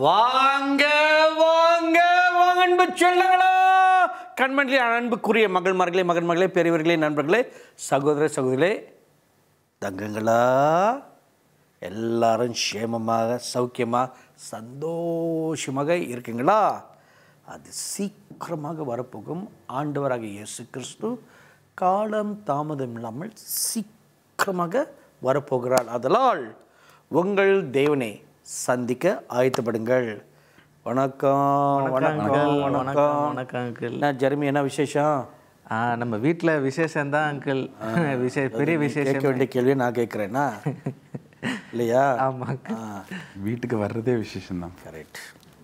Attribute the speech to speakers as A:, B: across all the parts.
A: வாங்க வாங்க வாங்க அன்பு செல்லங்களா கண்மணிலே அன்புக்குரிய மகள் மகளே மகன் மகளே பெரியவர்களே நண்பர்களே சகோதர சகோதரிகளே தங்கங்களா எல்லாரும் சேமமாக சௌக்கியமாக சந்தோஷமாக இருக்குங்களா அது சீக்கிரமாக வரப்போகும் ஆண்டவராக இயேசு கிறிஸ்து காலம் தாமதம் இல்லாமல் சீக்கிரமாக வரப்போகிறார் அதனால் உங்கள் தேவனை சந்திக்க ஆயத்தப்படுங்கள் வணக்கம் வணக்கம் வணக்கம்
B: வணக்கம் அங்கிள்
A: என்ன ஜெர்மி என்ன விசேஷம்
B: ஆ நம்ம வீட்டில் விசேஷம் தான் அங்கிள் விசேஷ பெரிய விசேஷம்
A: கேட்க வேண்டிய கேள்வியை நான் கேட்குறேன்னா இல்லையா
B: ஆமா uncle.
C: வீட்டுக்கு வர்றதே விசேஷம்தான்
A: கரெக்ட்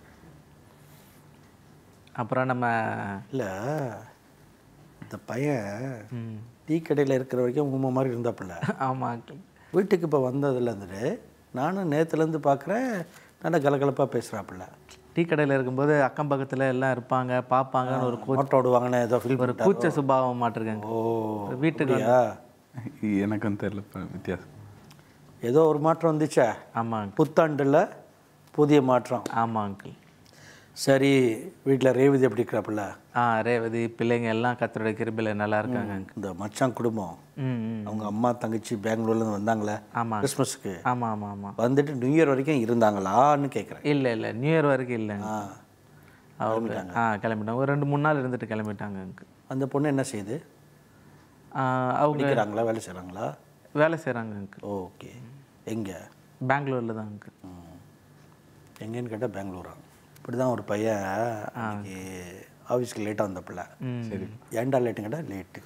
B: அப்புறம் நம்ம
A: இல்லை இந்த பையன் டீ கடையில் இருக்கிற வரைக்கும் உங்க மாதிரி இருந்தாப்புல
B: ஆமா அங்கிள்
A: வீட்டுக்கு இப்போ வந்ததுலேருந்து நானும் நேற்றுலேருந்து பார்க்குறேன் நல்லா கலகலப்பாக பேசுகிறாப்புல
B: டீ கடையில் இருக்கும்போது அக்கம் பக்கத்துல எல்லாம் இருப்பாங்க பார்ப்பாங்கன்னு ஒரு கூ-
A: மோட்டோ விடுவாங்கன்னு ஏதோ ஃபீல்
B: ஒரு கூச்ச சுபாவம் மாட்டிருக்காங்க
A: ஓ
B: வீட்டுக்கு
A: அப்படியா
C: எனக்கும் தெரியல இப்ப வித்தியாசம்
A: ஏதோ ஒரு மாற்றம் வந்துச்சா
B: ஆமா uncle.
A: புத்தாண்டில் புதிய மாற்றம்
B: ஆமா அங்கிள்
A: சரி வீட்டில் ரேவதி எப்படி இருக்கிறாப்புல
B: ஆ ரேவதி பிள்ளைங்க எல்லாம் கத்தரோட கிருபையில நல்லா இருக்காங்க uncle.
A: இந்த மச்சான் குடும்பம்
B: ம் ம்
A: அவங்க அம்மா தங்கச்சி பெங்களூர்லேருந்து வந்தாங்களே
B: ஆமா
A: கிறிஸ்மஸ்க்கு
B: ஆமா ஆமா ஆமா
A: வந்துட்டு நியூ இயர் வரைக்கும் இருந்தாங்களான்னு கேட்குறேன்
B: இல்ல இல்ல நியூ இயர் வரைக்கும் இல்லைங்க
A: ஆ
B: அவங்க ஆ கிளம்பிட்டாங்க ஒரு ரெண்டு மூணு நாள் இருந்துட்டு கிளம்பிட்டாங்க அங்கிள்
A: அந்த பொண்ணு என்ன செய்யுது
B: ஆ, அவங்க
A: படிக்கிறாங்களா வேலை செய்கிறாங்களா
B: வேலை செய்கிறாங்க அங்கிள்
A: ஓகே எங்கே
B: பெங்களூரில் தான் அங்கிள்
A: எங்கேன்னு கேட்டால் பெங்களூரா இப்படி தான் ஒரு பையன் அன்னைக்கு ஆஃபீஸ்க்கு லேட்டாக வந்தப்பில்ல
C: சரி
A: ஏன்டா லேட்டுன்னு கேட்டால் லேட்டு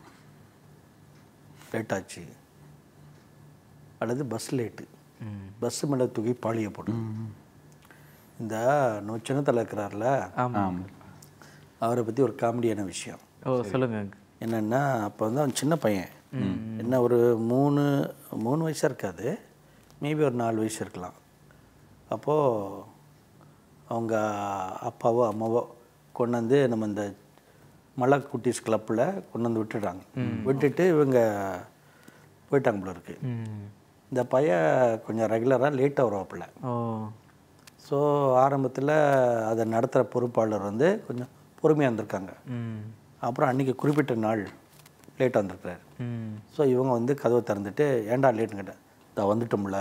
A: லேட் ஆச்சு அல்லது பஸ் லேட்டு பஸ் மேலே தூக்கி பாலியை போட்டு இந்த நொச்சனத்தில் இருக்கிறார்ல
B: ஆமாம்
A: அவரை பற்றி ஒரு காமெடியான விஷயம்
B: ஓ சொல்லுங்க அங்கிள்
A: என்னென்னா அப்போ வந்து அவன் சின்ன பையன் என்ன ஒரு மூணு மூணு வயசாக இருக்காது மேபி ஒரு நாலு வயசு இருக்கலாம் அப்போது அவங்க அப்பாவோ அம்மாவோ கொண்டு வந்து நம்ம இந்த மலை குட்டீஸ் கிளப்பில் கொண்டு வந்து விட்டுடுறாங்க விட்டுட்டு இவங்க போயிட்டாங்க போல இருக்கு
B: ம்
A: இந்த பையன் கொஞ்சம் ரெகுலராக லேட்டாக வருவாப்புல
B: ஓ
A: ஸோ ஆரம்பத்தில் அதை நடத்துகிற பொறுப்பாளர் வந்து கொஞ்சம் பொறுமையாக இருந்திருக்காங்க
B: ம்
A: அப்புறம் அன்றைக்கி குறிப்பிட்ட நாள் லேட்டாக வந்திருக்கிறாரு
B: ம்
A: ஸோ இவங்க வந்து கதவை திறந்துட்டு ஏன்டா லேட்டுன்னு கேட்டேன் நான் வந்துட்டோம்ல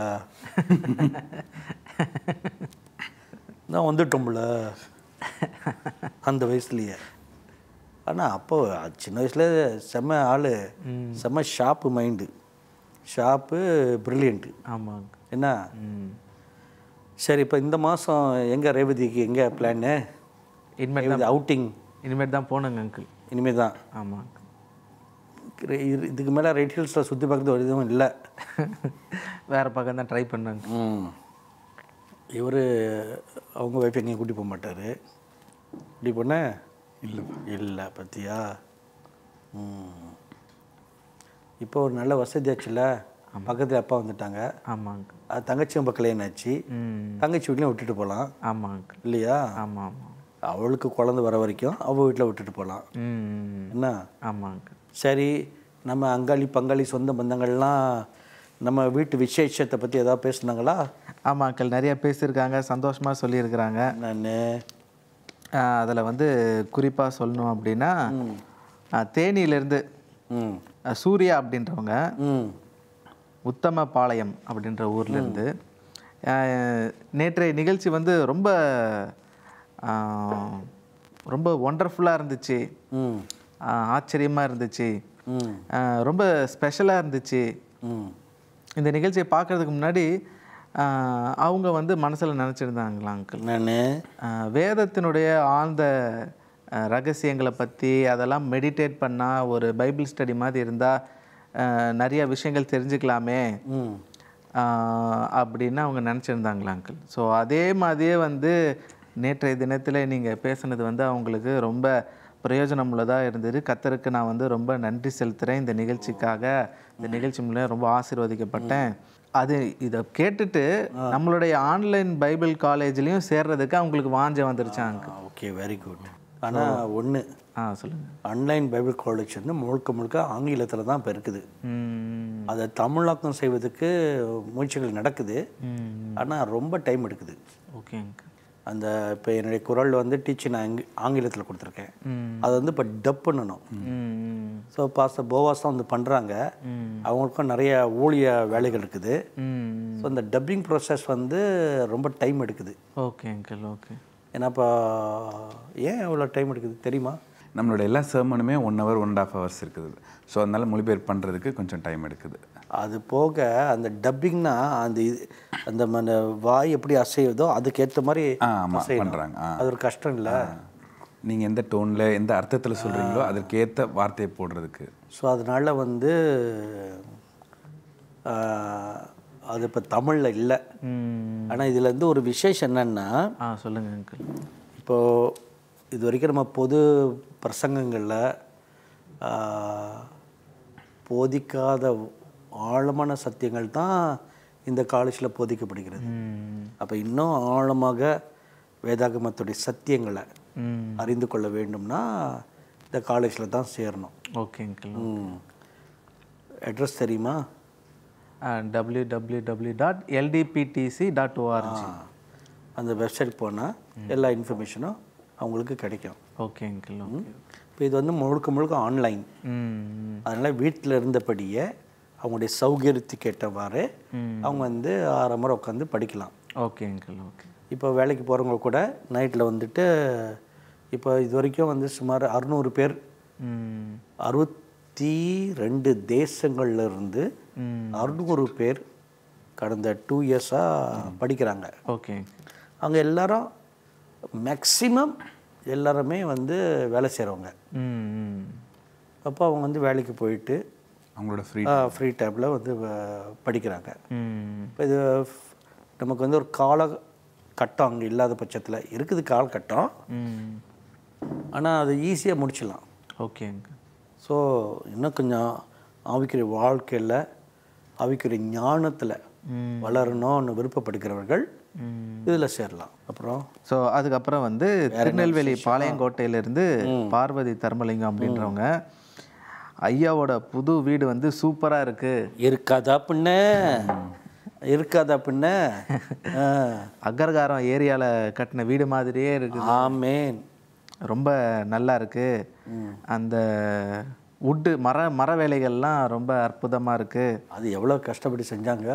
A: நான் வந்துட்டோம்ல அந்த வயசுலேயே ஆனால் அப்போ அது சின்ன வயசுல செம்ம ஆள் செம்ம ஷாப்பு மைண்டு ஷாப்பு ப்ரில்லியண்ட்டு
B: ஆமாம் அங்கிள்
A: என்ன
B: ம்
A: சரி இப்போ இந்த மாதம் எங்கே ரேவதிக்கு எங்கே பிளான்னு
B: இனிமேல்
A: ரேவதி அவுட்டிங்
B: இனிமேல் தான் போகணுங்க அங்கிள்
A: இனிமேல் தான்
B: ஆமாம்
A: இரு- இரு- இதுக்கு மேலே ரெட் ஹில்ஸில் சுற்றி பார்க்கறது ஒரு இதுவும் இல்லை
B: வேறு பக்கம் தான் ட்ரை பண்ணாங்க
A: ம் இவர் அவங்க ஒய்ஃப் எங்கேயும் கூட்டி போக மாட்டார் இப்படி பண்ண
C: இல்லைப்பா
A: இல்லை பத்தியா ம் இப்போ ஒரு நல்ல வசதியாச்சுல்ல பக்கத்தில் அப்பா வந்துட்டாங்க
B: ஆமாம் அங்கிள்
A: அது தங்கச்சியும் இப்போ கல்யாணம் ஆச்சு
B: ம்
A: தங்கச்சி வீட்லையும் விட்டுட்டு போகலாம்
B: ஆமாம் அங்கிள்
A: இல்லையா
B: ஆமாம் ஆமாம்
A: அவளுக்கு குழந்தை வர வரைக்கும் அவள் வீட்டில் விட்டுட்டு போகலாம்
B: ம்
A: என்ன
B: ஆமாம் அங்கிள்
A: சரி நம்ம அங்காளி பங்காளி சொந்த பந்தங்கள்லாம் நம்ம வீட்டு விசேஷத்தை பற்றி ஏதாவது பேசுனாங்களா
B: ஆமாம் அங்கிள் நிறைய பேசியிருக்காங்க சந்தோஷமாக சொல்லியிருக்கிறாங்க
A: நான்
B: அதில் வந்து குறிப்பாக சொல்லணும் அப்படின்னா ஆ, தேனியிலேருந்து
A: ம்
B: ஆ, சூர்யா அப்படின்றவங்க
A: ம்
B: உத்தமபாளையம் அப்படின்ற ஊர்ல இருந்து அஹ், நேற்றைய நிகழ்ச்சி வந்து ரொம்ப ஆஹ், ரொம்ப ஒண்டர்ஃபுல்லாக இருந்துச்சு
A: ம்
B: ஆஹ், ஆச்சரியமா இருந்துச்சு
A: ம்
B: ஆஹ், ரொம்ப ஸ்பெஷலாக இருந்துச்சு
A: ம்
B: இந்த நிகழ்ச்சியை பார்க்கறதுக்கு முன்னாடி ஆஹ், அவங்க வந்து மனசில் நினச்சிருந்தாங்களா அங்கிள்
A: நான்
B: ஆஹ், வேதத்தினுடைய ஆழ்ந்த ஆஹ், ரகசியங்களை பற்றி அதெல்லாம் மெடிடேட் பண்ணால் ஒரு பைபிள் ஸ்டடி மாதிரி இருந்தால் நிறைய விஷயங்கள் தெரிஞ்சுக்கலாமே
A: ம்
B: ஆஹ், அப்படின்னு அவங்க நினச்சிருந்தாங்களா அங்கிள் ஸோ அதே மாதிரியே வந்து நேற்றைய தினத்தில் நீங்கள் பேசுனது வந்து அவங்களுக்கு ரொம்ப பிரயோஜனம் உள்ளதாக இருந்தது கத்தருக்கு நான் வந்து ரொம்ப நன்றி செலுத்துகிறேன் இந்த நிகழ்ச்சிக்காக இந்த நிகழ்ச்சி மூலம் ரொம்ப ஆசீர்வதிக்கப்பட்டேன் அது இதை கேட்டுட்டு நம்மளுடைய ஆன்லைன் பைபிள் காலேஜ்லேயும் சேர்றதுக்கு அவங்களுக்கு வாஞ்ச வந்துருச்சாங்க
A: ஓகே வெரி குட் ஆனால் ஒன்று
B: ஆ சொல்லுங்கள்
A: ஆன்லைன் பைபிள் காலேஜ் வந்து முழுக்க முழுக்க ஆங்கிலத்தில் தான் இப்போ இருக்குது
B: ம்
A: அதை தமிழாக்கம் செய்வதற்கு முயற்சிகள் நடக்குது
B: ம்
A: ஆனால் ரொம்ப டைம் எடுக்குது
B: ஓகே அங்கிள்
A: அந்த இப்போ என்னுடைய குரல் வந்து டீச்சிங் நான் ஆங்கி ஆங்கிலத்தில் கொடுத்துருக்கேன் அது வந்து இப்போ டப் பண்ணணும்
B: ம்
A: ஸோ பாஸ்டர் போவாஸ் தான் வந்து பண்ணுறாங்க அவங்களுக்கும் நிறைய ஊழிய வேலைகள் இருக்குது
B: ம்
A: ஸோ இந்த டப்பிங் ப்ராசஸ் வந்து ரொம்ப டைம் எடுக்குது
B: ஓகே அங்கிள் ஓகே
A: ஏன்னா இப்போ ஏன் இவ்வளோ டைம் எடுக்குது தெரியுமா
C: நம்மளோட எல்லா sermonுமே one hour one and half hours இருக்குது ஸோ அதனால மொழிபெயர்ப்பு பண்ணுறதுக்கு கொஞ்சம் டைம் எடுக்குது
A: அது போக அந்த டப்பிங்னா அந்த இது அந்த மன வாய் எப்படி அசையுதோ அதுக்கேற்ற மாதிரி
C: ஆ ஆமாம்
A: அசையணும்.
C: பண்ணுறாங்க ஆ
A: அது ஒரு கஷ்டம் இல்லை
C: நீங்கள் எந்த டோனில் எந்த அர்த்தத்தில் சொல்கிறீங்களோ அதற்கேற்ற வார்த்தையை போடுறதுக்கு
A: ஸோ அதனால் வந்து ஆஹ், அது இப்போ தமிழில் இல்லை
B: ம்
A: ஆனால் இதில் இருந்து ஒரு விசேஷம் என்னன்னா
B: ஆ சொல்லுங்க அங்கிள்
A: இப்போது இது வரைக்கும் நம்ம பொது பிரசங்கங்களில் போதிக்காத ஆழமான சத்தியங்கள் தான் இந்த காலேஜில் போதிக்கப்படுகிறது
B: ம்
A: அப்போ இன்னும் ஆழமாக வேதாகமத்துடைய சத்தியங்களை
B: ம்
A: அறிந்து கொள்ள வேண்டும்னா இந்த காலேஜில் தான் சேரணும்
B: ஓகே அங்கிள்
A: அட்ரஸ் தெரியுமா
B: W W W dot LDPDC dot ORG
A: அந்த வெப்சைட் போனால் எல்லா இன்ஃபர்மேஷனும் அவங்களுக்கு கிடைக்கும்
B: ஓகே அங்கிள் ஓகே
A: இப்போ இது வந்து முழுக்க முழுக்க ஆன்லைன்
B: ம்
A: அதனால் வீட்டில் இருந்தபடியே அவங்களுடைய சௌகரியத்துக்கு ஏற்றவாறு அவங்க வந்து ஆறு முறை உட்காந்து படிக்கலாம்
B: ஓகே அங்கிள் ஓகே
A: இப்போ வேலைக்கு போகிறவங்க கூட நைட்டில் வந்துட்டு இப்போ இது வரைக்கும் வந்து சுமார் அறுநூறு பேர்
B: ம்
A: அறுபத்தி ரெண்டு தேசங்கள்ல இருந்து அறுநூறு பேர் கடந்த டூ இயர்ஸாக படிக்கிறாங்க
B: ஓகே
A: அவங்க எல்லாரும் மேக்ஸிமம் எல்லாருமே வந்து வேலை செய்கிறவங்க
B: ம் ம்
A: அப்போ அவங்க வந்து வேலைக்கு போயிட்டு
C: அவங்களோட ஃப்ரீ
A: ஃப்ரீ டைமில் வந்து வ- படிக்கிறாங்க
B: ம்
A: இப்போ இது ஃப்- நமக்கு வந்து ஒரு கால கட்டம் அங்கே இல்லாத பட்சத்தில் இருக்குது காலகட்டம்
B: ம்
A: ஆனால் அது ஈஸியாக முடிச்சிடலாம்
B: ஓகே அங்கிள்
A: ஸோ இன்னும் கொஞ்சம் ஆவிக்குரிய வாழ்க்கையில் ஆவிக்குரிய ஞானத்தில் வளரணும்னு விருப்பப்படுகிறவர்கள் இதில் சேரலாம் அப்புறம்
B: ஸோ அதுக்கப்புறம் வந்து திருநெல்வேலி பாளையங்கோட்டையிலேருந்து பார்வதி தர்மலிங்கம் அப்படின்றவங்க ஐயாவோட புது வீடு வந்து சூப்பராக இருக்குது
A: இருக்காதா பின்ன இருக்காதா பின்ன ஆ.
B: அகர்காரம் ஏரியாவில் கட்டின வீடு மாதிரியே இருக்குது
A: ஆமேன்
B: ரொம்ப நல்லா இருக்கு அந்த உட்டு மர மர வேலைகள்லாம் ரொம்ப அற்புதமாக இருக்குது
A: அது எவ்வளோ கஷ்டப்பட்டு செஞ்சாங்க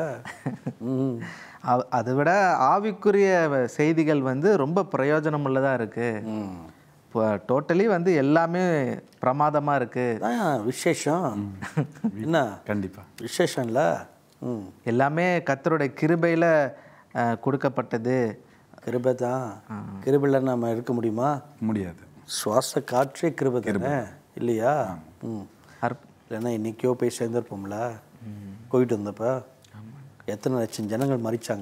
A: ம்
B: அ- அதை விட ஆவிக்குரிய செய்திகள் வந்து ரொம்ப பிரயோஜனமுள்ளதாக இருக்குது
A: ம்
B: இப்போ டோட்டலி வந்து எல்லாமே பிரமாதமாக இருக்குது
A: அதான் விசேஷம் என்ன
C: கண்டிப்பாக
A: விசேஷம் இல்லை ம்
B: எல்லாமே கத்தருடைய கிருபையில் கொடுக்கப்பட்டது
A: கிருபை தான் கிருபையில் நம்ம இருக்க முடியுமா
C: முடியாது
A: சுவாச காற்றே கிருபை தானே இல்லையா ம்
B: அற்
A: இல்லைன்னா இன்னைக்கோ போய் சேர்ந்துருப்போம்ல போயிட்டு வந்தப்ப எத்தனை லட்சம் ஜனங்கள் மறிச்சாங்க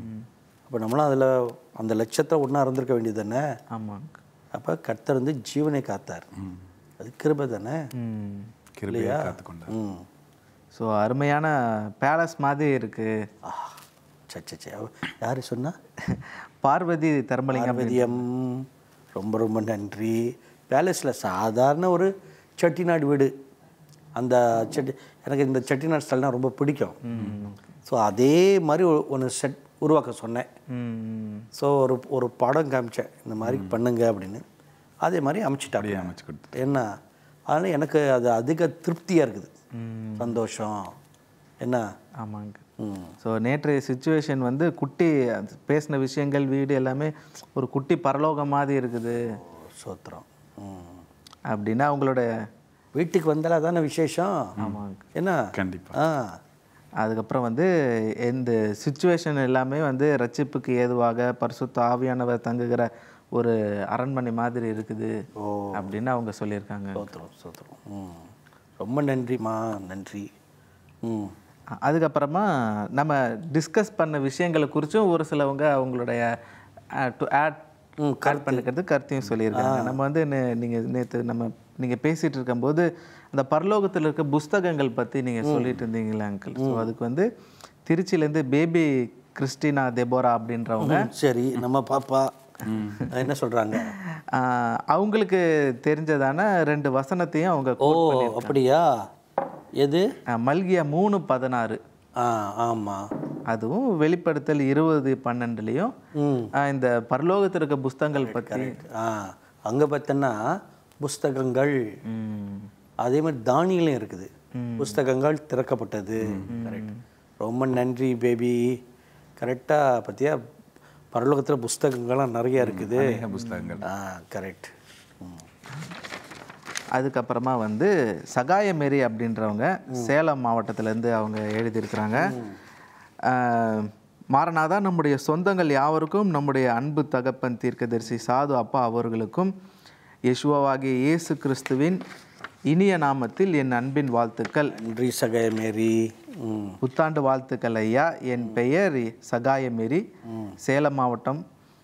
A: அப்போ நம்மளாம் அதில் அந்த லட்சத்தை ஒன்றா இருந்திருக்க வேண்டியது தானே
B: ஆமாங்க
A: அப்போ கர்த்தர் வந்து ஜீவனை காத்தார் அது கிருபை தானே
B: ம்
C: கிருபையை காத்துக்கொண்டார்
A: ம்
B: ஸோ அருமையான பேலஸ் மாதிரி இருக்குது
A: ஆ சச்ச சே யார் சொன்னா
B: பார்வதி தர்மலிங்கம்
A: பார்வதியம் ரொம்ப ரொம்ப நன்றி பேலஸில் சாதாரண ஒரு செட்டிநாடு வீடு அந்த செட்டி எனக்கு இந்த செட்டிநாடு ஸ்டைல்னால் ரொம்ப பிடிக்கும் ஸோ அதே மாதிரி ஒன்று செட் உருவாக்க சொன்னேன்
B: ம்
A: ஸோ ஒரு ஒரு படம் காமிச்சேன் இந்த மாதிரி பண்ணுங்க அப்படின்னு அதே மாதிரி அமைச்சிட்டாங்க
C: அப்படியே அமைச்சு கொடுத்து
A: என்ன அதனால் எனக்கு அது அதிக திருப்தியாக இருக்குது சந்தோஷம் என்ன
B: ஆமாங்க
A: ம்
B: ஸோ நேற்றைய சுச்சுவேஷன் வந்து குட்டி அது பேசின விஷயங்கள் வீடு எல்லாமே ஒரு குட்டி பரலோகம் மாதிரி இருக்குது
A: சோத்திரம் ம்
B: அப்படின்னா அவங்களோட
A: வீட்டுக்கு வந்தாலே அதானே விசேஷம்
B: ஆமாங்க
A: என்ன
C: கண்டிப்பாக
A: ஆ
B: அதுக்கப்புறம் வந்து இந்த சுச்சுவேஷன் எல்லாமே வந்து ரட்சிப்புக்கு ஏதுவாக பரிசுத்த ஆவியானவர் தங்குகிற ஒரு அரண்மனை மாதிரி இருக்குது அப்படின்னு அவங்க சொல்லியிருக்காங்க
A: சோத்திரம் சோத்திரம் ம் ரொம்ப நன்றிம்மா நன்றி ம்
B: அ- அதுக்கப்புறமா நம்ம டிஸ்கஸ் பண்ண விஷயங்களை குறித்தும் ஒரு சிலவங்க அவங்களுடைய டு ஆட் ஆட் பண்ணிக்கிறது கருத்தையும் சொல்லியிருக்காங்க நம்ம வந்து நே- நீங்க நேற்று நம்ம நீங்க பேசிட்டு இருக்கும்போது அந்த பரலோகத்தில் இருக்க புஸ்தகங்கள் பத்தி நீங்க சொல்லிட்டு இருந்தீங்களா அங்கிள் ஸோ அதுக்கு வந்து திருச்சியிலேருந்து பேபி கிறிஸ்டினா தெபோரா அப்படின்றவங்க
A: ம், சரி நம்ம பாப்பா என்ன சொல்கிறாங்க
B: ஆஹ், அவங்களுக்கு தெரிஞ்சதான ரெண்டு வசனத்தையும் அவங்க
A: ஓ அப்படியா எது
B: ஆஹ், மல்கியா மூணு பதினாறு
A: ஆ ஆமாம்
B: அதுவும் வெளிப்படுத்தல் இருபது பன்னெண்டுலேயும் இந்த பரலோகத்தில் இருக்க புஸ்தகங்கள் பற்றி
A: ஆ அங்கே பார்த்தோன்னா புஸ்தகங்கள்
B: ம்,
A: அதே மாதிரி தானியலையும் இருக்குது புஸ்தகங்கள் திறக்கப்பட்டது கரெக்ட் ரொம்ப நன்றி பேபி கரெக்டாக பார்த்தியா பரலோகத்தில் புஸ்தகங்கள்லாம் நிறைய இருக்குது
C: அநேக புஸ்தகங்கள்
A: ஆ கரெக்ட் ம்
B: அதுக்கப்புறமா வந்து சகாயமேரி அப்படின்றவங்க சேலம் மாவட்டத்திலேருந்து அவங்க எழுதியிருக்கிறாங்க ஆஹ், மாரநாதா நம்முடைய சொந்தங்கள் யாவருக்கும் நம்முடைய அன்பு தகப்பன் தீர்க்கதரிசி சாது அப்பா அவர்களுக்கும் யெசுவாவாகிய இயேசு கிறிஸ்துவின் இனிய நாமத்தில் என் அன்பின் வாழ்த்துக்கள்
A: நன்றி சகாயமேரி ம்
B: புத்தாண்டு வாழ்த்துக்கள் ஐயா என் பெயர் சகாயமேரி சேலம் மாவட்டம்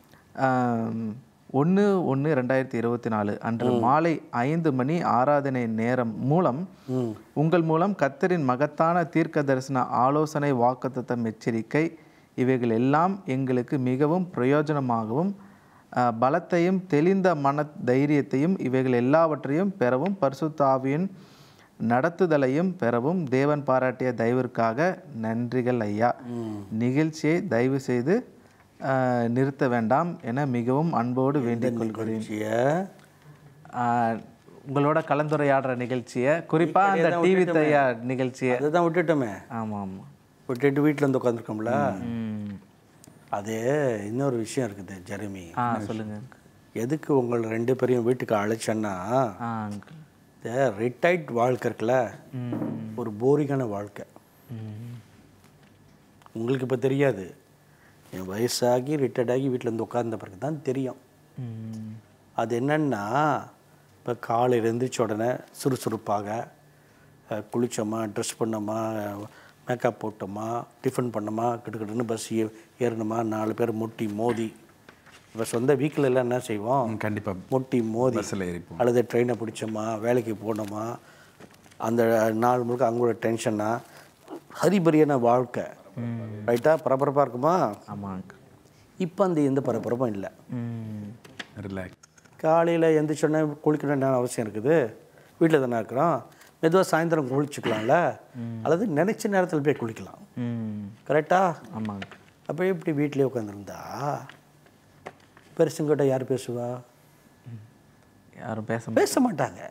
B: ஒன்று ஒன்று ரெண்டாயிரத்தி இருபத்தி நாலு அன்று மாலை ஐந்து மணி ஆராதனை நேரம் மூலம் உங்கள் மூலம் கத்தரின் மகத்தான தீர்க்க தரிசன ஆலோசனை வாக்குத்தத்தம் எச்சரிக்கை இவைகள் எல்லாம் எங்களுக்கு மிகவும் பிரயோஜனமாகவும் அஹ், பலத்தையும் தெளிந்த மன தைரியத்தையும் இவைகள் எல்லாவற்றையும் பெறவும் பரிசுத்த ஆவியின் நடத்துதலையும் பெறவும் தேவன் பாராட்டிய தயவிற்காக நன்றிகள் ஐயா நிகழ்ச்சியை தயவு செய்து ஆஹ், நிறுத்த வேண்டாம் என மிகவும் அன்போடு வேண்டிக் கொள்கிறேன்
A: நிகழ்ச்சியை
B: ஆஹ், உங்களோட கலந்துரையாடுற நிகழ்ச்சியை குறிப்பா அந்த டிவி தயார் நிகழ்ச்சியை
A: அதுதான் விட்டுட்டோமே
B: ஆமாம் ஆமாம்
A: விட்டுட்டு வீட்டில் வந்து உட்காந்துருக்கோம்ல
B: ம்
A: அது இன்னொரு விஷயம் இருக்குது ஜெரமி
B: ஆ சொல்லுங்க
A: எதுக்கு உங்கள் ரெண்டு பேரையும் வீட்டுக்கு அழைச்சேன்னா
B: ஆ அங்கிள்
A: இந்த ரிட்டையர்ட் வாழ்க்கை இருக்குல்ல ஒரு போரிங்கான வாழ்க்கை உங்களுக்கு இப்போ தெரியாது என் வயசாகி ரிட்டையர்ட் ஆகி வீட்டில் வந்து உட்கார்ந்த பிறகு தான் தெரியும் அது என்னன்னா இப்போ காலையில் எழுந்திரிச்ச உடனே சுறுசுறுப்பாக அஹ், குளிச்சோமா ட்ரெஸ் பண்ணோமா மேக்கப் போட்டோமா டிஃபன் பண்ணோமா கிட்டுக்கிட்டுன்னு பஸ் ஏ ஏறணுமா நாலு பேர் முட்டி மோதி இப்போ சொந்த வீட்டில் எல்லாம் என்ன செய்வோம்
C: கண்டிப்பா
A: முட்டி மோதி
C: பஸ்ஸில் ஏறிப்போம்
A: அல்லது ட்ரெயினை பிடிச்சோமா வேலைக்கு போனோமா அந்த நாள் முழுக்க அவங்களோட டென்ஷனா ஹரிபரியான வாழ்க்கை ரைட்டா பரபரப்பாக இருக்குமா
B: ஆமாம் அங்கிள்
A: இப்போ அந்த எந்த பரபரப்பும் இல்லை
B: ம்
C: ரிலாக்ஸ்
A: காலையில் எந்திரிச்சோடனே குளிக்கணும்னு அவசியம் இருக்குது வீட்டில் தானே இருக்கிறோம் மெதுவாக சாயந்தரம் குளிச்சுக்கலாம்ல அல்லது நினச்ச நேரத்தில் போய் குளிக்கலாம்
B: ம்
A: கரெக்டா
B: ஆமாம் அங்கிள்
A: அப்போ இப்படி வீட்டிலே உட்காந்துருந்தா பெருசுங்கிட்ட யார் பேசுவா
B: யாரும் பேச
A: பேச மாட்டாங்க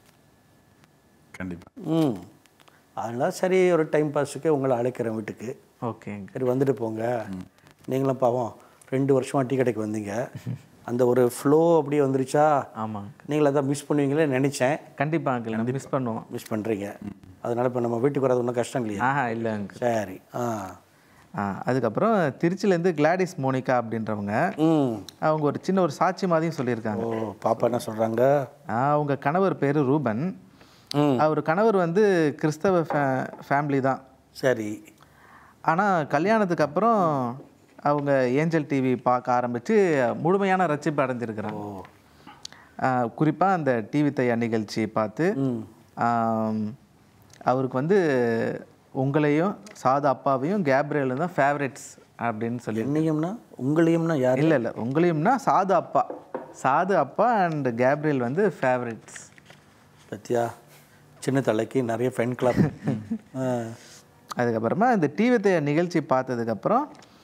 C: கண்டிப்பா
A: ம் அதனால சரி ஒரு டைம் பாஸுக்கு உங்களை அழைக்கிறேன் வீட்டுக்கு
B: ஓகே அங்கிள்
A: சரி வந்துட்டு போங்க நீங்களும் பாவம் ரெண்டு வருஷமா டீ கடைக்கு வந்தீங்க அந்த ஒரு ஃப்ளோ அப்படியே வந்துருச்சா
B: ஆமாம் அங்கிள்
A: நீங்களும் அதான் மிஸ் பண்ணுவீங்களே நினச்சேன்
B: கண்டிப்பாக அங்கிள் நம்ம மிஸ் பண்ணுவோம்
A: மிஸ் பண்ணுறீங்க அதனால இப்போ நம்ம வீட்டுக்கு வர்றது ஒன்றும் கஷ்டம் இல்லையா
B: ஆஹா இல்லை அங்கிள்
A: சரி ஆ
B: ஆ அதுக்கப்புறம் திருச்சியிலேருந்து கிளாடிஸ் மோனிகா அப்படின்றவங்க
A: ம்
B: அவங்க ஒரு சின்ன ஒரு சாட்சி மாதிரியும் சொல்லியிருக்காங்க
A: ஓ பாப்பா என்ன சொல்கிறாங்க
B: ஆ, அவங்க கணவர் பேர் ரூபன்
A: ம்
B: அவர் கணவர் வந்து கிறிஸ்தவ ஃபேமிலி தான்
A: சரி
B: ஆனால் கல்யாணத்துக்கு அப்புறம் அவங்க ஏஞ்சல் டிவி பார்க்க ஆரம்பித்து முழுமையான ரட்சிப்பு அடைஞ்சிருக்கிறாங்க குறிப்பாக அந்த டிவி தையா நிகழ்ச்சி பார்த்து ஆம், அவருக்கு வந்து உங்களையும் சாதா அப்பாவையும் கேப்ரியலும் தான் ஃபேவரட்ஸ் அப்படின்னு சொல்லி
A: என்னையும்னா உங்களையும்னா யார்
B: இல்லை இல்லை உங்களையும்னா சாது அப்பா சாது அப்பா அண்ட் கேப்ரியல் வந்து ஃபேவரட்ஸ்
A: பத்தியா சின்ன தலைக்கு நிறைய ஃபேன் கிளப்
B: அதுக்கப்புறமா இந்த டிவி நிகழ்ச்சி பார்த்ததுக்கப்புறம்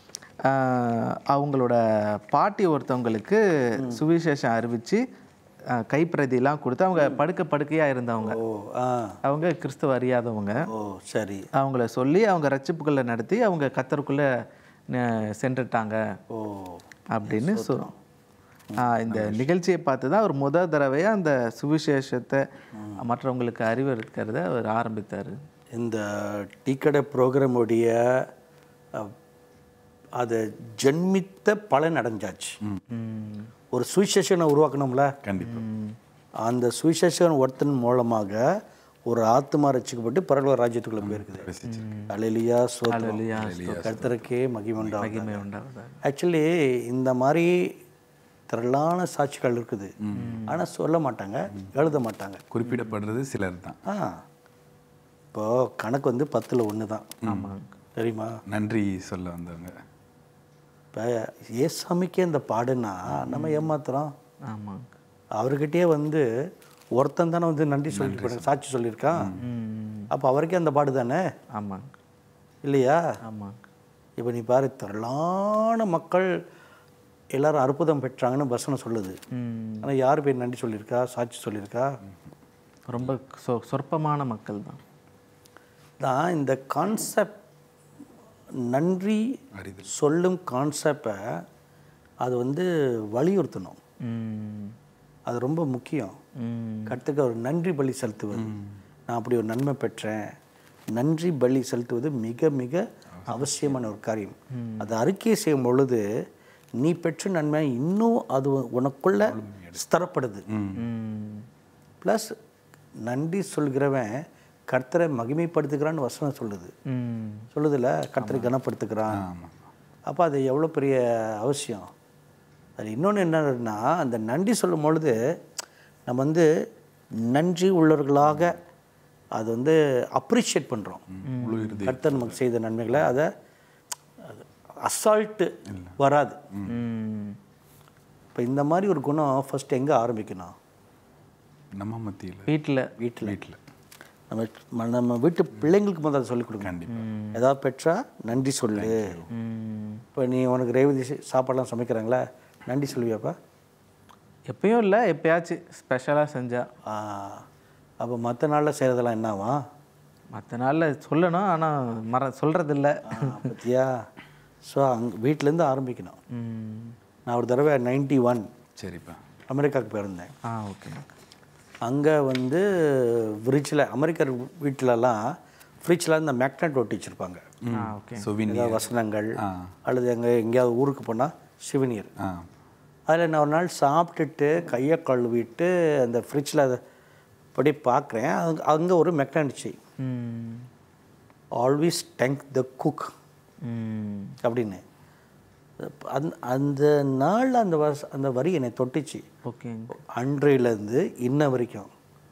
B: அவங்களோட பாட்டி ஒருத்தவங்களுக்கு சுவிசேஷம் அறிவித்து கைப்பிரதிலாம் கொடுத்து அவங்க படுக்க படுக்கையாக இருந்தவங்க
A: ஓ ஆ
B: அவங்க கிறிஸ்துவ அறியாதவங்க
A: ஓ சரி
B: அவங்கள சொல்லி அவங்க ரட்சிப்புக்குள்ளே நடத்தி அவங்க கத்தருக்குள்ளே சென்றுட்டாங்க
A: ஓ
B: அப்படின்னு சொ ஆ, இந்த நிகழ்ச்சியை பார்த்து தான் அவர் முத தடவையாக அந்த சுவிசேஷத்தை மற்றவங்களுக்கு அறிவிக்கிறத அவர் ஆரம்பித்தார்
A: இந்த டீக்கடை ப்ரோக்ராமுடைய அதை ஜென்மித்த பலன் அடைஞ்சாச்சு ஒரு சுவிசேஷனை உருவாக்கணும்ல
C: கண்டிப்பா
A: அந்த சுவிசேஷன் ஒருத்தன் மூலமாக ஒரு ஆத்மா ரசிக்கப்பட்டு பரலோக ராஜ்யத்துக்குள்ள போயிருக்குது அலையிலியா சோதரம் கர்த்தருக்கே மகிமண்டாகும்
B: மகிமை உண்டாவதாக
A: ஆக்சுவலி இந்த மாதிரி திரளான சாட்சிகள் இருக்குது ஆனால் சொல்ல மாட்டாங்க எழுத மாட்டாங்க
C: குறிப்பிடப்படுறது சிலர் தான்
A: ஆ இப்போ கணக்கு வந்து பத்தில் ஒன்று தான்
B: ஆமாங்க
A: தெரியுமா
C: நன்றி சொல்ல வந்தவங்க
A: இப்போ ஏசாமிக்கே இந்த பாடுனா நம்ம ஏமாத்துறோம்
B: ஆமாங்க
A: அவர்கிட்டயே வந்து ஒருத்தன் தானே வந்து நன்றி சொல்லிட்டு சாட்சி சொல்லியிருக்கான்
B: ம்
A: அப்போ அவருக்கே அந்த பாடு தானே
B: ஆமாங்க
A: இல்லையா
B: ஆமாங்க
A: இப்போ நீ பாரு திரளான மக்கள் எல்லாரும் அற்புதம் பெற்றாங்கன்னு வசனம் சொல்லுது
B: ம்.
A: ஆனால் யார் பேர் நன்றி சொல்லியிருக்கா சாட்சி சொல்லியிருக்கா
B: ரொம்ப சொ சொற்பமான மக்கள் தான்
A: தான் இந்த கான்செப்ட் நன்றி சொல்லும் கான்செப்டை அது வந்து வலியுறுத்தணும்
B: ம்.
A: அது ரொம்ப முக்கியம்
B: ம்.
A: கற்றுக்க ஒரு நன்றி பலி செலுத்துவது நான் அப்படி ஒரு நன்மை பெற்றேன் நன்றி பலி செலுத்துவது மிக மிக அவசியமான ஒரு காரியம் அது அறிக்கை செய்யும் பொழுது நீ பெற்ற நன்மை இன்னும் அது உனக்குள்ள ஸ்திரப்படுது
B: ம்.
A: ப்ளஸ் நன்றி சொல்கிறவன் கர்த்தரை மகிமைப்படுத்துகிறான்னு வசனம் சொல்லுது
B: ம்.
A: சொல்லுதுல கர்த்தரை கனப்படுத்துகிறான் அப்போ அது எவ்வளோ பெரிய அவசியம் அது இன்னொன்று என்னன்னா அந்த நன்றி சொல்லும் பொழுது நம்ம வந்து நன்றி உள்ளவர்களாக அது வந்து அப்ரிஷியேட் பண்ணுறோம் கர்த்தர் நமக்கு செய்த நன்மைகளை அதை அசால்ட்டு வராது
B: ம்.
A: இப்போ இந்த மாதிரி ஒரு குணம் ஃபர்ஸ்ட் எங்கே ஆரம்பிக்கணும்
C: நம்ம மத்தியில்
B: வீட்டில்
A: வீட்டில்
C: வீட்டில்
A: நம்ம நம்ம வீட்டு பிள்ளைங்களுக்கு முதல்ல சொல்லிக் கொடுக்கணும்
C: கண்டிப்பாக
A: ஏதாவது பெற்றா நன்றி சொல்லு
B: ம்.
A: இப்போ நீ உனக்கு ரேவதி சி- சாப்பாடுலாம் சமைக்கிறாங்களா நன்றி சொல்லுவியாப்பா
B: எப்பயும் இல்லை எப்பயாச்சும் ஸ்பெஷலாக செஞ்சா
A: அப்போ மற்ற நாளில் செய்கிறதெல்லாம் என்னவா
B: மற்ற நாளில் சொல்லணும் ஆனால் மற சொல்கிறதில்ல
A: பத்தியா ஸோ அங்கே வீட்டிலேருந்து ஆரம்பிக்கணும் நான் ஒரு தடவை நைன்டி ஒன்
C: சரிப்பா
A: அமெரிக்காவுக்கு போயிருந்தேன்
B: ஆ ஓகே
A: அங்கே வந்து ஃப்ரிட்ஜில் அமெரிக்கர் வீட்டிலலாம் ஃப்ரிட்ஜில் இந்த மேக்னெட் ஒட்டி வச்சுருப்பாங்க
B: ஆ ஓகே
C: சுவின்
A: ஏதாவது வசனங்கள் அல்லது எங்கே எங்கேயாவது ஊருக்கு போனால் சிவனியர்
C: ஆ
A: அதில் நான் ஒரு நாள் சாப்பிட்டுட்டு கையை கழுவிட்டு அந்த ஃப்ரிட்ஜில் அதை படி பார்க்குறேன் அங்கே அங்கே ஒரு மெக்கானிச்சு
B: ம்
A: ஆல்வேஸ் டேங்க் த குக்
B: ம்
A: அப்படின்னு அந் அந்த நாளில் அந்த வஸ் அந்த வரி என்னை தொட்டுச்சு
B: ஓகேங்க
A: அன்றையிலேருந்து இன்ன வரைக்கும்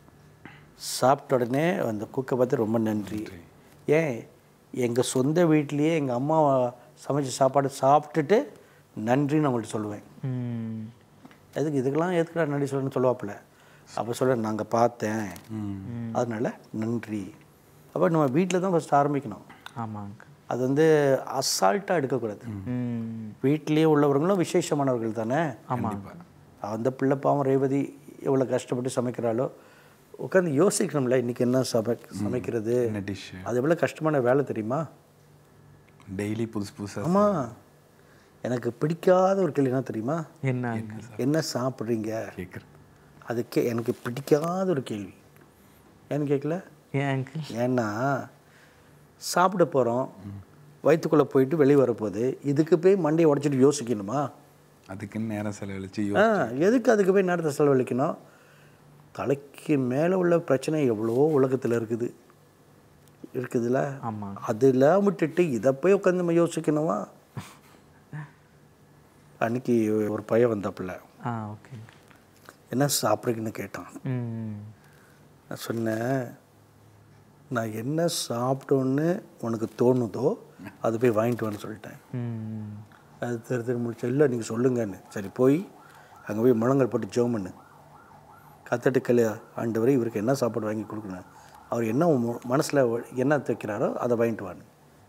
A: சாப்பிட்ட உடனே அந்த குக்கை பார்த்து ரொம்ப நன்றி ஏன் எங்கள் சொந்த வீட்லேயே எங்கள் அம்மா சமைச்ச சாப்பாடு சாப்பிட்டுட்டு நன்றின்னு அவங்கள்ட்ட சொல்லுவேன்
B: ம்
A: எதுக்கு இதுக்கெல்லாம் எதுக்குடா நன்றி சொல்லணும்னு சொல்லுவாப்புல அப்போ சொல்ல நாங்கள் பார்த்தேன் அதனால நன்றி அப்போ நம்ம வீட்டில் தான் ஃபஸ்ட் ஆரம்பிக்கணும்
B: ஆமாங்க
A: அது வந்து அசால்ட்டாக எடுக்கக்கூடாது
B: ம்
A: வீட்டிலேயே உள்ளவர்களும் விசேஷமானவர்கள் தானே
B: ஆமாங்க
A: அந்த பிள்ளை பாவம் ரேவதி எவ்வளோ கஷ்டப்பட்டு சமைக்கிறாளோ உட்காந்து யோசிக்கணும்ல இன்னைக்கு என்ன சமை சமைக்கிறது
C: என்ன டிஷ்
A: அது எவ்வளோ கஷ்டமான வேலை தெரியுமா
C: டெய்லி புதுசு புதுசாக
A: ஆமாம் எனக்கு பிடிக்காத ஒரு கேள்வி என்ன தெரியுமா
B: என்ன
A: என்ன சாப்பிட்றீங்க
C: கேட்குறது
A: அதுக்கே எனக்கு பிடிக்காத ஒரு கேள்வி ஏன்னு கேட்கல
B: ஏன் அங்கிள்
A: ஏன்னா சாப்பிட போகிறோம் வயிற்றுக்குள்ளே போயிட்டு வெளியே வரப்போகுது இதுக்கு போய் மண்டையை உடச்சிட்டு யோசிக்கணுமா
C: அதுக்குன்னு நேரம் செலவழிச்சு
A: ஆ எதுக்கு அதுக்கு போய் நேரத்தை செலவழிக்கணும் தலைக்கு மேலே உள்ள பிரச்சனை எவ்வளோ உலகத்தில் இருக்குது இருக்குதுல்ல
B: ஆமாம்
A: அதில் விட்டுட்டு இதை போய் உட்காந்து நம்ம யோசிக்கணுமா அன்னைக்கு ஒரு பையன் வந்தாப்புல
B: ஆ ஓகேங்க
A: என்ன சாப்பிட்றீங்கன்னு கேட்டான்
B: ம்
A: நான் சொன்னேன் நான் என்ன சாப்பிட்டோன்னு உனக்கு தோணுதோ அது போய் வாங்கிட்டு வான்னு சொல்லிட்டேன்
B: ம்
A: அது தெரு தெரு முடிச்சு இல்லை நீங்கள் சொல்லுங்கன்னு சரி போய் அங்கே போய் முழங்கல் போட்டு ஜெபம் பண்ணு கத்தட்டு கல்யா ஆண்டவரை இவருக்கு என்ன சாப்பாடு வாங்கி கொடுக்கணும் அவர் என்ன மனசில் என்ன தைக்கிறாரோ அதை வாங்கிட்டு வான்னு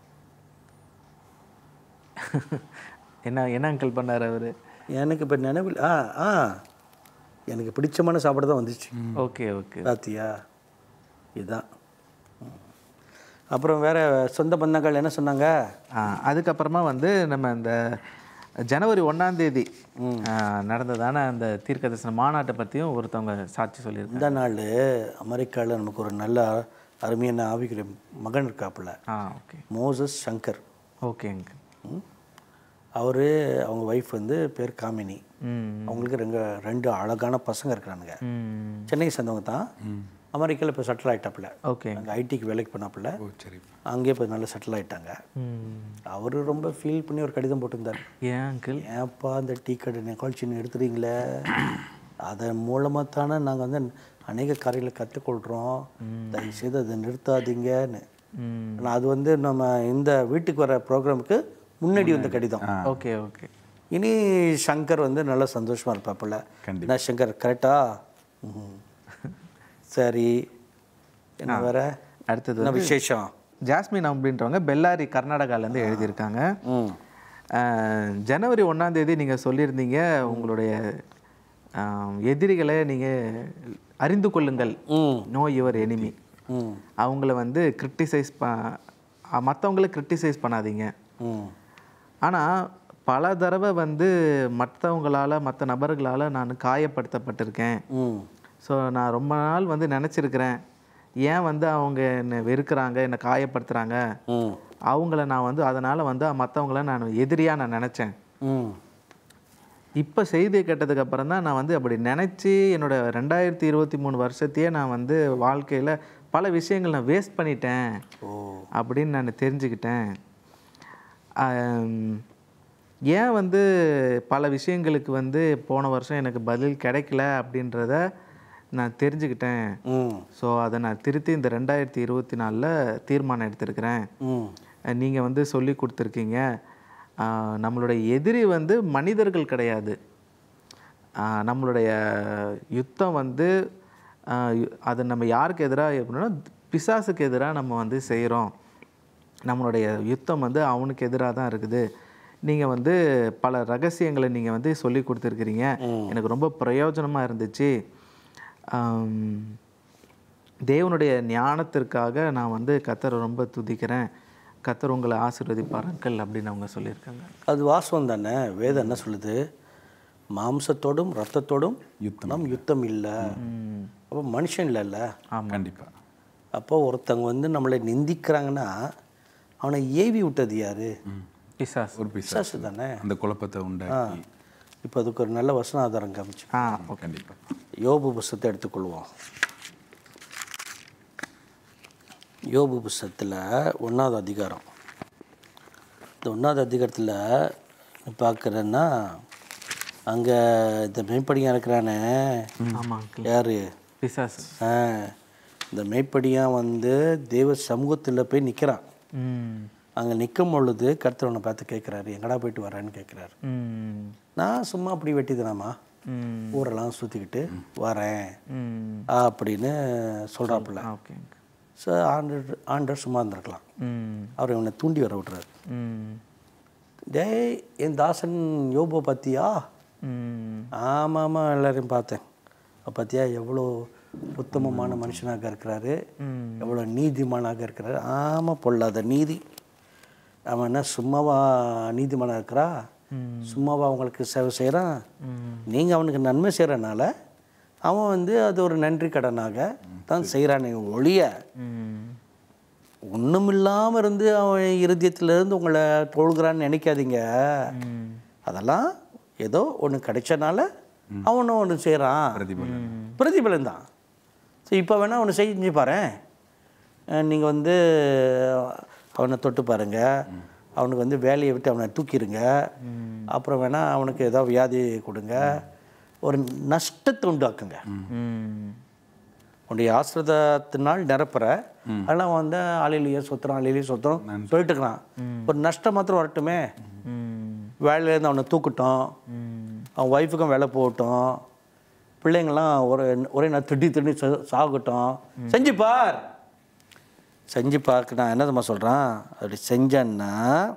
B: என்ன என்ன அங்கிள் பண்ணார் அவர்
A: எனக்கு இப்போ நினைவில் ஆ ஆ எனக்கு பிடிச்சமான சாப்பாடு தான் வந்துச்சு
B: ஓகே ஓகே
A: பாத்தியா இதுதான் ம். அப்புறம் வேற சொந்த பந்தங்கள் என்ன சொன்னாங்க
B: ஆ, அதுக்கப்புறமா வந்து நம்ம இந்த ஜனவரி ஒன்றாம் தேதி ஆ, நடந்ததான அந்த தீர்க்க தரிசன மாநாட்டை பற்றியும் ஒருத்தவங்க சாட்சி சொல்லியிருக்காங்க
A: இந்த நாள் அமெரிக்காவில் நமக்கு ஒரு நல்ல அருமையான ஆவிக்குரிய மகன் இருக்காப்புல
B: ஆ ஓகே
A: மோசஸ் சங்கர்
B: ஓகேங்க
A: அவர் அவங்க ஒய்ஃப் வந்து பேர் காமினி
B: ம்
A: அவங்களுக்கு ரெண்டு ரெண்டு அழகான பசங்க இருக்கிறானுங்க
B: ம்
A: சென்னை சேர்ந்தவங்க தான் அமெரிக்காவில் இப்போ செட்டில் ஆகிட்டாப்புல
B: ஓகே
A: அங்கே ஐடிக்கு வேலைக்கு போனாப்புல
C: ஓ சரிப்பா
A: அங்கேயே இப்போ நல்லா செட்டில் ஆகிட்டாங்க
B: ம்
A: அவர் ரொம்ப ஃபீல் பண்ணி ஒரு கடிதம் போட்டிருந்தார்
B: ஏன் அங்கிள்
A: ஏன்ப்பா அந்த டீ கடை நிகழ்ச்சின்னு எடுத்துறீங்களே அதன் மூலமாக தானே நாங்கள் வந்து அநேக காரியங்களை கற்றுக்கொள்கிறோம் தயவுசெய்து அதை நிறுத்தாதீங்கன்னு
B: ம்
A: ஆனால் அது வந்து நம்ம இந்த வீட்டுக்கு வர ப்ரோக்ராமுக்கு முன்னாடி வந்த கடிதம்
B: ஓகே ஓகே
A: இனி சங்கர் வந்து நல்லா சந்தோஷமாக இருப்பாப்புல
C: கண்டிப்பா.
A: என்ன சங்கர் கரெக்டா ம். சரி என்ன வேற
B: அடுத்தது
A: என்ன விசேஷம்
B: ஜாஸ்மின் அப்படின்றவங்க பெல்லாரி கர்நாடகாலேருந்து எழுதியிருக்காங்க
A: ம்
B: அஹ், ஜனவரி ஒன்றாம் தேதி நீங்கள் சொல்லியிருந்தீங்க உங்களுடைய அஹ், எதிரிகளை நீங்கள் அறிந்து கொள்ளுங்கள்
A: ம்
B: நோ யுவர் எனிமி
A: ம்
B: அவங்கள வந்து கிரிட்டிசைஸ் ப மற்றவங்கள கிரிட்டிசைஸ் பண்ணாதீங்க
A: ம்
B: ஆனால் பல தடவை வந்து மற்றவங்களால் மற்ற நபர்களால் நான் காயப்படுத்தப்பட்டிருக்கேன்
A: ம்
B: ஸோ நான் ரொம்ப நாள் வந்து நினச்சிருக்கிறேன் ஏன் வந்து அவங்க என்னை வெறுக்கிறாங்க என்னை காயப்படுத்துகிறாங்க
A: ம்
B: அவங்கள நான் வந்து அதனால் வந்து மற்றவங்கள நான் எதிரியாக நான் நினச்சேன்
A: ம்
B: இப்போ செய்தியை கேட்டதுக்கு அப்புறம் தான் நான் வந்து அப்படி நினச்சி என்னோட ரெண்டாயிரத்தி இருபத்தி மூணு வருஷத்தையே நான் வந்து வாழ்க்கையில் பல விஷயங்கள் நான் வேஸ்ட் பண்ணிட்டேன்
A: ஓ
B: அப்படின்னு நான் தெரிஞ்சுக்கிட்டேன் ஆம், ஏன் வந்து பல விஷயங்களுக்கு வந்து போன வருஷம் எனக்கு பதில் கிடைக்கல அப்படின்றத நான் தெரிஞ்சுக்கிட்டேன்
A: ம்
B: ஸோ அதை நான் திருத்தி இந்த ரெண்டாயிரத்தி இருபத்தி நாலில் தீர்மானம் எடுத்திருக்கிறேன்
A: ம்
B: நீங்கள் வந்து சொல்லி கொடுத்துருக்கீங்க ஆஹ் நம்மளுடைய எதிரி வந்து மனிதர்கள் கிடையாது ஆஹ் நம்மளுடைய யுத்தம் வந்து ஆஹ் யு- அது நம்ம யாருக்கு எதிராக எப்படின்னா பிசாசுக்கு எதிராக நம்ம வந்து செய்கிறோம் நம்மளுடைய யுத்தம் வந்து அவனுக்கு எதிராக தான் இருக்குது நீங்கள் வந்து பல ரகசியங்களை நீங்கள் வந்து சொல்லி கொடுத்துருக்கிறீங்க எனக்கு ரொம்ப பிரயோஜனமாக இருந்துச்சு ஆம், தேவனுடைய ஞானத்திற்காக நான் வந்து கத்தரை ரொம்ப துதிக்கிறேன் கத்தர் உங்களை ஆசீர்வதிப்பார்கள் அப்படின்னு அவங்க சொல்லியிருக்காங்க
A: அது வாசம் தானே வேதம் என்ன சொல்லுது மாம்சத்தோடும் ரத்தத்தோடும் யுத்தம் நம் யுத்தம் இல்லை அப்போ மனுஷன் இல்லைல்ல
C: கண்டிப்பா
A: அப்போ ஒருத்தவங்க வந்து நம்மளை நிந்திக்கிறாங்கன்னா அவனை ஏவி விட்டது யாரு
B: பிசாஸ்
C: ஒரு பிசா
A: பிசாசு தானே
C: அந்த குழப்பத்தை உண்டாக்கி
A: இப்போ அதுக்கு ஒரு நல்ல வசன ஆதாரம் காமிச்சு
B: ஆ
C: கண்டிப்பா
A: யோபு புஸ்தத்தை எடுத்துக்கொள்வோம் யோபு புஸ்தகத்தில் ஒன்றாவது அதிகாரம் இந்த ஒன்றாவது அதிகாரத்தில் பார்க்குறேன்னா அங்கே இந்த மெய்ப்படியாக இருக்கிறானே
B: ஆமாம் அங்கிள்
A: யார்
B: பிசாஸ்
A: ஆ இந்த மெய்ப்படியாக வந்து தெய்வ சமூகத்தில் போய் நிற்கிறான்
B: ம்
A: அங்கே நிற்கும் பொழுது கர்த்தர் பார்த்து கேட்குறாரு எங்கடா போயிட்டு வரேன்னு கேட்குறாரு
B: ம்
A: நான் சும்மா அப்படி வெட்டிதானாமா
B: ம்
A: ஊரெல்லாம் சுற்றிக்கிட்டு வரேன்
B: ம்
A: அப்படின்னு சொல்கிறாப்புல
B: ஓகே
A: ஸோ ஆண்டர் ஆண்டர் சும்மா இருந்திருக்கலாம்
B: ம்
A: அவர் இவனை தூண்டி வர விட்றாரு
B: ம்
A: டேய் என் தாசன் யோபோ பார்த்தியா
B: ம்
A: ஆமாம் ஆமாம் எல்லாரையும் பார்த்தேன் அப்ப பார்த்தியா எவ்வளோ உத்தமமான மனுஷனாக இருக்கிறாரு எவ்வளோ நீதிமானாக இருக்கிறாரு ஆமாம் பொல்லாத நீதி அவன் என்ன சும்மாவா நீதிமானாக இருக்கிறா சும்மாவா அவங்களுக்கு சேவை செய்கிறான் நீங்கள் அவனுக்கு நன்மை செய்கிறனால அவன் வந்து அது ஒரு நன்றி கடனாக தான் செய்கிறானே ஒழிய
B: ம்
A: ஒன்றும் இல்லாமல் இருந்து அவன் இருதயத்திலேருந்து உங்களை தொழுகிறான்னு நினைக்காதீங்க அதெல்லாம் ஏதோ ஒன்று கிடைச்சனால அவனும் ஒன்று செய்கிறான்
C: பிரதிபலன்
A: பிரதிபலன் தான் ஸோ இப்போ வேணால் ஒன்று செஞ்சு பாரேன் நீங்கள் வந்து அவனை தொட்டு பாருங்க அவனுக்கு வந்து வேலையை விட்டு அவனை தூக்கிடுங்க அப்புறம் வேணால் அவனுக்கு ஏதோ வியாதி கொடுங்க ஒரு நஷ்டத்தை உண்டாக்குங்க
B: ம்
A: உன்னுடைய ஆசிரதத்தினால் நிரப்புற அதெல்லாம் அவன் வந்து ஆலையிலேயே சொத்துறான் ஆலையிலேயே சொத்துறோம் சொல்லிட்டு இருக்கிறான் ஒரு நஷ்டம் மாத்திரம் வரட்டுமே
B: ம்
A: வேலையிலேருந்து அவனை தூக்கட்டும்
B: ம்
A: அவன் ஒய்ஃபுக்கும் வேலை போகட்டும் பிள்ளைங்கள்லாம் ஒரு ஒரே நாள் திட்டி திட்டி சா- சாகட்டும் செஞ்சு பார் செஞ்சு பார்க்க நான் என்ன தெரியுமா சொல்கிறான் அப்படி செஞ்சேன்னா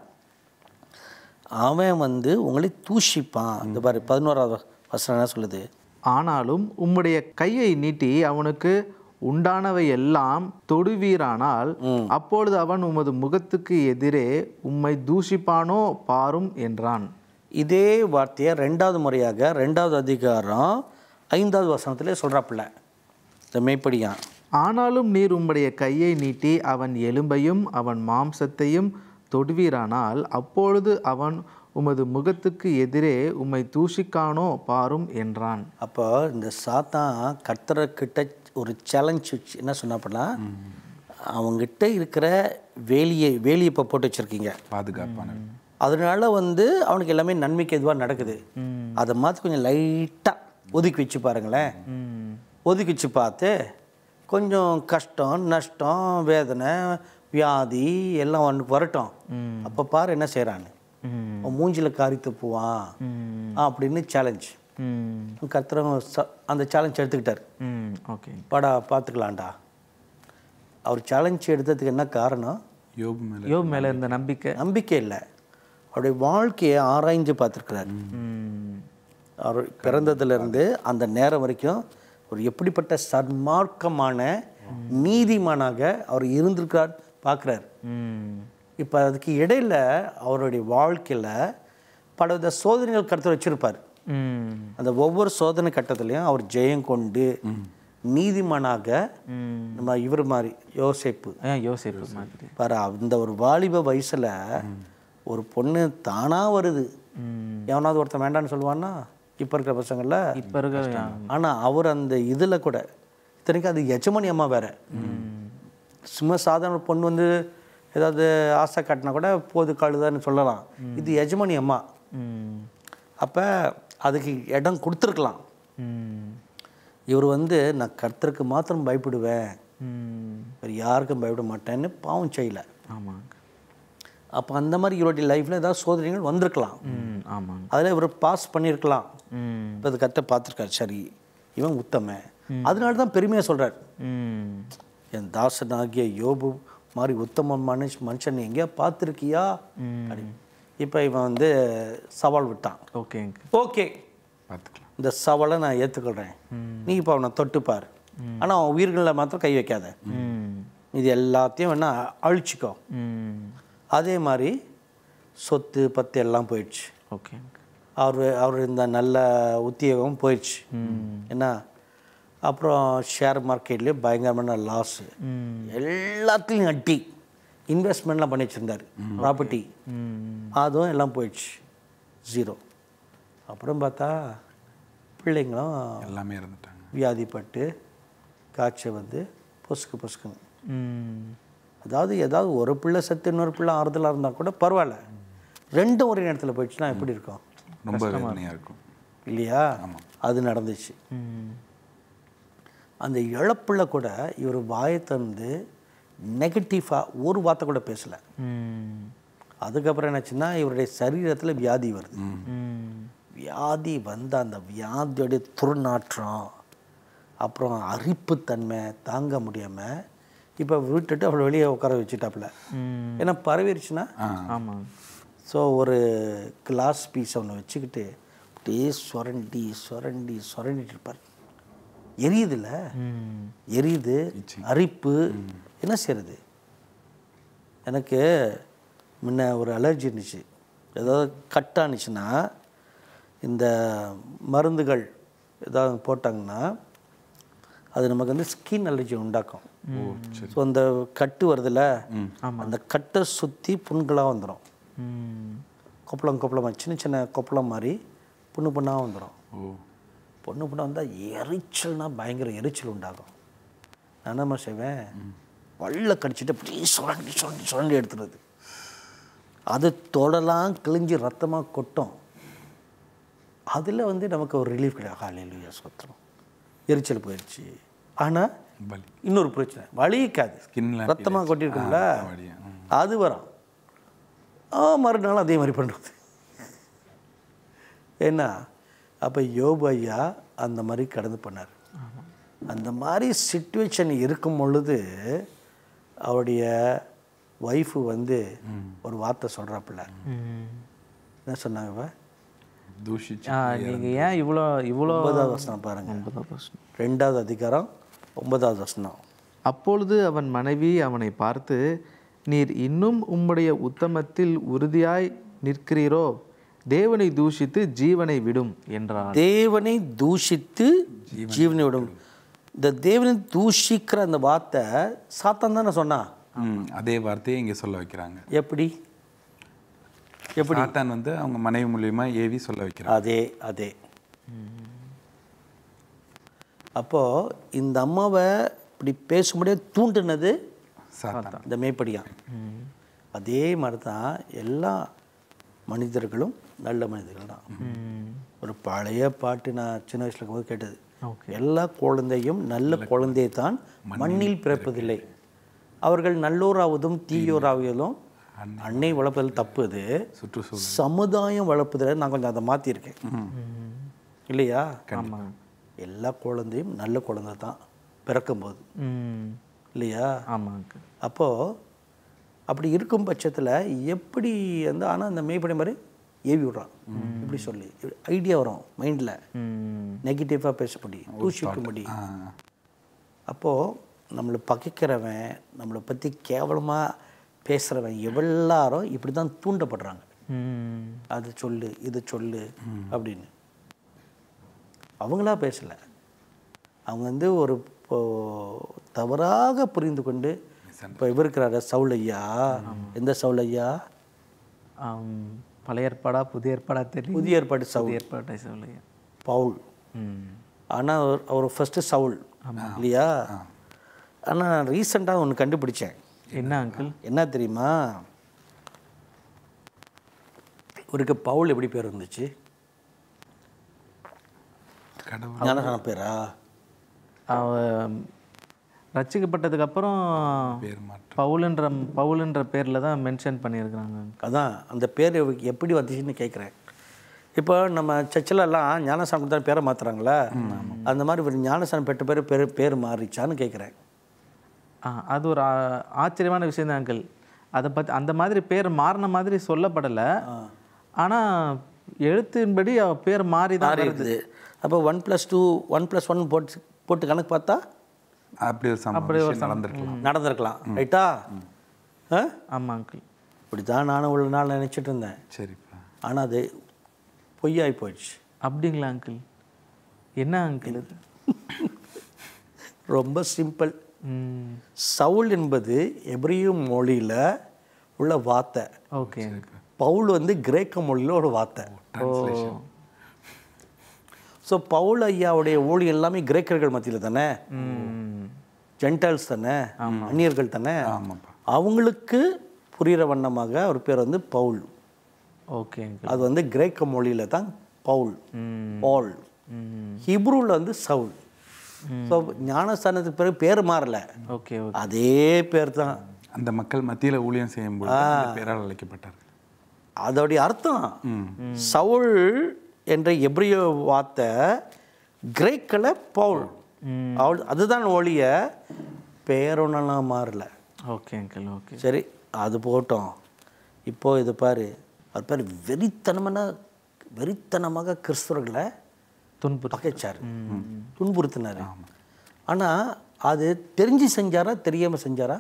A: அவன் வந்து உங்களை தூஷிப்பான் இந்த பாரு பதினோராவது வசனம் என்ன சொல்லுது
B: ஆனாலும் உம்முடைய கையை நீட்டி அவனுக்கு உண்டானவை எல்லாம் தொடுவீரானால் அப்பொழுது அவன் உமது முகத்துக்கு எதிரே உம்மை தூஷிப்பானோ பாரும் என்றான்
A: இதே வார்த்தையை ரெண்டாவது முறையாக ரெண்டாவது அதிகாரம் ஐந்தாவது வசனத்திலே சொல்கிறாப்புல இந்த மெய்ப்படியான்
B: ஆனாலும் நீர் உம்முடைய கையை நீட்டி அவன் எலும்பையும் அவன் மாம்சத்தையும் தொடுவீரானால் அப்பொழுது அவன் உமது முகத்துக்கு எதிரே உம்மை தூஷிக்கானோ பாரும் என்றான்
A: அப்போ இந்த சாத்தான் கர்த்தர்கிட்ட ஒரு சேலஞ்ச் என்ன சொன்னாப்புனா அவங்ககிட்ட இருக்கிற வேலியை வேலியை இப்போ போட்டு வச்சுருக்கீங்க
C: பாதுகாப்பான
A: அதனால வந்து அவனுக்கு எல்லாமே நன்மைக்கு எதுவாக நடக்குது அதை மாதிரி கொஞ்சம் லைட்டாக ஒதுக்கி வச்சு பாருங்களேன்
B: ம்
A: ஒதுக்கி வச்சு பார்த்து கொஞ்சம் கஷ்டம் நஷ்டம் வேதனை வியாதி எல்லாம் அவனுக்கு வரட்டும் அப்போ பாரு என்ன செய்கிறான்னு
B: ம்
A: அவன் மூஞ்சில காரி துப்புவான்
B: ம்
A: அப்படின்னு சேலஞ்ச்
B: ம்
A: கர்த்தரும் ச- அந்த சேலஞ்ச் எடுத்துக்கிட்டார்
B: ம் ஓகே
A: வாடா பார்த்துக்கலாம்டா அவர் சேலஞ்ச் எடுத்ததுக்கு என்ன காரணம்
C: யோபு மேலே
B: யோப் மேலே இருந்த நம்பிக்கை
A: நம்பிக்கை இல்லை அவருடைய வாழ்க்கையை ஆராய்ஞ்சு பார்த்துருக்கிறார்
B: ம்.
A: அவர் பிறந்ததுலேருந்து அந்த நேரம் வரைக்கும் ஒரு எப்படிப்பட்ட சன்மார்க்கமான நீதிமானாக அவர் இருந்திருக்கார் பார்க்குறார்
B: ம்.
A: இப்போ அதுக்கு இடையில அவருடைய வாழ்க்கையில் பலவித சோதனைகள் கருத்து வச்சிருப்பார்
B: ம்.
A: அந்த ஒவ்வொரு சோதனை கட்டத்துலையும் அவர் ஜெயம் கொண்டு நீதிமானாக
B: ம்.
A: நம்ம இவர் மாதிரி யோசிப்பு
B: ஏன் யோசிப்பு மாதிரி
A: பாரு அந்த ஒரு வாலிப வயசுல ஒரு பொண்ணு தானா வருது
B: ம்.
A: எவனாவது ஒருத்தன் வேண்டான்னு சொல்லுவான்னா இப்போ இருக்கிற பசங்கள்ல
B: இப்போ இருக்கிற
A: ஆனா அவர் அந்த இதுல கூட இத்தனைக்கும் அது எஜமானி அம்மா வேற சும்மா சாதாரண பொண்ணு வந்து ஏதாவது ஆசை காட்டினா கூட போது காழுதான்னு சொல்லலாம் இது எஜமானி அம்மா
B: ம்.
A: அப்ப அதுக்கு இடம் கொடுத்துருக்கலாம்
B: ம்.
A: இவர் வந்து நான் கர்த்தருக்கு மாத்திரம் பயப்படுவேன்
B: ம்.
A: வேறு யாருக்கும் பயப்பட மாட்டேன்னு பாவம் செய்யல
B: ஆமாங்க
A: அப்போ அந்த மாதிரி இவருடைய லைஃப்பில் ஏதாவது சோதனைகள் வந்திருக்கலாம்
B: ம் ஆமாங்க
A: அதில் இவர் பாஸ் பண்ணியிருக்கலாம்
B: ம்
A: இப்போ அது கரெக்டாக பார்த்துருக்காரு சரி இவன் உத்தம அதனால தான் பெருமையாக சொல்கிறார்
B: ம்
A: என் தாசனாகிய யோபு மாதிரி உத்தம மனுஷ மனுஷன் எங்கேயா பார்த்துருக்கியா அப்படி இப்போ இவன் வந்து சவால் விட்டான்
B: ஓகேங்க
A: ஓகே
C: பார்த்துக்கலாம்
A: இந்த சவாலை நான் ஏற்றுக்கொள்கிறேன் நீ இப்போ அவனை தொட்டுப்பார் ஆனால் அவன் உயிர்களில் மாத்திரம் கை வைக்காத
B: ம்
A: இது எல்லாத்தையும் வேணா அழிச்சிக்கோ
B: ம்
A: அதே மாதிரி சொத்து பத்து எல்லாம் போயிடுச்சு
B: ஓகேங்க
A: அவர் அவர் இந்த நல்ல உத்தியோகம் போயிடுச்சு என்ன அப்புறம் ஷேர் மார்க்கெட்லேயே பயங்கரமான லாஸு
B: ம்
A: எல்லாத்துலேயும் அட்டி இன்வெஸ்ட்மெண்ட்லாம் பண்ணி வச்சுருந்தார் ப்ராப்பர்ட்டி
B: ம்
A: அதுவும் எல்லாம் போயிடுச்சு ஜீரோ அப்புறம் பார்த்தா பிள்ளைங்களும்
C: எல்லாமே இருந்துட்டாங்க
A: வியாதிப்பட்டு காய்ச்சல் வந்து பொசுக்கு பொசுக்குங்க
B: ம்
A: அதாவது ஏதாவது ஒரு பிள்ளை செத்து இன்னொரு பிள்ளை ஆறுதலாக இருந்தால் கூட பரவாயில்ல ரெண்டும் ஒரே நேரத்தில் போயிடுச்சுன்னா எப்படி இருக்கும்
C: ரொம்ப வேதனையாக இருக்கும்
A: இல்லையா அது நடந்துச்சு
B: ம்
A: அந்த இழப்புல கூட இவர் வாயை தந்து நெகட்டிவாக ஒரு வார்த்தை கூட பேசலை
B: ம்
A: அதுக்கப்புறம் என்னாச்சுன்னா இவருடைய சரீரத்தில் வியாதி வருது
B: ம்
A: வியாதி வந்த அந்த வியாதியோடைய துர்நாற்றம் அப்புறம் அரிப்புத்தன்மை தாங்க முடியாமல் இப்போ விட்டுட்டு அவளை வெளியே உட்கார வச்சுட்டாப்புல
B: ம்
A: ஏன்னா பரவிருச்சுன்னா
B: ஆமாங்க
A: ஸோ ஒரு கிளாஸ் பீஸ் ஒன்று வச்சுக்கிட்டு அப்படியே சுரண்டி சுரண்டி சுரண்டிட்டு இருப்பார் எரியுதுல்ல
B: ம்
A: எரியுது அரிப்பு என்ன செய்யறது எனக்கு முன்ன ஒரு அலர்ஜி இருந்துச்சு ஏதாவது கட்டானுச்சுன்னா இந்த மருந்துகள் ஏதாவது போட்டாங்கன்னா அது நமக்கு வந்து ஸ்கின் அலர்ஜி உண்டாக்கும் ஸோ அந்த கட்டு வருதுல்ல அந்த கட்டை சுற்றி புண்களாக வந்துடும்
B: ம்
A: கொப்பளம் கொப்பளமாக சின்ன சின்ன கொப்பளம் மாதிரி புண்ணு புண்ணாக வந்துடும்
C: ஓ
A: பொண்ணு பொண்ணு வந்தால் எரிச்சல்னா பயங்கர எரிச்சல் உண்டாகும் நான் என்ன செய்வேன் வள்ள கடிச்சிட்டு அப்படியே சுரண்டி சுரண்டி சுரண்டி எடுத்துறது அது தொடலாம் கிழிஞ்சு ரத்தமாக கொட்டும் அதில் வந்து நமக்கு ஒரு ரிலீஃப் கிடையாது காலையிலேயே சுத்தம் எரிச்சல் போயிடுச்சு ஆனால்
C: பலி
A: இன்னொரு பிரச்சனை வலிக்காது
C: ஸ்கின்ல
A: ரத்தமாக கொட்டியிருக்கும்ல
C: வழியா ம்.
A: அது வரும் ஆ மறுநாள் அதே மாதிரி பண்ணுறது என்ன அப்போ யோபு ஐயா அந்த மாதிரி கடந்து பண்ணார் அந்த மாதிரி சுச்சுவேஷன் இருக்கும் பொழுது அவருடைய ஒய்ஃபு வந்து ஒரு வார்த்தை சொல்கிறாப்புல
B: ம்
A: என்ன சொன்னாங்க இவ?
C: தூஷிச்சு
B: ஆ நீங்கள் ஏன் இவ்வளோ இவ்வளோ
A: ஒன்பதாவது வசனம் பாருங்க
B: ஒன்பதாம் வசனம்.
A: ரெண்டாவது அதிகாரம் ஒன்பதாவது வசனம்
B: அப்பொழுது அவன் மனைவி அவனை பார்த்து நீர் இன்னும் உம்முடைய உத்தமத்தில் உறுதியாய் நிற்கிறீரோ தேவனை தூஷித்து ஜீவனை விடும் என்றார்
A: தேவனை தூஷித்து ஜீவனை விடும் இந்த தேவனை தூஷிக்கிற அந்த வார்த்தை சாத்தான் தானே சொன்னான்
C: ம், அதே வார்த்தையை இங்கே சொல்ல வைக்கிறாங்க
A: எப்படி எப்படி
C: சாத்தான் வந்து அவங்க மனைவி மூலியமா ஏவி சொல்ல வைக்கிறாங்க
A: அதே அதே அப்போ இந்த அம்மாவை இப்படி பேசும்படியே தூண்டுனது
C: சாத்தான்
A: இந்த மேப்படியான் அதே மாதிரி தான் எல்லா மனிதர்களும் நல்ல மனிதர்கள் தான்
B: ம்
A: ஒரு பழைய பாட்டு நான் சின்ன வயசுல இருக்கும்போது கேட்டது
B: ஓகே
A: எல்லா குழந்தையும் நல்ல குழந்தையை தான் மண்ணில் பிறப்பதில்லை அவர்கள் நல்லோராவதும் தீயோராவதும் அன்னை வளர்ப்பதில் தப்பு அது
C: சுற்றுச்சூழல்
A: சமுதாயம் வளர்ப்பதில் நான் கொஞ்சம் அதை மாற்றிருக்கேன் இல்லையா
B: ஆமாம்
A: எல்லா குழந்தையும் நல்ல குழந்தை தான் பிறக்கும்போது
B: ம்
A: இல்லையா
B: ஆமாங்க
A: அப்போது அப்படி இருக்கும் பட்சத்தில் எப்படி வந்து ஆனால் அந்த மேய்ப்படி மாதிரி ஏவி விடுறான் இப்படி சொல்லி ஐடியா வரும் மைண்டில்
B: ம்
A: நெகட்டிவாக பேசப்படி தூஷிக்கும்படி அப்போது நம்மளை பகைக்கிறவன் நம்மளை பற்றி கேவலமாக பேசுகிறவன் எல்லாரும் இப்படி தான் தூண்டப்படுறாங்க
B: ம்
A: அது சொல்லு இது சொல்லு அப்படின்னு அவங்களா பேசலை அவங்க வந்து ஒரு இப்போ தவறாக புரிந்து கொண்டு இப்போ இவர் இருக்கிறார சவுல் ஐயா எந்த சவுல் ஐயா
B: ஆம், பழைய ஏற்பாடா புதிய ஏற்பாடா தெரியும்
A: புதிய ஏற்பாடு சவுல்
B: புதிய ஏற்பாட்டை சொல்லுங்க
A: பவுல்
B: ம்
A: ஆனால் அவர் அவர் ஃபஸ்ட்டு சவுல் இல்லையா ஆனால் ரீசெண்டாக ஒன்று கண்டுபிடிச்சேன்
B: என்ன அங்கிள்
A: என்ன தெரியுமா இவருக்கு பவுல் எப்படி பேர் இருந்துச்சு
C: கடவுள்
A: ஞானசான பேரா
B: அவ ரட்சிக்கப்பட்டதுக்கு அப்புறம்
C: பேர் மாற்றம்
B: பவுலுன்ற பவுலுன்ற பேரில் தான் மென்ஷன் பண்ணியிருக்கிறாங்க
A: அதான் அந்த பேர் இவருக்கு எப்படி வந்துச்சுன்னு கேட்குறேன் இப்போ நம்ம சர்ச்சில் எல்லாம் ஞானசானம் தான் பேரை மாற்றுறாங்களா அந்த மாதிரி ஒரு ஞானசானம் பெற்ற பேர் பேர் பேர் மாறிச்சான்னு கேட்குறேன்
B: ஆ அது ஒரு ஆ- ஆச்சரியமான விஷயம் தான் அங்கிள் அதை பற்றி அந்த மாதிரி பேர் மாறின மாதிரி சொல்லப்படலை ஆனால் எழுத்தின்படி அவ பேர் மாறி தான்
A: மாறி இருக்குது அப்போ one plus two one plus one போட்டு போட்டு கணக்கு பார்த்தா
C: அப்படி ஒரு சம்பவம் நடந்திருக்கலாம்
A: நடந்திருக்கலாம் ரைட்டா ஆ
B: ஆமாம் அங்கிள்
A: இப்படி தான் நானும் உள்ள நாள் நினச்சிட்டு இருந்தேன்
C: சரிப்பா
A: ஆனால் அது பொய்யாகி போயிடுச்சு
B: அப்படிங்களா அங்கிள் என்ன அங்கிள் இது
A: ரொம்ப சிம்பிள்
B: ம்
A: சவுல் என்பது எபிரிய மொழியில் உள்ள வார்த்தை
B: ஓகே
A: பவுல் வந்து கிரேக்க மொழியில் ஒரு வார்த்தை
C: டிரான்ஸ்லேஷன்
A: ஸோ பவுல் ஐயாவுடைய ஊழி எல்லாமே கிரேக்கர்கள் மத்தியில் தானே
B: ம்
A: ஜென்டைல்ஸ் தானே அந்நியர்கள் தானே
C: ஆமாப்பா
A: அவங்களுக்கு புரிகிற வண்ணமாக அவர் பேர் வந்து பவுல்
B: ஓகே அங்கிள்
A: அது வந்து கிரேக்க மொழியில் தான் பவுல்
B: ம்
A: பால்
B: ம்
A: ஹிப்ரூவில் வந்து சவுல் ஸோ ஞானஸ்தானத்துக்கு பிறகு பேர் மாறல
B: ஓகே ஓகே
A: அதே பேர் தான்
C: அந்த மக்கள் மத்தியில் ஊழியம் செய்யும்போது அந்த பேரால் அழைக்கப்பட்டார்
A: அதோடைய அர்த்தம் சவுல் என்ற எப்ரிய வார்த்தை கிரேக்கில் பவுல் அவள் அதுதான் ஒழிய பேரொன்னெல்லாம் மாறல
B: ஓகே அங்கிள் ஓகே
A: சரி அது போட்டோம் இப்போ இது பாரு அது பேர் வெறித்தனமான வெறித்தனமாக கிறிஸ்தவர்களை
B: துன்புறு
A: பகைச்சார் துன்புறுத்தினார் ஆனால் அது தெரிஞ்சு செஞ்சாரா தெரியாமல் செஞ்சாரா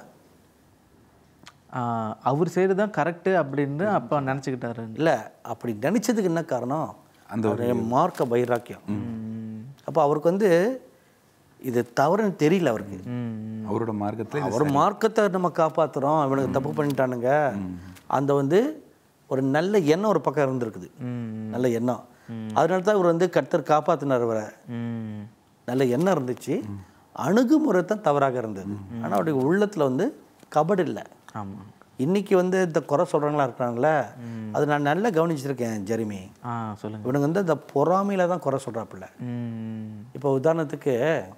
B: ஆ, அவர் சைடு தான் கரெக்டு அப்படின்னு அப்போ நினச்சிக்கிட்டாரு
A: இல்லை அப்படி நினச்சதுக்கு என்ன காரணம்
C: அந்த
A: அந்த மார்க்க வைராக்கியம் அப்போ அவருக்கு வந்து இது தவறுன்னு தெரியல அவருக்கு
B: ம்
C: அவரோட மார்க்கத்தில்
A: அவர் மார்க்கத்தை நம்ம காப்பாத்துறோம் இவனுக்கு தப்பு பண்ணிட்டானுங்க அந்த வந்து ஒரு நல்ல எண்ணம் ஒரு பக்கம் இருந்திருக்குது
B: ம்
A: நல்ல எண்ணம் அதனால தான் இவர் வந்து கர்த்தர் காப்பாத்தினார் இவரை
B: ம்
A: நல்ல எண்ணம் இருந்துச்சு அணுகுமுறை தான் தவறாக இருந்தது ஆனால் அவருடைய உள்ளத்தில் வந்து கபடு இல்லை
B: ஆமாம்
A: இன்னைக்கு வந்து இந்த குறை சொல்கிறவங்களா இருக்கிறாங்களே அது நான் நல்லா கவனிச்சிருக்கேன் ஜெரிமி
B: ஆ சொல்லுங்கள்
A: இவனுங்க வந்து இந்த பொறாமையில தான் குறை சொல்கிறாப்புல
B: ம்
A: இப்போ உதாரணத்துக்கு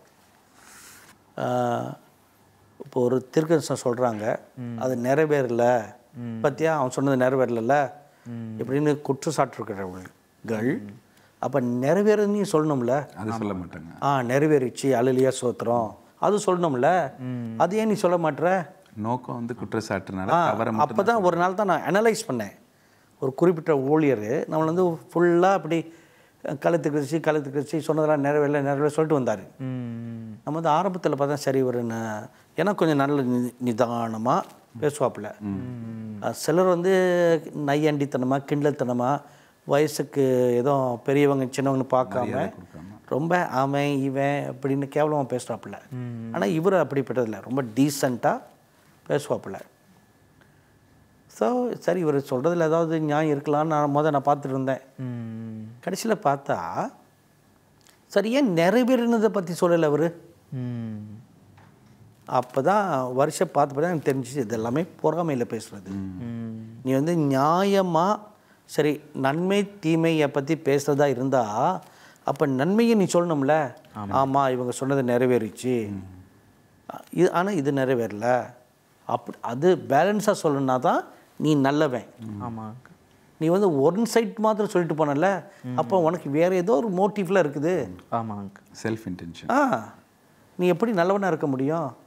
A: ஆஹ், இப்போ ஒரு திருக்கரசம் சொல்கிறாங்க அது நிறைவேறல பத்தியா அவன் சொன்னது நிறைவேறல இப்படின்னு குற்றச்சாட்டுருக்கிறவர்கள் அப்போ நிறைவேறன்னு சொல்லணும்ல
C: அது சொல்ல மாட்டாங்க
A: ஆ நிறைவேறிச்சு அழுலியா சோத்திரம் அது சொல்லணும்ல அது ஏன் நீ சொல்ல மாட்ற
C: நோக்கம் வந்து குற்றச்சாட்டுனால
A: ஆ
C: தவற
A: அப்போ தான் ஒரு நாள் தான் நான் அனலைஸ் பண்ணேன் ஒரு குறிப்பிட்ட ஊழியர் நம்மளை வந்து ஃபுல்லாக அப்படி கழுத்து கிழிச்சு கழுத்து கிழிச்சு சொன்னதெல்லாம் நிறைவேறல நிறைவேற சொல்லிட்டு வந்தார்
B: ம்
A: நம்ம வந்து ஆரம்பத்தில் பார்த்தா சரி ஒரு ந- ஏன்னா கொஞ்சம் நல்ல நி நிதானமாக பேசுவாப்புல அஹ் சிலர் வந்து நையண்டித்தனமாக கிண்டல்தனமாக வயசுக்கு ஏதோ பெரியவங்க சின்னவங்கன்னு பார்க்காம ரொம்ப அவன் இவன் அப்படின்னு கேவலமாக பேசுகிறாப்புல ஆனால் இவர் அப்படிப்பட்டதில்ல ரொம்ப டீசெண்டாக பேசுவாப்புல ஸோ சரி இவர் சொல்கிறதுல ஏதாவது நியாயம் இருக்கலாம்னு நான் முதல் நான் பார்த்துட்டு இருந்தேன்
B: ம்
A: கடைசியில் பார்த்தா சரி ஏன் நிறைவேறினதை பற்றி சொல்லலை அவர்
B: ம்
A: அப்போ தான் வருஷம் பார்த்து பார்த்தா எனக்கு தெரிஞ்சிச்சு இது எல்லாமே பொறாமையில் பேசுகிறது
B: ம்
A: நீ வந்து நியாயமாக சரி நன்மை தீமையை பற்றி பேசுகிறதா இருந்தால் அப்போ நன்மையை நீ சொல்லணும்ல ஆமாம் இவங்க சொன்னது நிறைவேறிச்சு இது ஆனால் இது நிறைவேறல அப்படி அது பேலன்ஸாக சொல்லணும்னா தான் நீ நல்லவன்
B: ஆமாம்
A: நீ வந்து ஒன் சைட் மாத்திரம் சொல்லிட்டு போனல அப்போ உனக்கு வேற ஏதோ ஒரு மோட்டிவ்ல இருக்குது
B: ஆமாங்க
C: செல்ஃப் இன்டென்ஷன்
A: ஆ நீ எப்படி நல்லவனா இருக்க முடியும்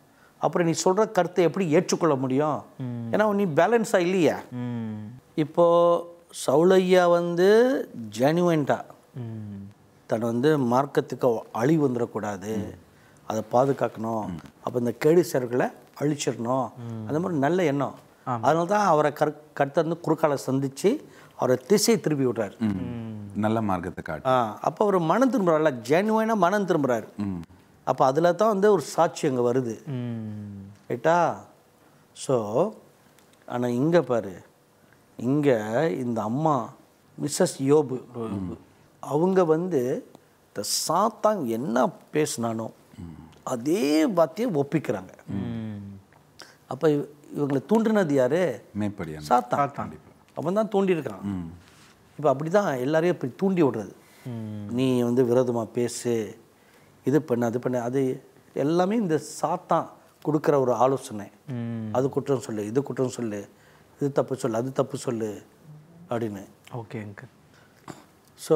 A: அப்புறம் நீ சொல்கிற கருத்தை எப்படி ஏற்றுக்கொள்ள முடியும் ஏன்னா நீ பேலன்ஸாக இல்லையா
B: ம்
A: இப்போ சவுளையா வந்து ஜெனுவன்ட்டாக
B: ம்
A: தன் வந்து மார்க்கத்துக்கு அழிவு வந்துடக்கூடாது அதை பாதுகாக்கணும் அப்போ இந்த கேடு செயல்களை அழிச்சிடணும் அந்த மாதிரி நல்ல எண்ணம் அதனால தான் அவரை கரு கருத்தை வந்து குறுக்கால சந்தித்து அவரை திசை திருப்பி விடுறாரு
C: நல்ல மார்க்கத்தை காட்டு
A: ஆ அப்போ அவர் மனம் திரும்புறாருல ஜெனுவனாக மனம் திரும்புறாரு அப்போ அதில் தான் வந்து ஒரு சாட்சி அங்கே வருது
B: ம்
A: ரைட்டா ஸோ ஆனால் இங்கே பாரு இங்கே இந்த அம்மா மிஸ்ஸஸ் யோபு அவங்க வந்து இந்த சாத்தான் என்ன பேசினானோ அதே வார்த்தையை ஒப்பிக்கிறாங்க
B: ம்
A: அப்போ இவங்களை தூண்டினது யாரு
C: மேப்படியான
A: சாத்தான் அவன் தான் தூண்டியிருக்கான் இப்போ அப்படி தான் எல்லாரையும் இப்படி தூண்டி விடுறது நீ வந்து விரோதமாக பேசு இது பண்ணு அது பண்ணு அது எல்லாமே இந்த சாத்தான் கொடுக்குற ஒரு ஆலோசனை
B: ம்
A: அது குற்றம் சொல்லு இது குற்றம் சொல்லு இது தப்பு சொல்லு அது தப்பு சொல்லு அப்படின்னு
B: ஓகே அங்கிள்
A: ஸோ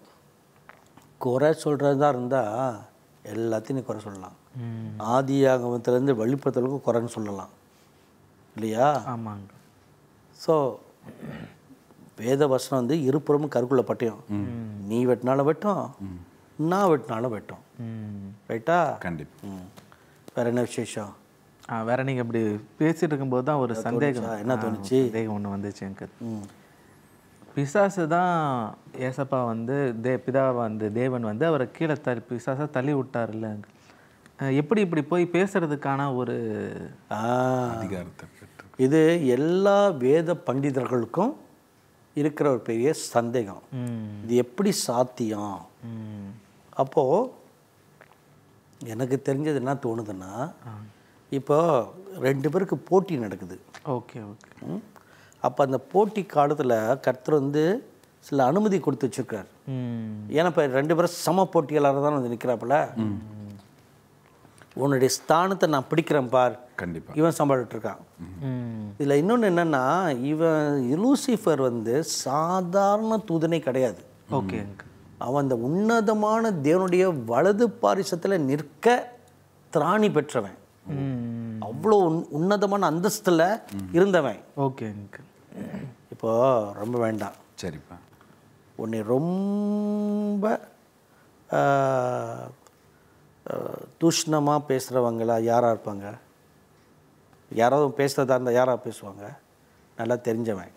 A: குறை சொல்கிறதா இருந்தால் எல்லாத்தையும் நீ குறை சொல்லலாம்
B: ம்
A: ஆதியாகமத்துலேருந்து வெளிப்படுத்தலுக்கும் குறைன்னு சொல்லலாம் இல்லையா
B: ஆமாங்க
A: ஸோ வேத வசனம் வந்து இருபுறமும் கருக்குள்ள பட்டயம் நீ வெட்டினாலும் வெட்டும் நான் வெட்டினாலும் வெட்டும்
B: ம்
A: ரைட்டா
C: கண்டிப்பா
A: ம் வேற என்ன விசேஷம்
B: ஆ வேற நீங்க இப்படி பேசிட்டு இருக்கும்போது தான் ஒரு சந்தேகம்
A: தோணுச்சா? என்ன
B: ஆ,
A: தோணுச்சு?
B: சந்தேகம் ஒன்று வந்துச்சு எனக்கு
A: ம்
B: பிசாசு தான் ஏசப்பா வந்து தே பிதா வந்து தேவன் வந்து அவரை கீழே தள்ளி பிசாசை தள்ளி விட்டார்ல அஹ் எப்படி இப்படி போய் பேசுறதுக்கான ஒரு
A: ஆ
C: அதிகாரத்தை பெற்று
A: இது எல்லா வேத பண்டிதர்களுக்கும் இருக்கிற ஒரு பெரிய சந்தேகம்
B: ம்,
A: இது எப்படி சாத்தியம்
B: ம்,
A: அப்போது எனக்கு தெரிஞ்சது என்ன தோணுதுன்னா இப்போ ரெண்டு பேருக்கு போட்டி நடக்குது
B: ஓகே ஓகே
A: அப்போ அந்த போட்டி காலத்தில் கர்த்தர் வந்து சில அனுமதி கொடுத்து வச்சிருக்காரு
B: ம்
A: ஏன்னா இப்போ ரெண்டு பேரும் சம போட்டியாளராக தான் வந்து நிற்கிறாப்புல உன்னுடைய ஸ்தானத்தை நான் பிடிக்கிறேன் பார்
C: கண்டிப்பா
A: இவன் சம்பாடிட்டு இருக்கான்
B: ம்
A: இதில் இன்னொன்று என்னென்னா இவன் லூசிஃபர் வந்து சாதாரண தூதனை கிடையாது
B: ஓகே அங்கிள்
A: அவன் அந்த உன்னதமான தேவனுடைய வலது பாரிசத்தில் நிற்க திராணி பெற்றவன்
B: ம்
A: அவ்வளோ உன் உன்னதமான அந்தஸ்தில் இருந்தவன்
B: ஓகே அங்கிள்
A: இப்போ ரொம்ப வேண்டாம்
C: சரிப்பா
A: உன்னை ரொம்ப தூஷ்ணமாக பேசுகிறவங்களா யாராக இருப்பாங்க யாராவது பேசுகிறதா இருந்தால் யாராக பேசுவாங்க நல்லா தெரிஞ்சவன்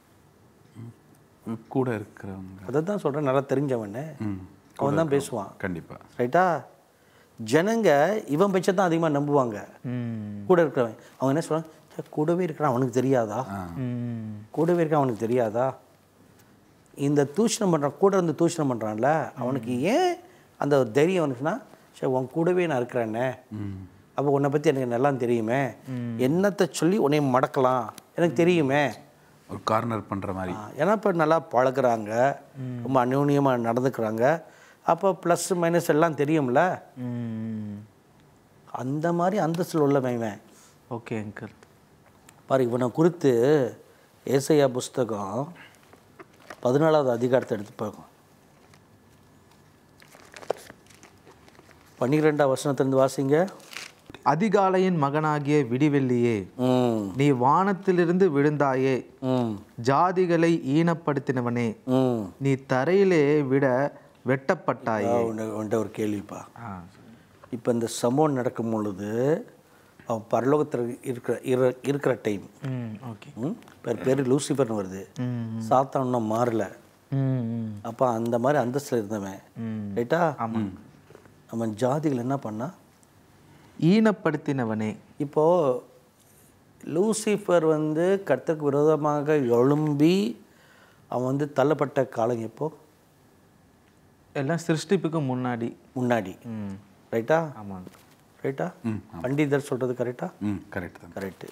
C: கூட இருக்கிறவங்க
A: அதை தான் சொல்கிறேன் நல்லா தெரிஞ்சவனே
C: ம்
A: அவன் தான் பேசுவான்
C: கண்டிப்பா
A: ரைட்டா ஜனங்க இவன் பேச்சை தான் அதிகமாக நம்புவாங்க
B: ம்
A: கூட இருக்கிறவன் அவங்க என்ன சொல்லுவாங்க "ச்சே, கூடவே இருக்கிறான் அவனுக்கு தெரியாதா
B: ம்
A: கூடவே இருக்கான் அவனுக்கு தெரியாதா இந்த தூஷணம் பண்ணுறான் கூட இருந்து தூஷணம் பண்ணுறான்ல அவனுக்கு ஏன் அந்த ஒரு தைரியம் வந்துச்சுன்னா சரி உன் கூடவே நான் இருக்கிறேன்னே அப்போ உன்னை பற்றி எனக்கு நல்லா தெரியுமே என்னத்தை சொல்லி உன்னை மடக்கலாம் எனக்கு தெரியுமே
C: ஒரு கார்னர் பண்ற மாதிரி
A: ஆ, ஏன்னா இப்போ நல்லா பழகுறாங்க ரொம்ப அந்யோன்யமாக நடந்துக்கிறாங்க அப்போ ப்ளஸ் மைனஸ் எல்லாம் தெரியும்ல
B: ம்
A: அந்த மாதிரி அந்தஸ்தில் உள்ளவன் இவன்
B: ஓகே அங்கிள்
A: பாரு இவனை குறித்து ஏசையா புஸ்தகம் பதினாலாவது அதிகாரத்தை எடுத்து பார்க்கும் பன்னிரெண்டாம் வசனத்திலிருந்து வாசிங்க
B: அதிகாலையின் மகனாகிய விடிவெள்ளியே
A: ம்
B: நீ வானத்திலிருந்து விழுந்தாயே
A: ம்
B: ஜாதிகளை ஈனப்படுத்தினவனே
A: ம்
B: நீ தரையிலே விட வெட்டப்பட்டாயே
A: உன்ட்ட ஒரு கேள்விப்பா இப்போ இந்த சம்பவம் நடக்கும் பொழுது அவன் பரலோகத்தில் இருக்கிற இரு- இருக்கிற டைம்
B: ம் ஓகே
A: ம் பேர் பேர் லூசிஃபர்னு வருது
B: ம்
A: சாத்தான் இன்னும் மாறல
B: ம் ம்
A: அப்போ அந்த மாதிரி அந்தஸ்தில் இருந்தவன்
B: ம்
A: ரைட்டா ஆமாம் அவன் ஜாதிகள் என்ன பண்ணா
B: ஈனப்படுத்தினவனே
A: இப்போது லூசிஃபர் வந்து கர்த்தருக்கு விரோதமாக எழும்பி அவன் வந்து தள்ளப்பட்ட காலம் எப்போ
B: எல்லாம் சிருஷ்டிப்புக்கு முன்னாடி
A: முன்னாடி
B: ம்
A: ரைட்டா
B: ஆமாங்க
A: ரைட்டா
C: ம்
A: பண்டிதர் சொல்கிறது கரெக்டா
C: ம் கரெக்ட் தான்
A: கரெக்டு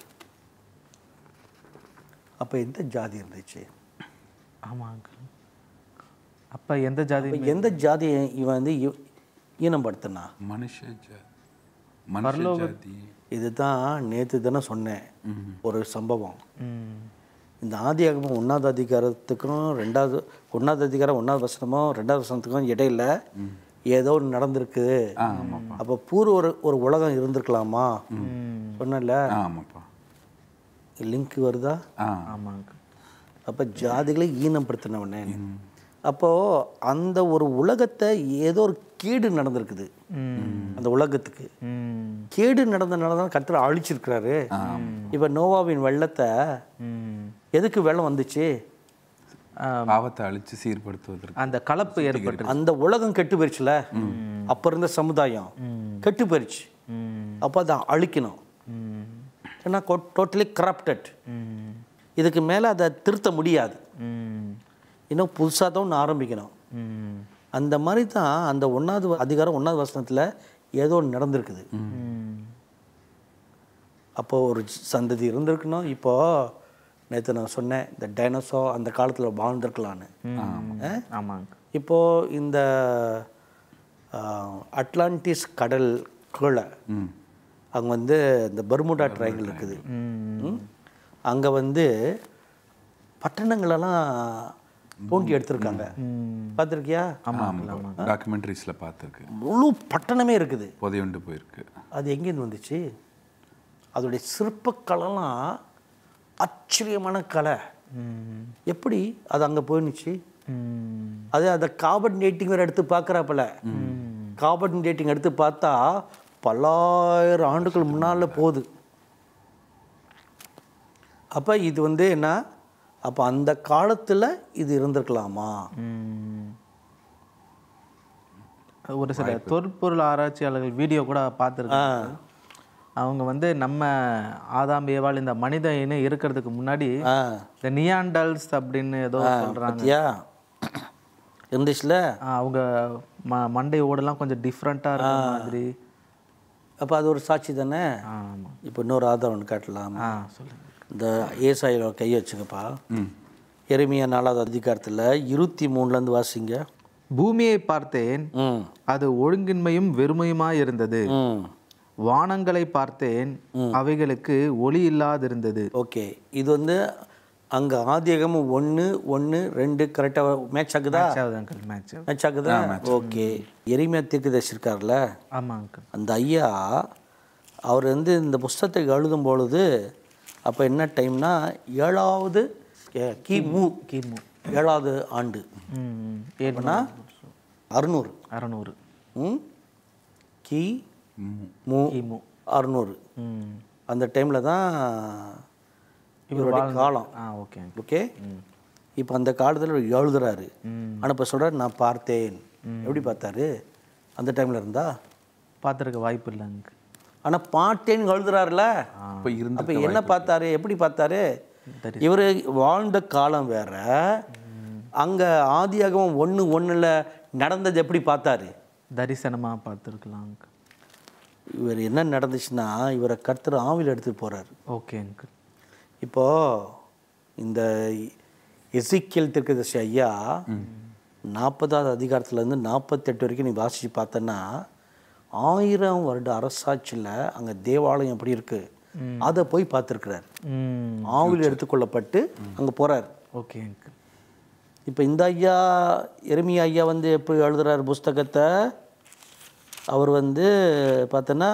A: அப்போ எந்த ஜாதி இருந்துச்சு
B: ஆமாங்க அப்போ எந்த ஜாதி
A: அப்ப எந்த ஜாதியை இவன் வந்து ஈ- ஈனப்படுத்தினா
C: மனுஷ ஜாதி மனுஷ ஜாதி
A: இதுதான் நேற்று தானே சொன்னேன் ஒரு சம்பவம்
B: ம்
A: இந்த ஆதியாகமம் ஒன்றாவது அதிகாரத்துக்கும் ரெண்டாவது ஒன்றாவது அதிகாரம் ஒன்றாவது வசனமும் ரெண்டாவது வசனத்துக்கும் இடையில ஏதோ ஒன்று நடந்திருக்கு அப்போ பூர்வ ஒரு ஒரு உலகம் இருந்திருக்கலாமா சொன்னல
C: ஆ ஆமாப்பா
A: லிங்க் வருதா
C: ஆ
B: ஆமாங்க
A: அப்போ ஜாதிகளை ஈனப்படுத்தினவனே அப்போது அந்த ஒரு உலகத்தை ஏதோ ஒரு கேடு நடந்திருக்குது அந்த உலகத்துக்கு
B: ம்
A: கேடு நடந்தனால தான் கர்த்தர் அழிச்சிருக்கிறாரு இப்போ நோவாவின் வெள்ளத்தை
B: ம்
A: எதுக்கு வெள்ளம் வந்துச்சு
C: பாவத்தை அழிச்சு சீர்படுத்துவதற்கு
B: அந்த கலப்பு ஏற்பட்டு
A: அந்த உலகம் கெட்டு போயிடுச்சுல அப்போ இருந்த சமுதாயம் கெட்டு போயிடுச்சு
B: ம்
A: அப்போ அதை அழிக்கணும்
B: ம்
A: ஏன்னா டோட்டலி கரப்டட்
B: ம்
A: இதுக்கு மேலே அதை திருத்த முடியாது
B: ம்
A: இன்னும் புதுசாக தான் ஒன்று ஆரம்பிக்கணும்
B: ம்
A: அந்த மாதிரி தான் அந்த ஒன்றாவது அதிகாரம் ஒன்றாவது வசனத்தில் ஏதோ ஒன்று நடந்திருக்குது
B: ம்
A: அப்போது ஒரு சந்ததி இருந்திருக்கணும் இப்போது நேற்று நான் சொன்னேன் இந்த டைனோசோ அந்த காலத்தில் வாழ்ந்திருக்கலான்னு ஆ?
B: ஆமாங்க
A: இப்போது இந்த ஆ, அட்லாண்டிஸ் கடல் கீழே
C: ம்
A: அங்கே வந்து இந்த பர்முடா ட்ரையாங்கிள் இருக்குது
B: ம்
A: அங்கே வந்து பட்டணங்களெல்லாம் தோண்டி எடுத்திருக்காங்க
B: ம்
A: பார்த்துருக்கியா
C: ஆமாம் டாக்குமெண்ட்ரிஸில் பார்த்துருக்கு
A: முழு பட்டணமே இருக்குது
C: புதையுண்டு போயிருக்கு
A: அது எங்கேருந்து வந்துச்சு அதோடைய சிற்பக்கலைலாம் ஆச்சரியமான கலை
B: ம்
A: எப்படி அது அங்கே போயிடுச்சு
B: ம்
A: அது அதை கார்பன் டேட்டிங் வேறு எடுத்து பார்க்குறாப்புல கார்பன் டேட்டிங் எடுத்து பார்த்தா பல்லாயிரம் ஆண்டுகள் முன்னால் போகுது அப்போ இது வந்து என்ன அப்போ அந்த காலத்தில் இது இருந்திருக்கலாமா
B: ம். ஒரு சில தொல்பொருள் ஆராய்ச்சியாளர்கள் வீடியோ கூட பார்த்துருக்காங்க அவங்க வந்து நம்ம ஆதாம் ஏவாள் இந்த மனித இனம் இருக்கிறதுக்கு முன்னாடி
A: ஆ
B: இந்த நியாண்டல்ஸ் அப்படின்னு ஏதோ சொல்றாங்க
A: பார்த்தியா இருந்துச்சுல
B: ஆ, அவங்க ம மண்டை ஓடெல்லாம் கொஞ்சம் டிஃப்ரெண்ட்டாக இருக்கிற மாதிரி
A: அப்போ அது ஒரு சாட்சி தானே
B: ஆமாம்
A: இப்போ இன்னொரு ஆதாரம் ஒன்று காட்டலாம்
B: ஆ சொல்லுங்க
A: இந்த ஏசாயில கை வச்சுக்கப்பா எருமையா நாலாவது அதிகாரத்தில் இருபத்தி மூணுலேருந்து வாசிங்க
B: பூமியை பார்த்தேன்
A: ம்
B: அது ஒழுங்கின்மையும் வெறுமையுமாய் இருந்தது
A: ம்
B: வானங்களை பார்த்தேன் அவைகளுக்கு ஒளி இல்லாதிருந்தது
A: ஓகே இது வந்து அங்கே ஆதியகமும் ஒன்று ஒன்று ரெண்டு கரெக்டாக மேட்ச் ஆகுதா
B: மேட்ச் அங்கிள் மேட்ச்
A: மேட்ச் ஆகுதா ஓகே எரிமையா தீர்க்கதரிசி இருக்கார்ல
B: ஆமாம் அங்கிள்
A: அந்த ஐயா அவர் வந்து இந்த புஸ்தகத்தை எழுதும் பொழுது அப்போ என்ன டைம்னா ஏழாவது ஏ- கிமு
B: கிமு
A: ஏழாவது ஆண்டு
B: ம் ஏழு
A: அப்படின்னா அறுநூறு
B: அறநூறு
A: ம் கி மு
B: கிமு
A: அறுநூறு
B: ம்
A: அந்த டைமில் தான் இவருடைய காலம்
B: ஆ ஓகே
A: ஓகே இப்போ அந்த காலத்தில் இவர் எழுதுறாரு
B: ம்.
A: ஆனால் இப்போ சொல்கிறார் நான் பார்த்தேன் எப்படி பார்த்தாரு அந்த டைமில் இருந்தா
B: பார்த்துருக்க வாய்ப்பு இல்லை அங்கே
A: ஆனால் பார்த்தேன்னு எழுதுறாருல
C: இப்போ இருந்து
A: அப்போ என்ன பார்த்தாரு எப்படி பார்த்தாரு
B: That
A: இவர் வாழ்ந்த காலம் வேற அங்கே ஆதியாகமம் ஒன்று ஒன்றில் நடந்தது எப்படி பார்த்தாரு
B: தரிசனமாக பார்த்துருக்கலாம் அங்கிள்
A: இவர் என்ன நடந்துச்சுன்னா இவரை கர்த்தர் ஆவியில் எடுத்துட்டு போறாரு
B: ஓகே அங்கிள்
A: இப்போ இந்த எசிக்கியல் திருக்கதர்சி ஐயா நாற்பதாவது அதிகாரத்துலேருந்து நாற்பத்தெட்டு வரைக்கும் நீ வாசித்து பார்த்தன்னா ஆயிரம் வருட அரசாட்சியில் அங்கே தேவாலயம் எப்படி இருக்கு அதை போய் பார்த்துருக்கிறார்
B: ம்
A: ஆவில் எடுத்துக்கொள்ளப்பட்டு அங்கே போறார்
B: ஓகே அங்கிள்
A: இப்போ இந்த ஐயா எருமியா ஐயா வந்து எப்படி எழுதுறாரு புஸ்தகத்தை அவர் வந்து பார்த்தோன்னா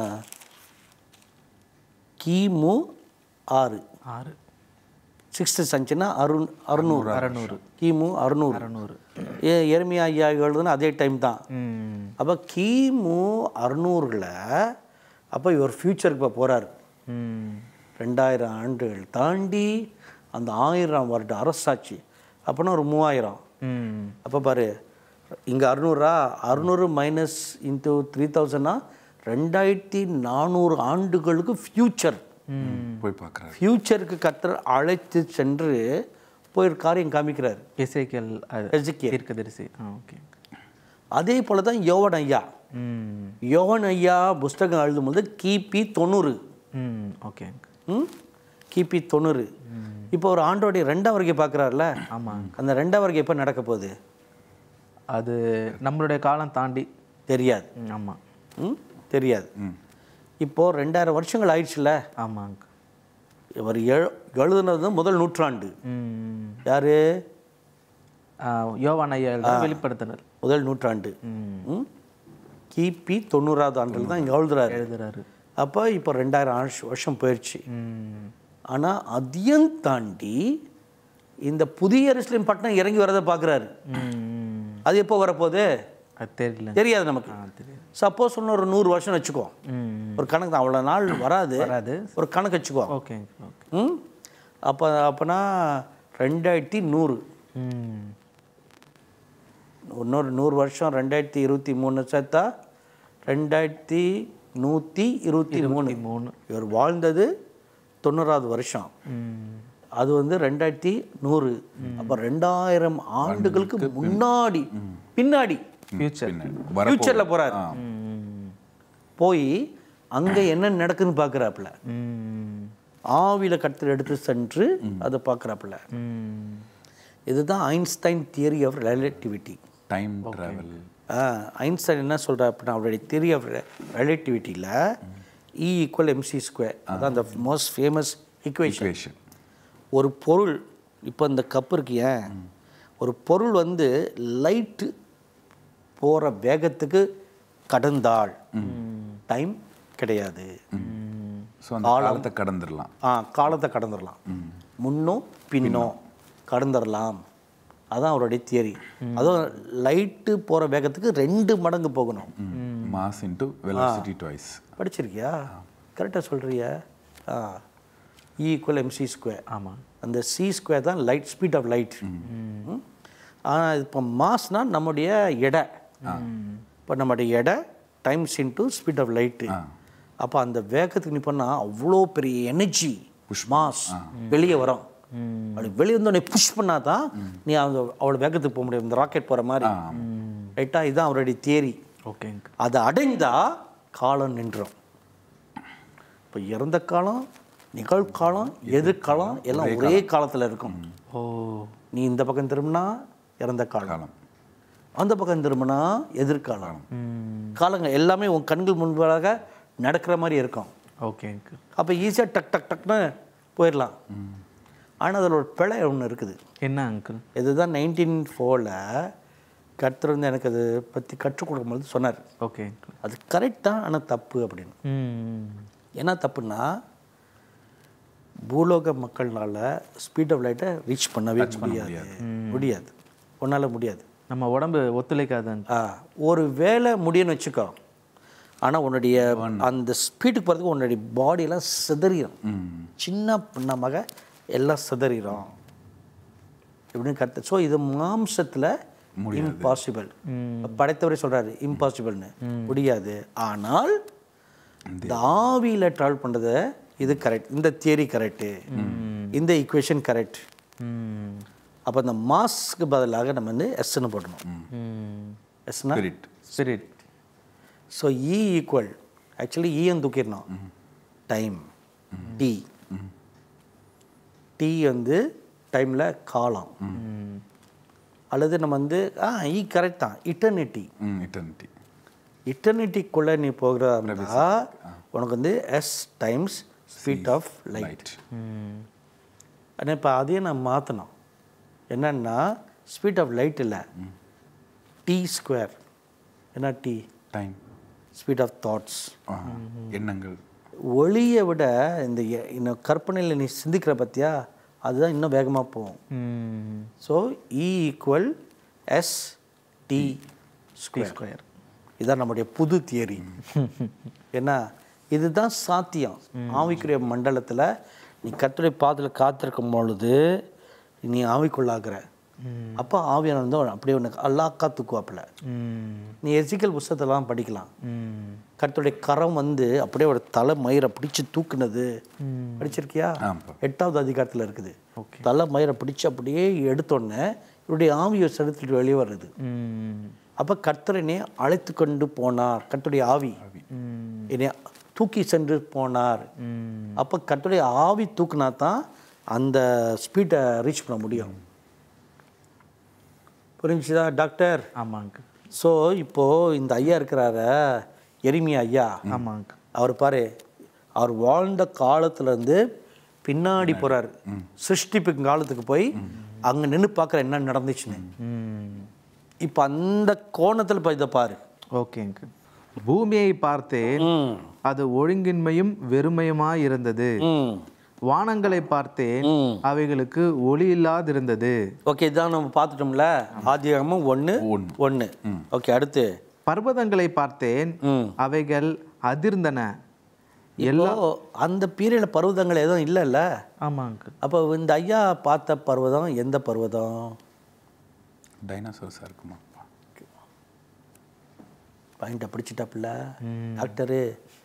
A: கிமு ஆறு
B: ஆறு
A: சிக்ஸ்த்து செஞ்சுன்னா அருண் அறுநூறு
B: அறநூறு
A: கிமு அறுநூறு
B: அறநூறு
A: ஏ எருமியா ஐயா எழுதுனா அதே டைம் தான்
B: ம்
A: அப்போ கிமு அறுநூறில் அப்போ இவர் ஃப்யூச்சருக்கு இப்போ போகிறார்
B: ம்
A: ரெண்டாயிரம் ஆண்டுகள் தாண்டி அந்த ஆயிரம் வருட அரசாட்சி அப்போனா ஒரு மூவாயிரம்
B: ம்
A: அப்போ பாரு இங்கே அறுநூறா அறுநூறு மைனஸ் இன்ட்டு த்ரீ தௌசண்ட்னா ரெண்டாயிரத்தி நானூறு ஆண்டுகளுக்கு ஃப்யூச்சர்
C: போய் பார்க்குறாரு
A: ஃப்யூச்சருக்கு கத்தர் அழைத்து சென்று போய் ஒரு காரியம் காமிக்கிறார்
B: எசேக்கியல் அது
A: எஜிக்கியல்
B: தீர்க்கதரிசி ஆ ஓகே
A: அதே போல தான் யோவன் ஐயா
B: ம்
A: யோவன் ஐயா புஸ்தகம் எழுதும்போது கிபி தொண்ணூறு
B: ம் ஓகே அங்கிள்
A: ம் கிபி தொண்ணூறு இப்போ ஒரு ஆண்டோடைய ரெண்டாம் வருகை பார்க்குறாருல
B: ஆமாம்
A: அந்த ரெண்டாம் வருகை எப்போ நடக்க போகுது
B: அது நம்மளுடைய காலம் தாண்டி
A: தெரியாது
B: ம், ஆமாம்
A: ம் தெரியாது இப்போது ரெண்டாயிரம் வருஷங்கள் ஆயிடுச்சுல
B: ஆமாம் அங்கிள்
A: இவர் எழு எழுதுனது முதல் நூற்றாண்டு
B: ம்
A: யாரு
B: யோவான் ஐயா எழுதின வெளிப்படுத்தினர்
A: முதல் நூற்றாண்டு ம்? கிபி தொண்ணூறாவது ஆண்டில் தான் இங்கே எழுதுறாரு
B: எழுதுறாரு
A: அப்போ இப்போ ரெண்டாயிரம் ஆஷ்- வருஷம் போயிடுச்சு
B: ம்.
A: ஆனால் அதையும் தாண்டி இந்த புதிய எருசலேம் பட்டணம் இறங்கி வரதை பார்க்குறாரு
B: ம்.
A: அது எப்போ வரப்போகுது
B: அது தெரியல
A: தெரியாது நமக்கு
B: தெரியாது.
A: சப்போஸ் இன்னும் ஒரு நூறு வருஷம் வச்சுக்கோ
B: ம்.
A: ஒரு கணக்கு தான் அவ்வளோ நாள் வராது
B: வராது
A: ஒரு கணக்கு வச்சுக்கோ
B: ஓகே ஓகே
A: ம் அப்போ அப்போனா ரெண்டாயிரத்தி நூறு
B: ம்
A: இன்னொரு நூறு வருஷம் ரெண்டாயிரத்தி இருபத்தி மூணு சேர்த்தா ரெண்டாயிரத்தி நூற்றி இருபத்தி மூணு
B: மூணு
A: இவர் வாழ்ந்தது தொண்ணூறாவது வருஷம்
B: ம்
A: அது வந்து ரெண்டாயிரத்தி நூறு அப்போ ரெண்டாயிரம் ஆண்டுகளுக்கு முன்னாடி பின்னாடி
B: ஃபியூச்சர்
C: வரப்போ
A: ஃபியூச்சரில் போகிறார்
B: ம்
A: போய் அங்கே என்ன நடக்குதுன்னு பார்க்குறாப்புல
B: ம்
A: ஆவியில் கட்டத்தில் எடுத்து சென்று அதை பார்க்குறாப்புல
B: ம்
A: இதுதான் Einstein theory of relativity
C: time travel
A: Einstein என்ன சொல்கிறார் அப்படின்னா அவருடைய தியரி ஆஃப் ரிலேட்டிவிட்டியில் இ ஈக்குவல் எம்சி ஸ்கொயர் அதான் அந்த மோஸ்ட் ஃபேமஸ் ஈக்குவேஷன்
C: ஈக்குவேஷன்
A: ஒரு பொருள் இப்போ இந்த கப் இருக்கு ஏன் ஒரு பொருள் வந்து லைட்டு போகிற வேகத்துக்கு கடந்தால் டைம் கிடையாது
C: ஸோ அந்த காலத்தை கடந்துடலாம்
A: ஆ காலத்தை கடந்துடலாம் முன்னோ பின்னோ கடந்துடலாம் அதான் அவருடைய தியரி அதுவும் லைட்டு போகிற வேகத்துக்கு ரெண்டு மடங்கு போகணும்
C: மாஸ் இன்ட்டு வெலாசிட்டி டுவைஸ்
A: படிச்சிருக்கியா கரெக்டாக சொல்கிறியா ஆ ஈக்குவல் எம்சி ஸ்கொயர்
B: ஆமாம்
A: அந்த சி ஸ்கொயர் தான் லைட் ஸ்பீட் ஆஃப் லைட் ஆனால் இப்போ மாஸ்னா நம்முடைய எடை இப்போ நம்முடைய எடை times into speed of light அப்போ அந்த வேகத்துக்கு நீ பண்ணால் அவ்வளோ பெரிய எனர்ஜி மாஸ் வெளியே வரும் அப்படி வெளியே வந்தோடனே புஷ் பண்ணா தான் நீ அந்த அவ்வளோ வேகத்துக்கு போக முடியும் இந்த ராக்கெட் போகிற மாதிரி ரைட்டா இதுதான் அவருடைய தியரி
B: ஓகேங்க
A: அதை அடைந்தா காலம் நின்றோம் இப்போ இறந்த காலம் நிகழ்காலம் எதிர்காலம் எல்லாம் ஒரே காலத்தில் இருக்கும்
B: ஓ
A: நீ இந்த பக்கம் திரும்பினா இறந்த காலம்
C: காலம்
A: அந்த பக்கம் திரும்பினா எதிர்காலம்
B: ம்
A: காலங்கள் எல்லாமே உன் கண்கள் முன்பாக நடக்கிற மாதிரி இருக்கும்
B: ஓகேங்க
A: அப்போ ஈஸியாக டக் டக் டக்னு போயிடலாம் ஆனால் அதில் ஒரு பிழை ஒன்று இருக்குது
B: என்ன அங்கிள்
A: இதுதான் நைன்டீன் ஃபோரில் கர்த்தர் வந்து எனக்கு அதை பற்றி கற்றுக் கொடுக்கும்போது சொன்னார்
B: ஓகே அங்கிள்
A: அது கரெக்ட் தான் ஆனால் தப்பு அப்படின்னு
B: ம்
A: என்ன தப்புன்னா பூலோக மக்கள்னால ஸ்பீட் ஆஃப் லைட்டை ரீச் பண்ணவே முடியாது முடியாது உன்னால் முடியாது
B: நம்ம உடம்பு ஒத்துழைக்காது uncle.
A: ஆ ஒரு வேலை முடியும்னு வச்சுக்கோ ஆனால் உன்னுடைய அந்த ஸ்பீடுக்கு போகிறதுக்கு உன்னுடைய பாடியெல்லாம் சிதறிடும் சின்ன பின்னமாக எல்லாம் சிதறிடும் எப்படின்னு கருத்து ஸோ இது மாம்சத்தில் இம்பாசிபிள் படைத்தவரே சொல்கிறாரு இம்பாசிபிள்னு முடியாது ஆனால் இந்த ஆவியில் ட்ராவல் பண்ணுறது இது கரெக்ட் இந்த தியரி கரெக்டு இந்த ஈக்குவேஷன் கரெக்ட்
B: ம்
A: அப்போ அந்த மாஸ்க்கு பதிலாக நம்ம வந்து எஸ்ன்னு போடணும்
B: ம்
A: எஸ்னா
C: spirit
B: spirit
A: so E equal actually ஈன்னு தூக்கிடணும் டைம் டி டி வந்து டைமில் காலம்
B: ம்
A: அல்லது நம்ம வந்து ஆ இ கரெக்ட் தான் இட்டர்னிட்டி
C: ம் இட்டர்னிட்டி
A: இட்டர்னிட்டிக்குள்ளே நீ போகிறதா உனக்கு வந்து S times speed of light
C: light
B: ம்
A: ஆனால் இப்போ அதையும் நான் மாற்றணும் என்னன்னா ஸ்பீட் ஆஃப் லைட் இல்லை டி ஸ்கொயர் என்ன T
C: time
A: speed of thoughts
C: எண்ணங்கள்
A: ஒளியை விட இந்த எ- இன்னும் கற்பனையில் நீ சிந்திக்கிற பத்தியா அதுதான் இன்னும் வேகமாக போகும்
B: ம்
A: so E equal S T square
B: square
A: இதான் நம்முடைய புது தியரி ஏன்னா இதுதான் சாத்தியம் ஆவிக்குரிய மண்டலத்தில் நீ கத்துடைய பாதத்தில் காத்திருக்கும் பொழுது நீ ஆவிக்குள்ளாகிற அப்போ ஆவியான வந்து அப்படியே உனக்கு அல்லாக்கா தூக்குவாப்பில்
B: ம்
A: நீ எசிக்கல் புஸ்தகத்தெல்லாம் படிக்கலாம்
B: ம்
A: கர்த்தருடைய கரம் வந்து அப்படியே ஒரு தலை மயிரை பிடிச்சு தூக்குனது படிச்சிருக்கியா
C: ஆமாப்பா.
A: எட்டாவது அதிகாரத்தில் இருக்குது தலை மயிரை பிடிச்சு அப்படியே எடுத்தோடனே இவருடைய ஆவியை செலுத்திட்டு வெளியே வர்றது
B: ம்
A: அப்போ கர்த்தரனே அழைத்து கொண்டு போனார் கர்த்தருடைய ஆவி
B: ம்
A: என்னை தூக்கி சென்று போனார்
B: ம்
A: அப்போ கர்த்தருடைய ஆவி தூக்குனா தான் அந்த ஸ்பீட்டை ரீச் பண்ண முடியும் புரிஞ்சுதா டாக்டர்
B: ஆமாங்க
A: ஸோ இப்போது இந்த ஐயா இருக்கிறார எரிமியா ஐயா
B: ஆமாங்க
A: அவர் பாரு அவர் வாழ்ந்த காலத்துல இருந்து பின்னாடி போறாரு சிருஷ்டிப்பு காலத்துக்கு போய் அங்கே நின்று பார்க்குற என்ன நடந்துச்சுன்னு
B: ம்
A: இப்போ அந்த கோணத்தில் இப்போ இதை பாரு
B: ஓகே அங்கிள் பூமியை பார்த்தேன்
A: ம்
B: அது ஒழுங்கின்மையும் வெறுமையுமாய் இருந்தது
A: ம்
B: வானங்களை பார்த்தேன்
A: ம்
B: அவைகளுக்கு ஒளி இல்லாதிருந்தது
A: ஓகே இதான் நம்ம பார்த்துட்டோம்ல ஆதியாகமும் ஒன்று ஒன்று ஓகே அடுத்து
B: பர்வதங்களை பார்த்தேன்
A: ம்
B: அவைகள் அதிர்ந்தன
A: எல்லா அந்த பீரியடில் பர்வதங்கள் எதுவும் இல்லைல்ல
B: ஆமா அங்கிள்
A: அப்போ இந்த ஐயா பார்த்த பர்வதம் எந்த பர்வதம்
C: டைனாசோர்ஸாக இருக்குமா
A: பாயிண்ட்டை பிடிச்சிட்டாப்புல டாக்டரு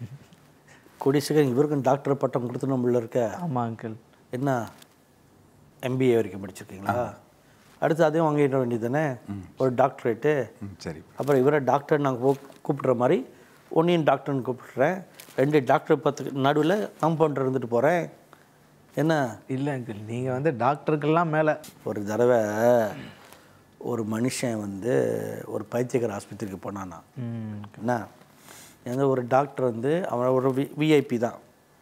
A: கூடிய சீக்கிரம் இவருக்கும் டாக்டர் பட்டம் கொடுத்துணும் உள்ள இருக்க
B: ஆமா அங்கிள்
A: என்ன எம்பிஏ வரைக்கும் படிச்சிருக்கீங்களா அடுத்து அதையும் வாங்கிட வேண்டியது தானே ஒரு டாக்டரேட்டு
C: ம் சரி
A: அப்புறம் இவரை டாக்டர் நாங்கள் கூப்பிட்ற மாதிரி ஒன்றையும் டாக்டர்னு கூப்பிட்றேன் ரெண்டு டாக்டர் பத்து நடுவில் காம்பவுண்டர் இருந்துட்டு போகிறேன் என்ன
B: இல்ல அங்கிள் நீங்க வந்து டாக்டருக்கெல்லாம் மேல
A: ஒரு தடவை ஒரு மனுஷன் வந்து ஒரு பைத்தியக்கார ஆஸ்பத்திரிக்கு போனானா
B: ம்
A: என்ன எந்த ஒரு டாக்டர் வந்து அவன் ஒரு வி விஐபி தான்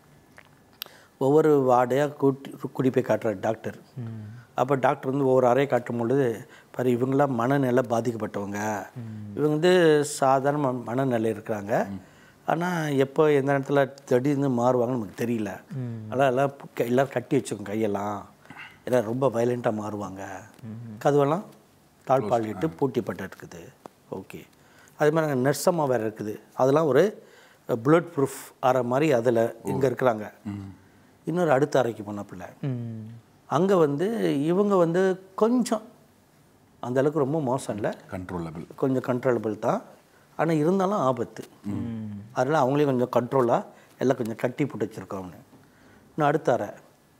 A: ஒவ்வொரு வார்டையாக கூட்டி கூட்டி போய் காட்டுற டாக்டர் அப்போ டாக்டர் வந்து ஒவ்வொரு அறையை காட்டும் பொழுது பாரு இவங்களாம் மனநிலை பாதிக்கப்பட்டவங்க இவங்க வந்து சாதாரண ம- மனநிலை இருக்கிறாங்க ஆனால் எப்போ எந்த நேரத்தில் திடீர்னு மாறுவாங்கன்னு நமக்கு தெரியல அதெல்லாம் எல்லாம் க- எல்லாரும் கட்டி வச்சுக்கோங்க கையெல்லாம் எல்லாம் ரொம்ப வயலண்ட்டாக மாறுவாங்க கதவெல்லாம் தாழ்பாலிட்டு பூட்டிப்பட்டு இருக்குது ஓகே அதே மாதிரி அங்கே நெர்சம்மா வேறு இருக்குது அதெல்லாம் ஒரு புல்லட் ப்ரூஃப் அற மாதிரி அதில் இங்கே இருக்கிறாங்க இன்னொரு அடுத்த அறைக்கு போனாப்புல
B: ம்
A: அங்கே வந்து இவங்க வந்து கொஞ்சம் அந்த அளவுக்கு ரொம்ப மோசம் இல்லை
C: கண்ட்ரோலபிள்
A: கொஞ்சம் கண்ட்ரோலபிள் தான் ஆனால் இருந்தாலும் ஆபத்து அதனால் அவங்களையும் கொஞ்சம் கண்ட்ரோலாக எல்லாம் கொஞ்சம் கட்டி போட்டு வச்சுருக்கோம்னு இன்னும் அடுத்த அறை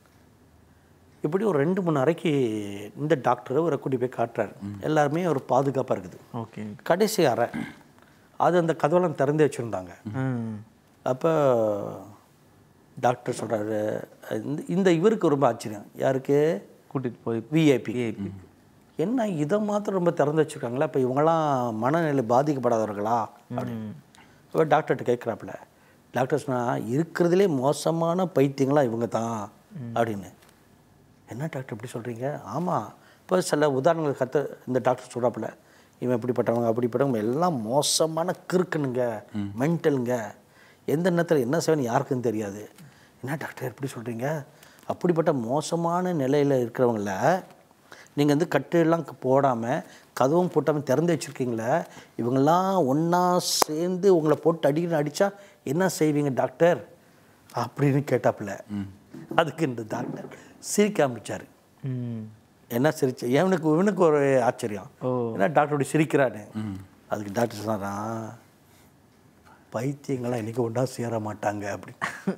A: இப்படி ஒரு ரெண்டு மூணு அறைக்கு இந்த டாக்டரை ஒரு கூட்டி போய் காட்டுறாரு எல்லாருமே ஒரு பாதுகாப்பாக இருக்குது
B: ஓகே
A: கடைசி அறை அது அந்த கதவெல்லாம் திறந்து வச்சுருந்தாங்க
B: ம்
A: அப்போ டாக்டர் சொல்கிறாரு இந்த இந்த இவருக்கு ரொம்ப ஆச்சரியம் யாருக்கு
B: கூட்டிட்டு போய்
A: விஐபி என்ன இதை மாத்திரம் ரொம்ப திறந்து வச்சுருக்காங்களா இப்போ இவங்கெல்லாம் மனநிலை பாதிக்கப்படாதவர்களா அப்படின்னு இப்போ டாக்டர்கிட்ட கேட்குறாப்புல டாக்டர் சொன்னா இருக்கிறதுலே மோசமான பைத்தியங்களா இவங்க தான் அப்படின்னு என்ன டாக்டர் இப்படி சொல்கிறீங்க ஆமாம் இப்போ சில உதாரணங்கள் கற்று இந்த டாக்டர் சொல்கிறாப்புல இவன் இப்படிப்பட்டவங்க அப்படிப்பட்டவங்க எல்லாம் மோசமான கிறுக்கனுங்க மென்டலுங்க எந்த நேரத்தில் என்ன செய்வேன்னு யாருக்கும் தெரியாது என்ன டாக்டர் எப்படி சொல்கிறீங்க அப்படிப்பட்ட மோசமான நிலையில் இருக்கிறவங்கள நீங்கள் வந்து கட்டெல்லாம் போடாமல் கதவும் போட்டாமல் திறந்து வச்சுருக்கீங்களே இவங்கெல்லாம் ஒன்றா சேர்ந்து உங்களை போட்டு அடிக்கணும் அடித்தா என்ன செய்வீங்க டாக்டர் அப்படின்னு கேட்டாப்புல அதுக்கு இந்த டாக்டர் சிரிக்க ஆரம்பிச்சார்
B: ம்
A: என்ன சிரிச்சு இவனுக்கு இவனுக்கு ஒரு ஆச்சரியம்
B: ஓ.
A: ஏன்னா டாக்டர் அப்படி சிரிக்கிறானு அதுக்கு டாக்டர் சொன்னாராம் பைத்தியங்களாம் இன்னைக்கு ஒன்றா சேர மாட்டாங்க அப்படி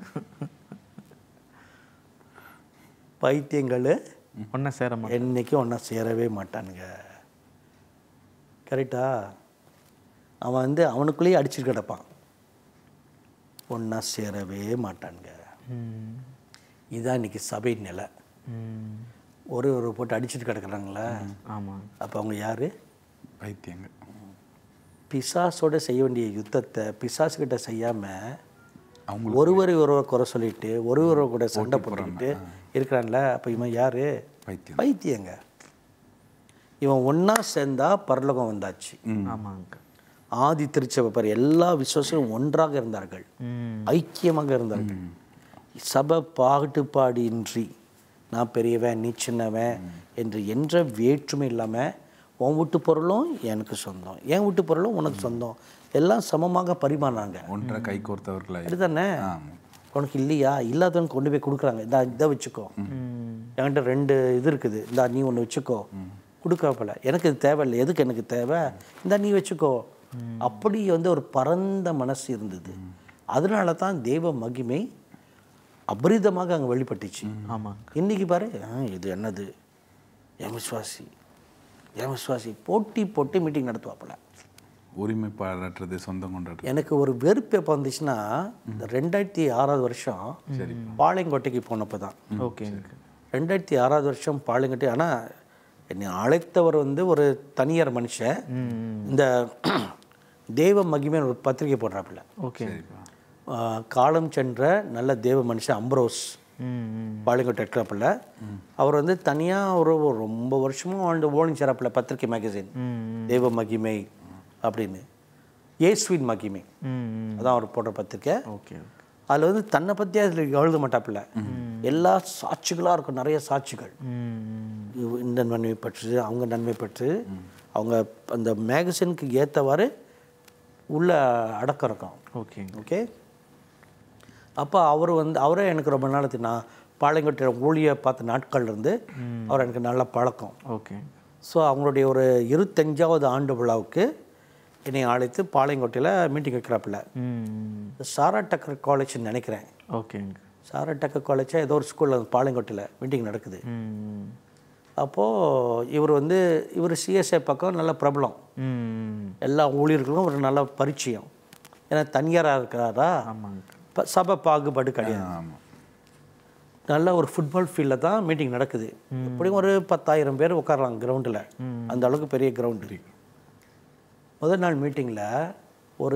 A: பைத்தியங்கள்
B: ஒன்றா சேர மாட்டேன்
A: என்னைக்கும் ஒன்றா சேரவே மாட்டானுங்க கரெக்டா அவன் வந்து அவனுக்குள்ளேயே அடிச்சுட்டு கிடப்பான் ஒன்றா சேரவே மாட்டானுங்க
B: ம்
A: இதுதான் இன்னைக்கு சபை நிலை
B: ம்
A: ஒரு ஒரு போட்டு அடிச்சுட்டு கிடக்குறாங்களே
B: ஆமாம்
A: அப்போ அவங்க யார்
C: பைத்தியங்கள்
A: பிசாசோட செய்ய வேண்டிய யுத்தத்தை பிசாசுக்கிட்ட செய்யாமல்
C: அவங்க
A: ஒருவரை ஒருவர் குறை சொல்லிட்டு ஒருவரை கூட சண்டை போட்டுக்கிட்டு இருக்கிறான்ல அப்போ இவன் யார்
C: பைத்தியம்
A: பைத்தியங்க இவன் ஒன்றா சேர்ந்தா பரலோகம் வந்தாச்சு
B: ஆமாங்க
A: ஆதி திருச்சபை பாரு எல்லா விசுவாசங்களும் ஒன்றாக இருந்தார்கள்
B: ம்
A: ஐக்கியமாக இருந்தார்கள் சபை பாகுபாடின்றி நான் பெரியவன் நீ சின்னவன் என்று என்ற வேற்றுமை இல்லாமல் உன் வீட்டு பொருளும் எனக்கு சொந்தம் என் வீட்டு பொருளும் உனக்கு சொந்தம் எல்லாம் சமமாக பரிமாறினாங்க
C: ஒன்றை கை கோர்த்தவர்களாய்
A: அப்படிதானே
C: ஆமாம்
A: உனக்கு இல்லையா இல்லாதவனுக்கு கொண்டு போய் கொடுக்குறாங்க இந்தா இதை வச்சுக்கோ
B: ம்
A: என்கிட்ட ரெண்டு இது இருக்குது இந்தா நீ ஒன்று வச்சுக்கோ கொடுக்காப்பல எனக்கு இது தேவையில்லை எதுக்கு எனக்கு தேவை இந்தா நீ வச்சுக்கோ அப்படி வந்து ஒரு பரந்த மனசு இருந்தது அதனால தான் தெய்வ மகிமை அபரிதமாக அங்கே வெளிப்பட்டுச்சு
B: ஆமாங்க
A: இன்னைக்கு பாரு ஆ, இது என்னது என் விசுவாசி என் விசுவாசி போட்டி போட்டு மீட்டிங் நடத்துவாப்புல
C: உரிமை பாராட்டுறது சொந்தம் கொண்டாடுறது
A: எனக்கு ஒரு வெறுப்பு எப்போ வந்துச்சுன்னா இந்த ரெண்டாயிரத்தி ஆறாவது வருஷம் பாளையங்கோட்டைக்கு போனப்போ தான்
B: ஓகேங்க
A: ரெண்டாயிரத்தி ஆறாவது வருஷம் பாளையங்கோட்டை ஆனால் என்னை அழைத்தவர் வந்து ஒரு தனியார் மனுஷன் இந்த தேவ மகிமைன்னு ஒரு பத்திரிகை போடுறாப்புல
B: ஓகே
A: ஆ, காலம் சென்ற நல்ல தேவ மனுஷன் அம்ப்ரோஸ்
B: ம் ம்
A: பாலிங்கோட் எட்ராப்பில் அவர் வந்து தனியாக ஒரு ஒரு ரொம்ப வருஷமும் வாழ்ந்து ஓனிங் சிறப்பில் பத்திரிக்கை மேகசின்
B: ம்
A: தெய்வ மகிமை அப்படின்னு ஏஸ்வின் மகிமை
B: ம் ம்
A: அதான் அவர் போடுற பத்திரிக்கை
B: ஓகே ஓகே
A: அதில் வந்து தன்னை பற்றி அதில் எழுத மாட்டாப்புல எல்லா சாட்சிகளாக இருக்கும் நிறைய சாட்சிகள்
B: ம் ம்
A: இவ- இந்த நன்மை பெற்று அவங்க நன்மை பெற்று அவங்க அந்த மேகசினுக்கு ஏற்றவாறு உள்ள அடக்கம் இருக்கும்
B: ஓகேங்க
A: ஓகே அப்போ அவர் வந்து அவரே எனக்கு ரொம்ப நாளுக்கு நான் பாளையங்கோட்டை ஊழிய பார்த்த நாட்கள்ல இருந்து அவர் எனக்கு நல்ல பழக்கம்
B: ஓகே
A: ஸோ அவங்களுடைய ஒரு இருபத்தஞ்சாவது ஆண்டு விழாவுக்கு என்னை அழைத்து பாளையங்கோட்டையில் மீட்டிங் வைக்கிறாப்புல
B: ம் ம்
A: சாரா டக்கர் காலேஜ்னு நினைக்கிறேன்
B: ஓகேங்க
A: சாரா டக்கர் காலேஜா ஏதோ ஒரு ஸ்கூலில் பாளையங்கோட்டையில் மீட்டிங் நடக்குது
B: ம்
A: அப்போது இவர் வந்து இவர் சிஎஸ்ஐ பக்கம் நல்ல பிரபலம்
B: ம்
A: எல்லா ஊழியர்களும் ஒரு நல்ல பரிச்சயம் ஏன்னா தனியாராக இருக்கிறாரா
B: ஆமாங்க
A: ப- சபை பாகுபாடு கிடையாது
C: ஆமாம்
A: நல்ல ஒரு ஃபுட்பால் ஃபீல்டில் தான் மீட்டிங் நடக்குது எப்படியும் ஒரு பத்தாயிரம் பேர் உட்காரலாம் கிரவுண்டில் அந்த அளவுக்கு பெரிய கிரவுண்டு முதல் நாள் மீட்டிங்கில் ஒரு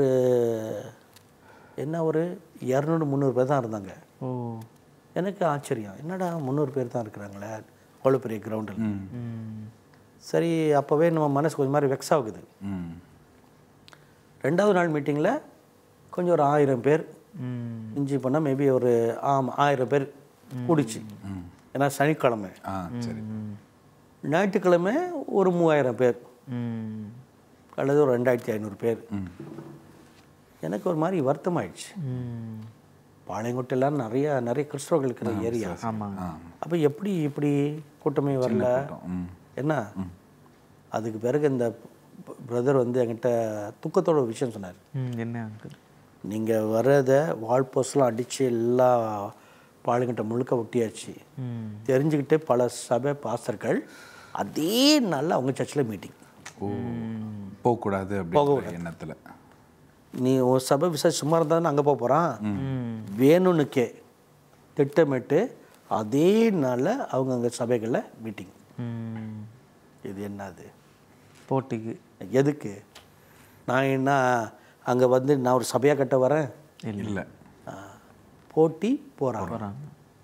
A: என்ன ஒரு இரநூறு முந்நூறு பேர் தான் இருந்தாங்க
B: ஓ
A: எனக்கு ஆச்சரியம் என்னடா முந்நூறு பேர் தான் இருக்கிறாங்களே அவ்வளோ பெரிய கிரவுண்டில்
B: ம்
A: சரி அப்போவே நம்ம மனசு கொஞ்சம் மாதிரி வெக்ஸ் ஆகுது
C: ம்
A: ரெண்டாவது நாள் மீட்டிங்கில் கொஞ்சம் ஒரு ஆயிரம் பேர்
B: ம்
A: இஞ்சி பண்ணால் மேபி ஒரு ஆமாம் ஆயிரம் பேர் கூடிச்சு ஏன்னா சனிக்கிழமை
C: ஆ சரி
A: ஞாயிற்றுக்கிழமை ஒரு மூவாயிரம் பேர்
B: ம்
A: அல்லது ஒரு ரெண்டாயிரத்தி ஐநூறு பேர்
C: ம்
A: எனக்கு ஒரு மாதிரி வருத்தமாயிடுச்சு
B: ம்
A: பாளையங்கோட்டையெல்லாம் நிறைய நிறைய கிறிஸ்தவர்கள் இருக்கிற ஏரியா
B: ஆமாங்க
A: அப்போ எப்படி இப்படி கூட்டமே வரல
C: ம்
A: என்ன அதுக்கு பிறகு இந்த பிரதர் வந்து என்கிட்ட துக்கத்தோட ஒரு விஷயம் சொன்னார்
B: ம் என்ன அங்கிள்
A: நீங்கள் வர்றதை வால் போஸ்ட்லாம் அடித்து எல்லா பாளையங்கிட்ட முழுக்க ஒட்டியாச்சு
B: ம்
A: தெரிஞ்சுக்கிட்டு பல சபை பாஸ்டர்கள் அதே நாளில் அவங்க சர்ச்சில் மீட்டிங்
C: ஓ போகக்கூடாது அப்படின்ற எண்ணத்தில்
A: நீ உன் சபை விசாரிச்சு சும்மா இருந்தாலும் அங்கே போக போகிறான்
B: ம்
A: வேணும்னுக்கே திட்டமிட்டு அதே நாளில் அவங்க அங்கே சபைகளில் மீட்டிங்
B: ம்
A: இது என்னது
B: போட்டிக்கு
A: எதுக்கு நான் என்ன அங்கே வந்து நான் ஒரு சபையாக கட்ட வரேன்
C: இல்லை
A: ஆ, போட்டி போகிறாங்க
B: போகிறாங்க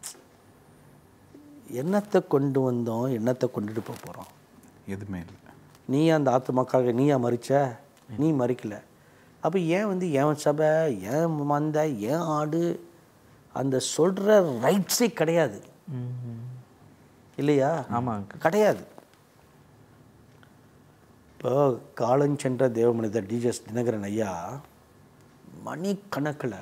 A: என்னத்தை கொண்டு வந்தோம் என்னத்தை கொண்டுட்டு போக போகிறோம்
C: எதுவுமே இல்லை
A: நீ அந்த ஆத்துமாக்காக நீயா மறிச்ச நீ மறிக்கல அப்போ ஏன் வந்து என் சபை ஏன் மந்த ஏன் ஆடு அந்த சொல்கிற ரைட்ஸே கிடையாது
B: ம்
A: இல்லையா
B: ஆமாம் அங்கிள்
A: கிடையாது இப்போ காலஞ்சென்ற தேவமனிதர் டிஜஸ் தினகரன் ஐயா மணிக்கணக்கில்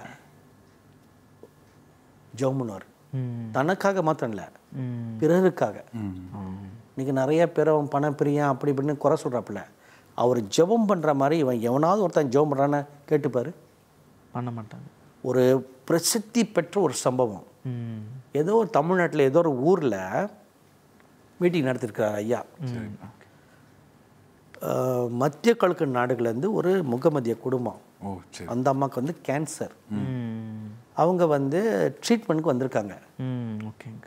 A: ஜெபம்
B: ம்
A: தனக்காக மாத்திரம் இல்லை
B: ம்
A: பிறருக்காக
C: ம்
A: இன்னைக்கு நிறைய பேர் அவன் பணம் பிரியான் அப்படி இப்படின்னு குறை சொல்கிறாப்புல அவர் ஜெபம் பண்ணுற மாதிரி இவன் எவனாவது ஒருத்தன் ஜெபம் பண்ணுறான்னு கேட்டுப்பாரு
B: பண்ண மாட்டாங்க
A: ஒரு பிரசித்தி பெற்ற ஒரு சம்பவம்
B: ம்
A: ஏதோ ஒரு தமிழ்நாட்டில் ஏதோ ஒரு ஊரில் மீட்டிங் நடத்திருக்கிறார் ஐயா அஹ், மத்திய கிழக்கு நாடுகள்லேருந்து ஒரு முகமதிய குடும்பம்
C: ஓ சரி
A: அந்த அம்மாவுக்கு வந்து கேன்சர்
B: ம்
A: அவங்க வந்து ட்ரீட்மெண்ட்டுக்கு வந்திருக்காங்க
B: ம் ஓகேங்க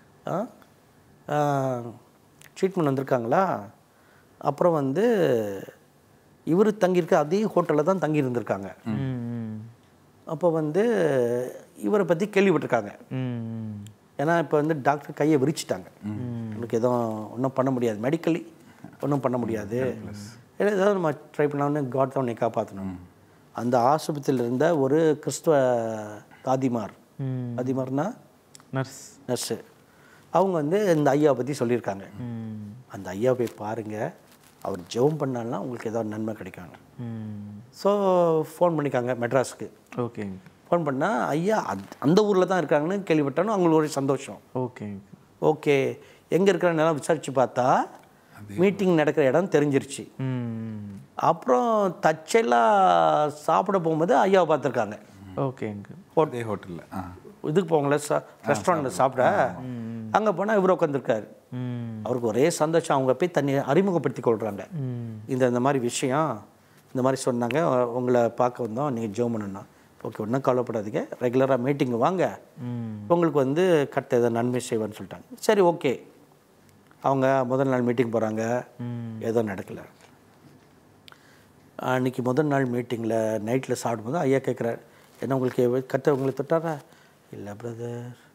A: ட்ரீட்மெண்ட் வந்திருக்காங்களா அப்புறம் வந்து இவர் தங்கியிருக்க அதே ஹோட்டலில் தான் தங்கி இருந்திருக்காங்க
B: ம்
A: அப்போ வந்து இவரை பற்றி கேள்விப்பட்டிருக்காங்க
B: ம்
A: ஏன்னா இப்போ வந்து டாக்டர் கையை விரிச்சிட்டாங்க உங்களுக்கு எதுவும் ஒன்றும் பண்ண முடியாது மெடிக்கலி ஒன்றும் பண்ண முடியாது ஏன்னா ஏதாவது நம்ம ட்ரை பண்ணாலும் காட் தான் உன்னை காப்பாற்றணும் அந்த ஆஸ்பத்திரியில் இருந்த ஒரு கிறிஸ்துவ தாதிமார்
B: ம்
A: தாதிமார்னா
B: நர்ஸ்
A: நர்ஸு அவங்க வந்து இந்த ஐயாவை பற்றி சொல்லியிருக்காங்க
B: ம்
A: அந்த ஐயா போய் பாருங்கள் அவர் ஜெபம் பண்ணாலும் உங்களுக்கு ஏதாவது நன்மை கிடைக்கும்
B: ம்
A: ஸோ ஃபோன் பண்ணிக்காங்க மெட்ராஸுக்கு
B: ஓகேங்க
A: ஃபோன் பண்ணால் ஐயா அத்- அந்த ஊரில் தான் இருக்காங்கன்னு கேள்விப்பட்டாலும் அவங்களுக்கு ஒரு சந்தோஷம்
B: ஓகேங்க
A: ஓகே எங்கே இருக்கிறனால விசாரித்து பார்த்தா மீட்டிங் நடக்கிற இடம் தெரிஞ்சிருச்சு
B: ம்
A: அப்புறம் தச்செல்லாம் சாப்பிட போகும்போது ஐயாவை பார்த்துருக்காங்க
B: ஓகேங்க
C: அதே ஹோட்டலில் ஆ
A: இதுக்கு போங்களே சா ரெஸ்டாரண்ட்டில் சாப்பிட அங்கே போனால் இவர் உட்காந்துருக்காரு
B: ம்
A: அவருக்கு ஒரே சந்தோஷம் அவங்க போய் தன்னை அறிமுகப்படுத்தி கொள்கிறாங்க
B: ம்
A: இந்த இந்த மாதிரி விஷயம் இந்த மாதிரி சொன்னாங்க உங்களை பார்க்க வந்தோம் நீங்கள் ஜோம் பண்ணணும் ஓகே ஒன்றும் கவலைப்படாதீங்க ரெகுலராக மீட்டிங் வாங்க
B: ம்
A: உங்களுக்கு வந்து கட்ட ஏதோ நன்மை செய்வேன்னு சொல்லிட்டாங்க சரி ஓகே அவங்க முதல் நாள் மீட்டிங் போகிறாங்க
B: ம்
A: ஏதோ நடக்கலை அன்றைக்கி முதல் நாள் மீட்டிங்கில் நைட்டில் சாப்பிடும்போது ஐயா கேட்குறாரு என்ன உங்களுக்கு எவ- கர்த்தர் உங்களை தொட்டாரா இல்லை பிரதர்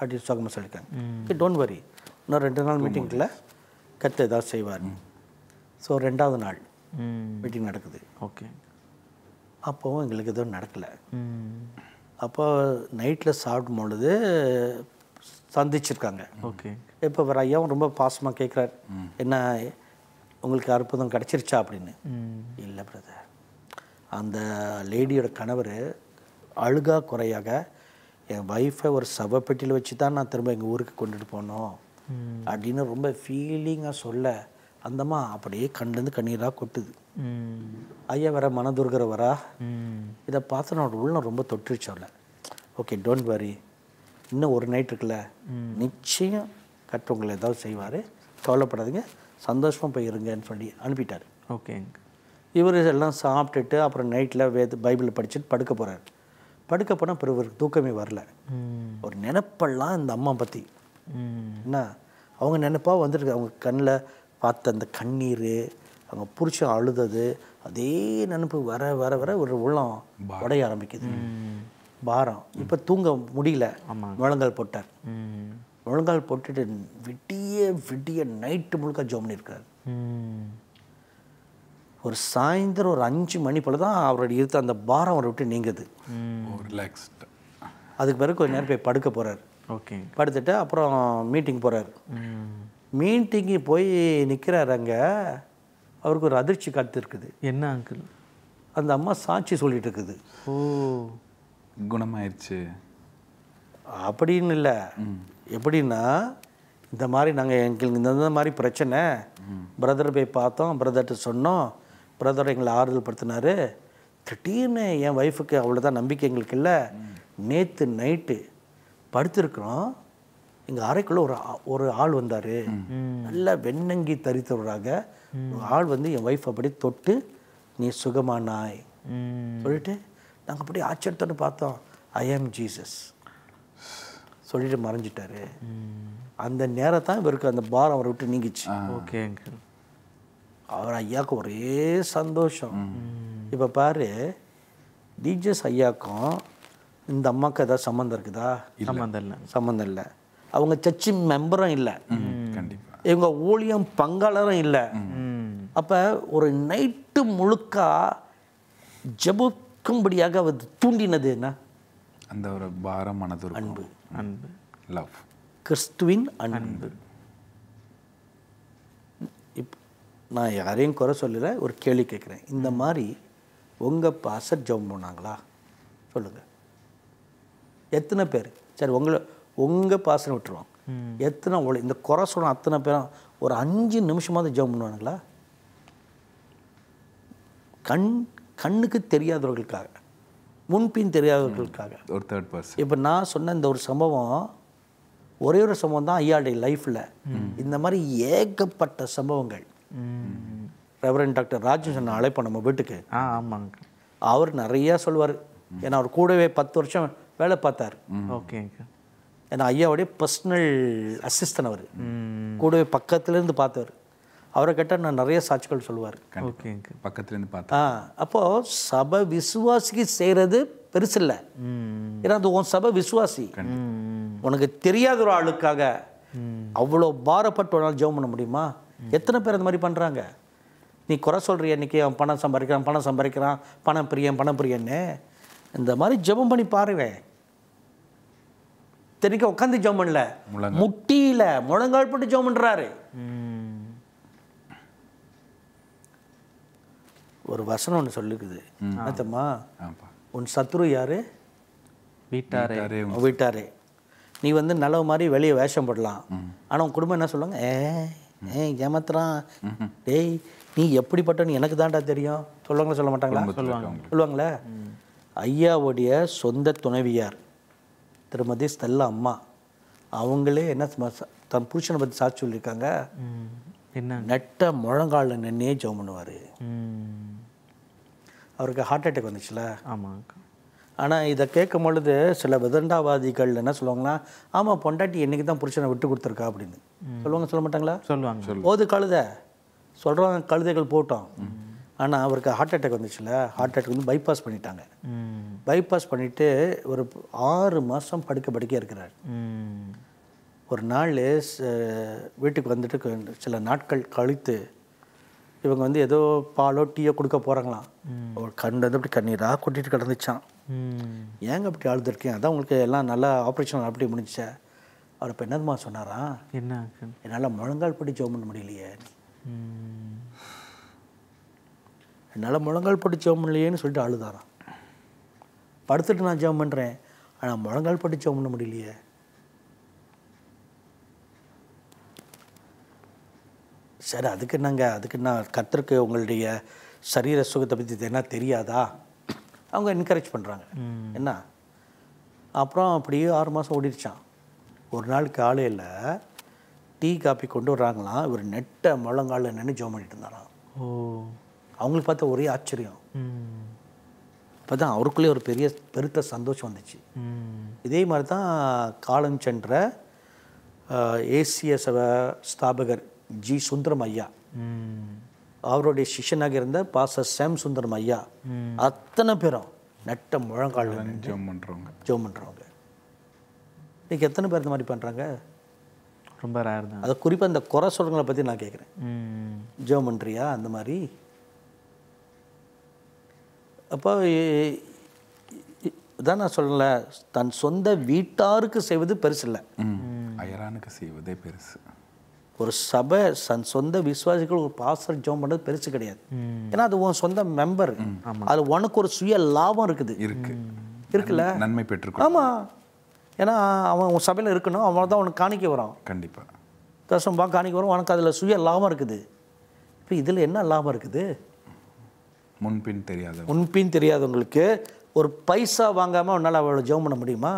A: அப்படின்னு சுகமாக சொல்லியிருக்காங்க டோன்ட் வரி இன்னும் ரெண்டு நாள் மீட்டிங்கில் கத்து ஏதாவது செய்வார் ஸோ ரெண்டாவது நாள்
B: ம்
A: மீட்டிங் நடக்குது
B: ஓகே
A: அப்போவும் எங்களுக்கு எதுவும் நடக்கலை
B: ம்
A: அப்போ நைட்டில் சாப்பிடும் பொழுது சந்திச்சிருக்காங்க
B: ஓகே
A: இப்போ வேறு ஐயாவும் ரொம்ப பாசமாக கேட்குறாரு என்ன உங்களுக்கு அற்புதம் கிடச்சிருச்சா அப்படின்னு
B: ம்
A: இல்லை பிரதர் அந்த லேடியோட கணவர் அழுகா குறையாக என் ஒய்ஃபை ஒரு சவப்பெட்டியில் வச்சு தான் நான் திரும்ப எங்கள் ஊருக்கு கொண்டுட்டு போனோம் அப்படின்னு ரொம்ப ஃபீலிங்காக சொல்ல அந்தம்மா அப்படியே கண்லேருந்து கண்ணீராக கொட்டுது
B: ம்
A: ஐயா வர மனதுருகிற வரா
B: ம்
A: இதை பார்த்து நான் உள்ளம் ரொம்ப தொற்றுச்சு அவளை ஓகே டோன்ட் வரி இன்னும் ஒரு நைட் இருக்குல்ல நிச்சயம் கற்றவங்களை ஏதாவது செய்வார் கவலைப்படாதீங்க சந்தோஷமாக போய் இருங்கன்னு சொல்லி அனுப்பிட்டார்
B: ஓகேங்க
A: இவர் எல்லாம் சாப்பிட்டுட்டு அப்புறம் நைட்டில் வேத பைபிள் படிச்சுட்டு படுக்க போகிறார் படுக்க போனால் பிறகு இவருக்கு தூக்கமே வரல
B: ம்
A: ஒரு நினைப்பெல்லாம் இந்த அம்மா பற்றி
B: ம்
A: என்ன அவங்க நினைப்பா வந்திருக்கு அவங்க கண்ணில் பார்த்த அந்த கண்ணீர் அவங்க புருஷன் அழுதது அதே நினைப்பு வர வர வர ஒரு உள்ளம் உடைய ஆரம்பிக்குது பாரம் இப்போ தூங்க முடியல முழங்கால் போட்டார்
B: ம்
A: முழங்கால் போட்டுட்டு விடிய விடிய நைட்டு முழுக்க ஜோம் பண்ணியிருக்காரு
B: ம்
A: ஒரு சாயந்தரம் ஒரு அஞ்சு மணி போல் தான் அவருடைய இருத்த அந்த பாரம் அவரை விட்டு நீங்குது
C: ரிலாக்ஸ்டு
A: அதுக்கு பிறகு கொஞ்ச நேரம் போய் படுக்க போகிறார்
B: ஓகேங்க
A: படுத்துட்டு அப்புறம் மீட்டிங் போகிறார்
B: ம்
A: மீட்டிங்கு போய் நிற்கிறார் அங்கே அவருக்கு ஒரு அதிர்ச்சி காத்து இருக்குது
B: என்ன அங்கிள்
A: அந்த அம்மா சாட்சி சொல்லிட்டு இருக்குது
B: ஓ
C: குணமாயிருச்சு
A: அப்படின்னு இல்லை எப்படின்னா இந்த மாதிரி நாங்கள் எங்களுக்கு இந்த இந்த மாதிரி பிரச்சனை பிரதர் போய் பார்த்தோம் பிரதர்கிட்ட சொன்னோம் பிரதர் எங்களை ஆறுதல் படுத்தினாரு திடீர்னு என் ஒய்ஃபுக்கு அவ்வளோதான் நம்பிக்கை எங்களுக்கு இல்லை நேற்று நைட்டு படுத்திருக்கிறோம் எங்கள் அறைக்குள்ளே ஒரு ஆ- ஒரு ஆள் வந்தார் நல்ல வெண்ணங்கி தரித்தவராக ஒரு ஆள் வந்து என் ஒய்ஃப் அப்படி தொட்டு நீ சுகமானாய்
B: ம்
A: சொல்லிட்டு நாங்கள் அப்படியே ஆச்சரியத்தோடு பார்த்தோம் ஐ ஆம் ஜீசஸ் சொல்லிட்டு மறைஞ்சிட்டாரு அந்த நேரம் தான் இவருக்கு அந்த பாரம் அவரை விட்டு நீங்கிச்சு
B: ஓகே அங்கிள்
A: அவர் ஐயாவுக்கு ஒரே சந்தோஷம் இப்போ பாரு டிஜஸ் ஐயாக்கும் இந்த அம்மாவுக்கு ஏதாவது சம்மந்தம் இருக்குதா
B: சம்மந்தம் இல்லை
A: சம்மந்தம் இல்லை அவங்க சர்ச்சு மெம்பரும் இல்லை
C: கண்டிப்பா
A: இவங்க ஊழியம் பங்காளரும் இல்லை
B: ம்
A: அப்போ ஒரு நைட்டு முழுக்க ஜெபிக்கும்படியாக அவர் தூண்டினது என்ன
C: அந்த ஒரு பாரம் மனது
A: அன்பு
B: அன்பு
C: லவ்
A: கிறிஸ்துவின் அன்பு இப் நான் யாரையும் குறை சொல்லல ஒரு கேள்வி கேட்குறேன் இந்த மாதிரி உங்கள் பாசர் ஜெபம் பண்ணாங்களா சொல்லுங்கள் எத்தனை பேர் சரி உங்களை உங்கள் பாசனை விட்டுருவோம் எத்தனை உங்களை இந்த குறை சொல்ல அத்தனை பேரும் ஒரு அஞ்சு நிமிஷமாவது ஜெபம் பண்ணுவானுங்களா கண் கண்ணுக்கு தெரியாதவர்களுக்காக முன்பின் தெரியாதவர்களுக்காக
C: ஒரு தேர்ட் பர்சன்
A: இப்போ நான் சொன்ன இந்த ஒரு சம்பவம் ஒரே ஒரு சம்பவம் தான் ஐயாடைய லைஃப்பில் இந்த மாதிரி ஏகப்பட்ட சம்பவங்கள்
B: ம்
A: ரெவரன் டாக்டர் ராஜன் சொன்ன அழைப்போம் நம்ம வீட்டுக்கு
B: ஆ ஆமாங்க
A: அவர் நிறையா சொல்லுவார் ஏன்னா அவர் கூடவே பத்து வருஷம் வேலை பார்த்தார்
B: ஓகே அங்கிள்
A: ஏன்னா ஐயாவுடைய பர்சனல் அசிஸ்டன்ட் அவர்
B: ம்
A: கூடவே பக்கத்துலேருந்து பார்த்தவர் அவரை கேட்டால் நான் நிறைய சாட்சிகள் சொல்லுவார்
B: ஓகே அங்கிள்
C: பக்கத்துலேருந்து பார்த்தா
A: ஆ அப்போது சபை விசுவாசிக்கு செய்கிறது பெருசில்லை
B: ம்
A: ஏன்னா அது உன் சபை விசுவாசி
B: ம்
A: உனக்கு தெரியாத ஒரு ஆளுக்காக அவ்வளோ பாரப்பட்டு ஒரு நாள் ஜெபம் பண்ண முடியுமா எத்தனை பேர் அந்த மாதிரி பண்ணுறாங்க நீ குறை சொல்கிறிய இன்னைக்கு அவன் பணம் சம்பாதிக்கிறான் பணம் சம்பாதிக்கிறான் பணம் பிரியன் பணம் பிரியன்னு இந்த மாதிரி ஜெபம் பண்ணி பாருவேன் தெனிக்க உட்காந்து ஜெபம் பண்ணல முட்டியில முழங்கால் போட்டு ஜெபம் பண்ணுறாரு
B: ம்
A: ஒரு வசனம் ஒன்று சொல்லிருக்குது என்னத்தம்மா
C: ஆப்பா
A: உன் சத்ரு யாரு
B: வீட்டாரே
C: யாரே
A: உன் வீட்டாரே நீ வந்து நல்ல மாதிரி வெளியே வேஷம் போடலாம் ஆனால் உன் குடும்பம் என்ன சொல்லுவாங்க ஏ ஏ ஏமாத்துறான் டேய் நீ எப்படிப்பட்டவன் எனக்கு தான்டா தெரியும் சொல்லுவாங்களா சொல்ல மாட்டாங்களா
C: சொல்லுவாங்க
A: சொல்லுவாங்களே ஐயாவுடைய சொந்த துணைவியார் திருமதி ஸ்டெல்லா அம்மா அவங்களே என்ன சும்மா- தன் புருஷனை பற்றி சாட்சி சொல்லியிருக்காங்க
B: ம் என்ன
A: நெட்ட முழங்காலில் நின்னே ஜெபம் பண்ணுவார்
B: ம்
A: அவருக்கு ஹார்ட் அட்டாக் வந்துச்சுல
B: ஆமாங்க
A: ஆனால் இதை கேட்கும் பொழுது சில விதண்டாவாதிகள் என்ன சொல்லுவாங்கன்னா ஆமாம் பொண்டாட்டி என்னைக்கு தான் புருஷனை விட்டு கொடுத்துருக்கா அப்படின்னு சொல்லுவாங்க சொல்ல மாட்டாங்களா
B: சொல்லுவாங்க
A: போது கழுத சொல்கிறவங்க கழுதைகள் போட்டோம் ஆனால் அவருக்கு ஹார்ட் அட்டாக் வந்துச்சுல ஹார்ட் அட்டாக் வந்து பைபாஸ் பண்ணிட்டாங்க
B: ம்
A: பைபாஸ் பண்ணிவிட்டு ஒரு ஆறு மாதம் படுக்க படுக்க இருக்கிறார்
B: ம்
A: ஒரு நாள் ச- வீட்டுக்கு வந்துட்டு கொ- சில நாட்கள் கழித்து இவங்க வந்து ஏதோ பாலோ டீயோ கொடுக்க போகிறாங்களாம் ஒரு கண்டு வந்து அப்படி கண்ணீராக கொட்டிட்டு கிடந்துச்சான்
B: ம்
A: ஏங்க அப்படி அழுதுருக்கேன் அதான் உங்களுக்கு எல்லாம் நல்லா ஆப்ரேஷன் அப்படி முடிஞ்சுச்சா அவர் இப்போ என்னதுமா சொன்னாராம்
B: என்ன அங்கிள்
A: என்னால் முழங்கால் படி ஜெபம் பண்ண முடியலையே
B: ம்
A: என்னால் முழங்கால் படி ஜெபம் பண்ணலையேன்னு சொல்லிட்டு அழுதாராம் படுத்துட்டு நான் ஜெபம் பண்ணுறேன் ஆனால் முழங்கால் படி ஜெபம் பண்ண முடியலையே சரி அதுக்கு என்னங்க அதுக்கு நான் கர்த்தருக்கு உங்களுடைய சரீர சுகத்தை பற்றி என்ன தெரியாதா அவங்க என்கரேஜ் பண்ணுறாங்க என்ன அப்புறம் அப்படியே ஆறு மாதம் ஓடிடுச்சான் ஒரு நாள் காலையில் டீ காப்பி கொண்டு வர்றாங்களாம் இவர் நெட்ட முழங்காலில் நின்று ஜெபம் பண்ணிட்டு இருந்தாராம்
B: ஓ
A: அவங்களுக்கு பார்த்த ஒரே ஆச்சரியம்
B: ம்
A: அப்போ தான் அவருக்குள்ளே ஒரு பெரிய பெருத்த சந்தோஷம் வந்துச்சு
B: ம்
A: இதே மாதிரி தான் காலம் சென்ற ஏசிய சப ஸ்தாபகர் ஜி சுந்தரம் ஐயா
B: ம்
A: அவருடைய சிஷ்யனாக இருந்த பாச சேம் சுந்தரம் ஐயா அத்தனை பேரும் நெட்ட முழங்கால்
C: ஜெபம் பண்ணுறவங்க
A: ஜெபம் பண்ணுறவங்க இன்னைக்கு எத்தனை பேர் இந்த மாதிரி பண்ணுறாங்க
B: ரொம்ப ரேர் தான்
A: அதை குறிப்பாக இந்த குறை சொல்கிறவங்களை பற்றி நான் கேட்குறேன்
B: ம்
A: ஜெபம் பண்ணுறியா அந்த மாதிரி அப்போ இ- இ- இதான் நான் சொல்லல தன் சொந்த வீட்டாருக்கு செய்வது பெருசு இல்லை
C: அயரானுக்கு செய்வதே பெருசு
A: ஒரு சபை தன் சொந்த விசுவாசிகள் ஒரு பாஸ்டர் ஜெபம் பண்ணுறது பெருசு கிடையாது ஏன்னா அது உன் சொந்த மெம்பர் அது உனக்கு ஒரு சுய லாபம் இருக்குது
C: இருக்கு
A: இருக்குல்ல
C: நன்மை பெற்றுக்கொள்
A: ஆமாம் ஏன்னா அவன் உன் சபையில் இருக்கணும் அவன் தான் உனக்கு காணிக்க வரான்
C: கண்டிப்பா
A: தசம்பா காணிக்க வரும் உனக்கு அதில் சுய லாபம் இருக்குது இப்போ இதில் என்ன லாபம் இருக்குது
C: முன்பின் தெரியாத
A: முன்பின் தெரியாதவங்களுக்கு ஒரு பைசா வாங்காமல் உன்னால் அவளை ஜெபம் பண்ண முடியுமா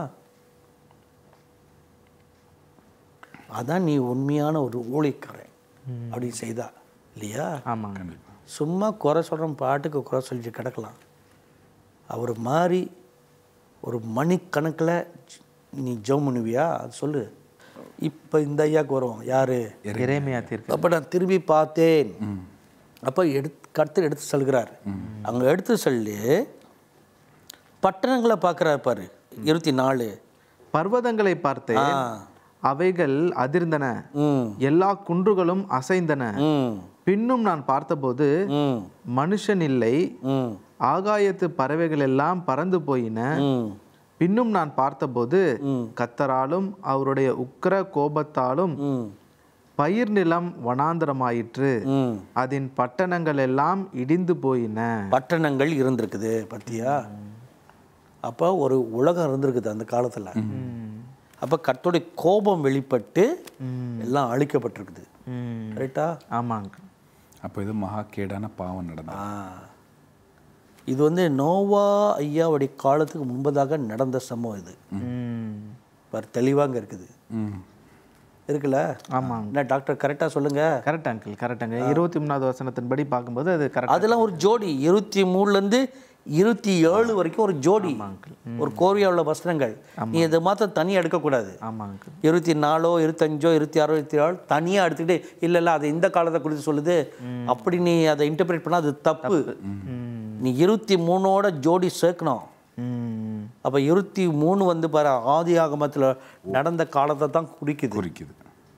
A: அதான் நீ உண்மையான ஒரு ஊழியக்காரன் அப்படி செய்தா இல்லையா
B: ஆமாங்க
C: கண்டிப்பா
A: சும்மா குறை சொல்கிறோம் பாட்டுக்கு குறை சொல்லிட்டு கிடக்கலாம் அவர் மாதிரி ஒரு மணிக்கணக்கில் நீ ஜெபம் பண்ணுவியா அது சொல்லு இப்போ இந்த ஐயாவுக்கு வருவோம் யார்
B: இறைமையா தீர்க்க
A: அப்போ நான் திரும்பி பார்த்தேன் அப்போ எடுத்து கருத்து எடுத்து செல்கிறார் அங்கே எடுத்து சொல்லி பட்டணங்களை பார்க்குறாரு பாரு இருபத்தி நாலு
B: பர்வதங்களை பார்த்தேன்
A: ஆ
B: அவைகள் அதிர்ந்தன
A: ம்
B: எல்லா குன்றுகளும் அசைந்தன
A: ம்
B: பின்னும் நான் பார்த்தபோது
A: ம்
B: மனுஷன் இல்லை
A: ம்
B: ஆகாயத்து பறவைகள் எல்லாம் பறந்து போயின
A: ம்
B: பின்னும் நான் பார்த்தபோது கத்தராலும் அவருடைய உக்கிர கோபத்தாலும்
A: ம்
B: பயிர் நிலம் வனாந்தரமாயிற்று
A: ம்
B: அதன் பட்டணங்கள் எல்லாம் இடிந்து போயின
A: பட்டணங்கள் இருந்திருக்குது பத்தியா அப்போ ஒரு உலகம் இருந்திருக்குது அந்த காலத்தில் அப்போ கர்த்தருடைய கோபம் வெளிப்பட்டு எல்லாம் அழிக்கப்பட்டிருக்குது
B: ம்.
A: கரெக்டா
B: ஆமாங்க
C: அப்போ இது மகா கேடான பாவம் நடந்தது
A: ஆ இது வந்து நோவா ஐயாவுடைய காலத்துக்கு முன்பதாக நடந்த சம்பவம் இது
B: ம்.
A: பாரு தெளிவாங்க இருக்குது
C: ம்
A: இருக்குல்ல
B: ஆமாங்க
A: என்ன டாக்டர் கரெக்டாக சொல்லுங்க
B: கரெக்ட் அங்கிள் கரெக்டாங்க இருபத்தி மூணாவது வசனத்தின்படி பார்க்கும்போது அது கரெக்ட்
A: அதெல்லாம் ஒரு ஜோடி இருபத்தி மூணுலேருந்து இருபத்தி ஏழு வரைக்கும் ஒரு ஜோடி ஒரு கோரியா உள்ள வஸ்திரங்கள் நீ இதை மாத்திரம் தனியாக எடுக்கக்கூடாது
B: ஆமாங்க
A: இருபத்தி நாலோ இருபத்தஞ்சோ இருபத்தி ஆறோ இருபத்தி ஏழு தனியாக எடுத்துக்கிட்டு இல்லை இல்லை அது இந்த காலத்தை குறித்து சொல்லுது அப்படி நீ அதை இன்டர்பிரேட் பண்ணால் அது தப்பு நீ இருபத்தி மூணோட ஜோடி சேர்க்கணும்
B: ம்
A: அப்போ இருபத்தி மூணு வந்து பாரு ஆதி ஆகமத்தில் நடந்த காலத்தை தான் குறிக்குது
C: குறிக்குது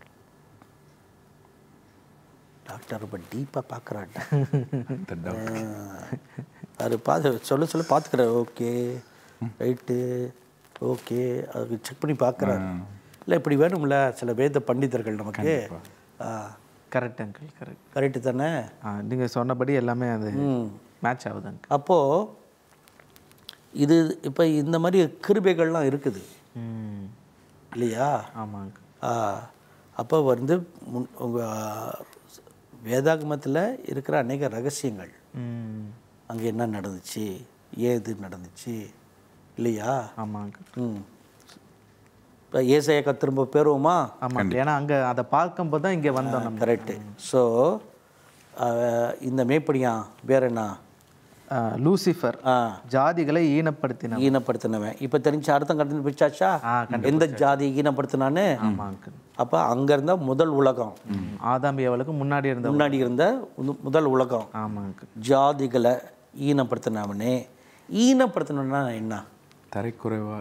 A: டாக்டர் ரொம்ப டீப்பாக பார்க்குறாட்ட
C: The doubt.
A: அது பார்த்து சொல்ல சொல்ல பார்த்துக்கிறாரு ஓகே ரைட்டு ஓகே அது செக் பண்ணி பார்க்குறாரு இல்லை இப்படி வேணும்ல சில வேத பண்டிதர்கள் நமக்கு
B: கரெக்ட் அங்கிள் கரெக்ட்
A: கரெக்டு தானே
B: நீங்கள் சொன்னபடி எல்லாமே அது
A: ம்
B: மேட்ச் ஆகுது அங்கிள்
A: அப்போது இது இப்போ இந்த மாதிரி கிருபைகள்லாம் இருக்குது
B: ம்
A: இல்லையா
B: ஆமாங்க
A: ஆ, அப்போ வந்து முன் உங்கள் வேதாகமத்தில் இருக்கிற அநேக ரகசியங்கள்
B: ம்
A: அங்கே என்ன நடந்துச்சு ஏது நடந்துச்சு இல்லையா
B: ஆமாங்க
A: ம் இப்போ ஏசையக்கா திரும்ப பேருவோமா
B: ஆமாங்க ஏன்னா அங்கே அதை பார்க்கும்போது தான் இங்கே வந்தோம் நம்ம
A: கரெக்டு ஸோ இந்த மேப்படியா வேற என்ன
B: அஹ், லூசிஃபர்
A: ஆ
B: ஜாதிகளை ஈனப்படுத்தின
A: ஈனப்படுத்தினவன் இப்போ தெரிஞ்ச அர்த்தம் கண்டுபிடிச்சாச்சா எந்த ஜாதி ஈனப்படுத்தினான்னு
B: ஆமா அங்கிள்
A: அப்போ அங்கே இருந்த முதல் உலகம்
B: ஆதாம் ஏவலுக்கு முன்னாடி இருந்த
A: முன்னாடி இருந்த முது- முதல் உலகம்
B: ஆமா அங்கிள்
A: ஜாதிகளை ஈனப்படுத்தினவனே ஈனப்படுத்தினா என்ன
C: தரைக்குறைவா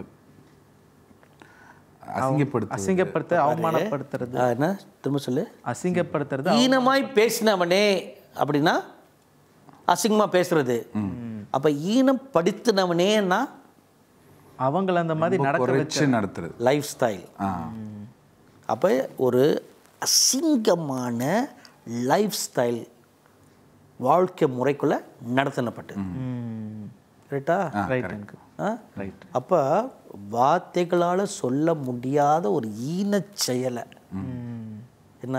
C: அசிங்கப்படுத்து
B: அசிங்கப்படுத்த அவமானப்படுத்துறது
A: ஆ, என்ன திரும்ப சொல்லு
B: அசிங்கப்படுத்துறது
A: ஈனமாய் பேசினவனே அப்படின்னா அசிங்கமாக பேசுறது அப்போ ஈனப்படுத்தினவனேன்னா
B: அவங்கள அந்த மாதிரி நடக்க
C: குறைச்சு நடத்துறது
A: லைஃப் ஸ்டைல்
C: ஆ
A: அப்போ ஒரு அசிங்கமான லைஃப் ஸ்டைல் வாழ்க்கை முறைக்குள்ள நடத்தினப்பட்டது
B: ம்
A: ரைட்டா
B: ரைட் அங்கிள்
A: ஆ?
B: ரைட்
A: அப்போ வார்த்தைகளால் சொல்ல முடியாத ஒரு ஈனச் செயலை
B: ம்
A: என்ன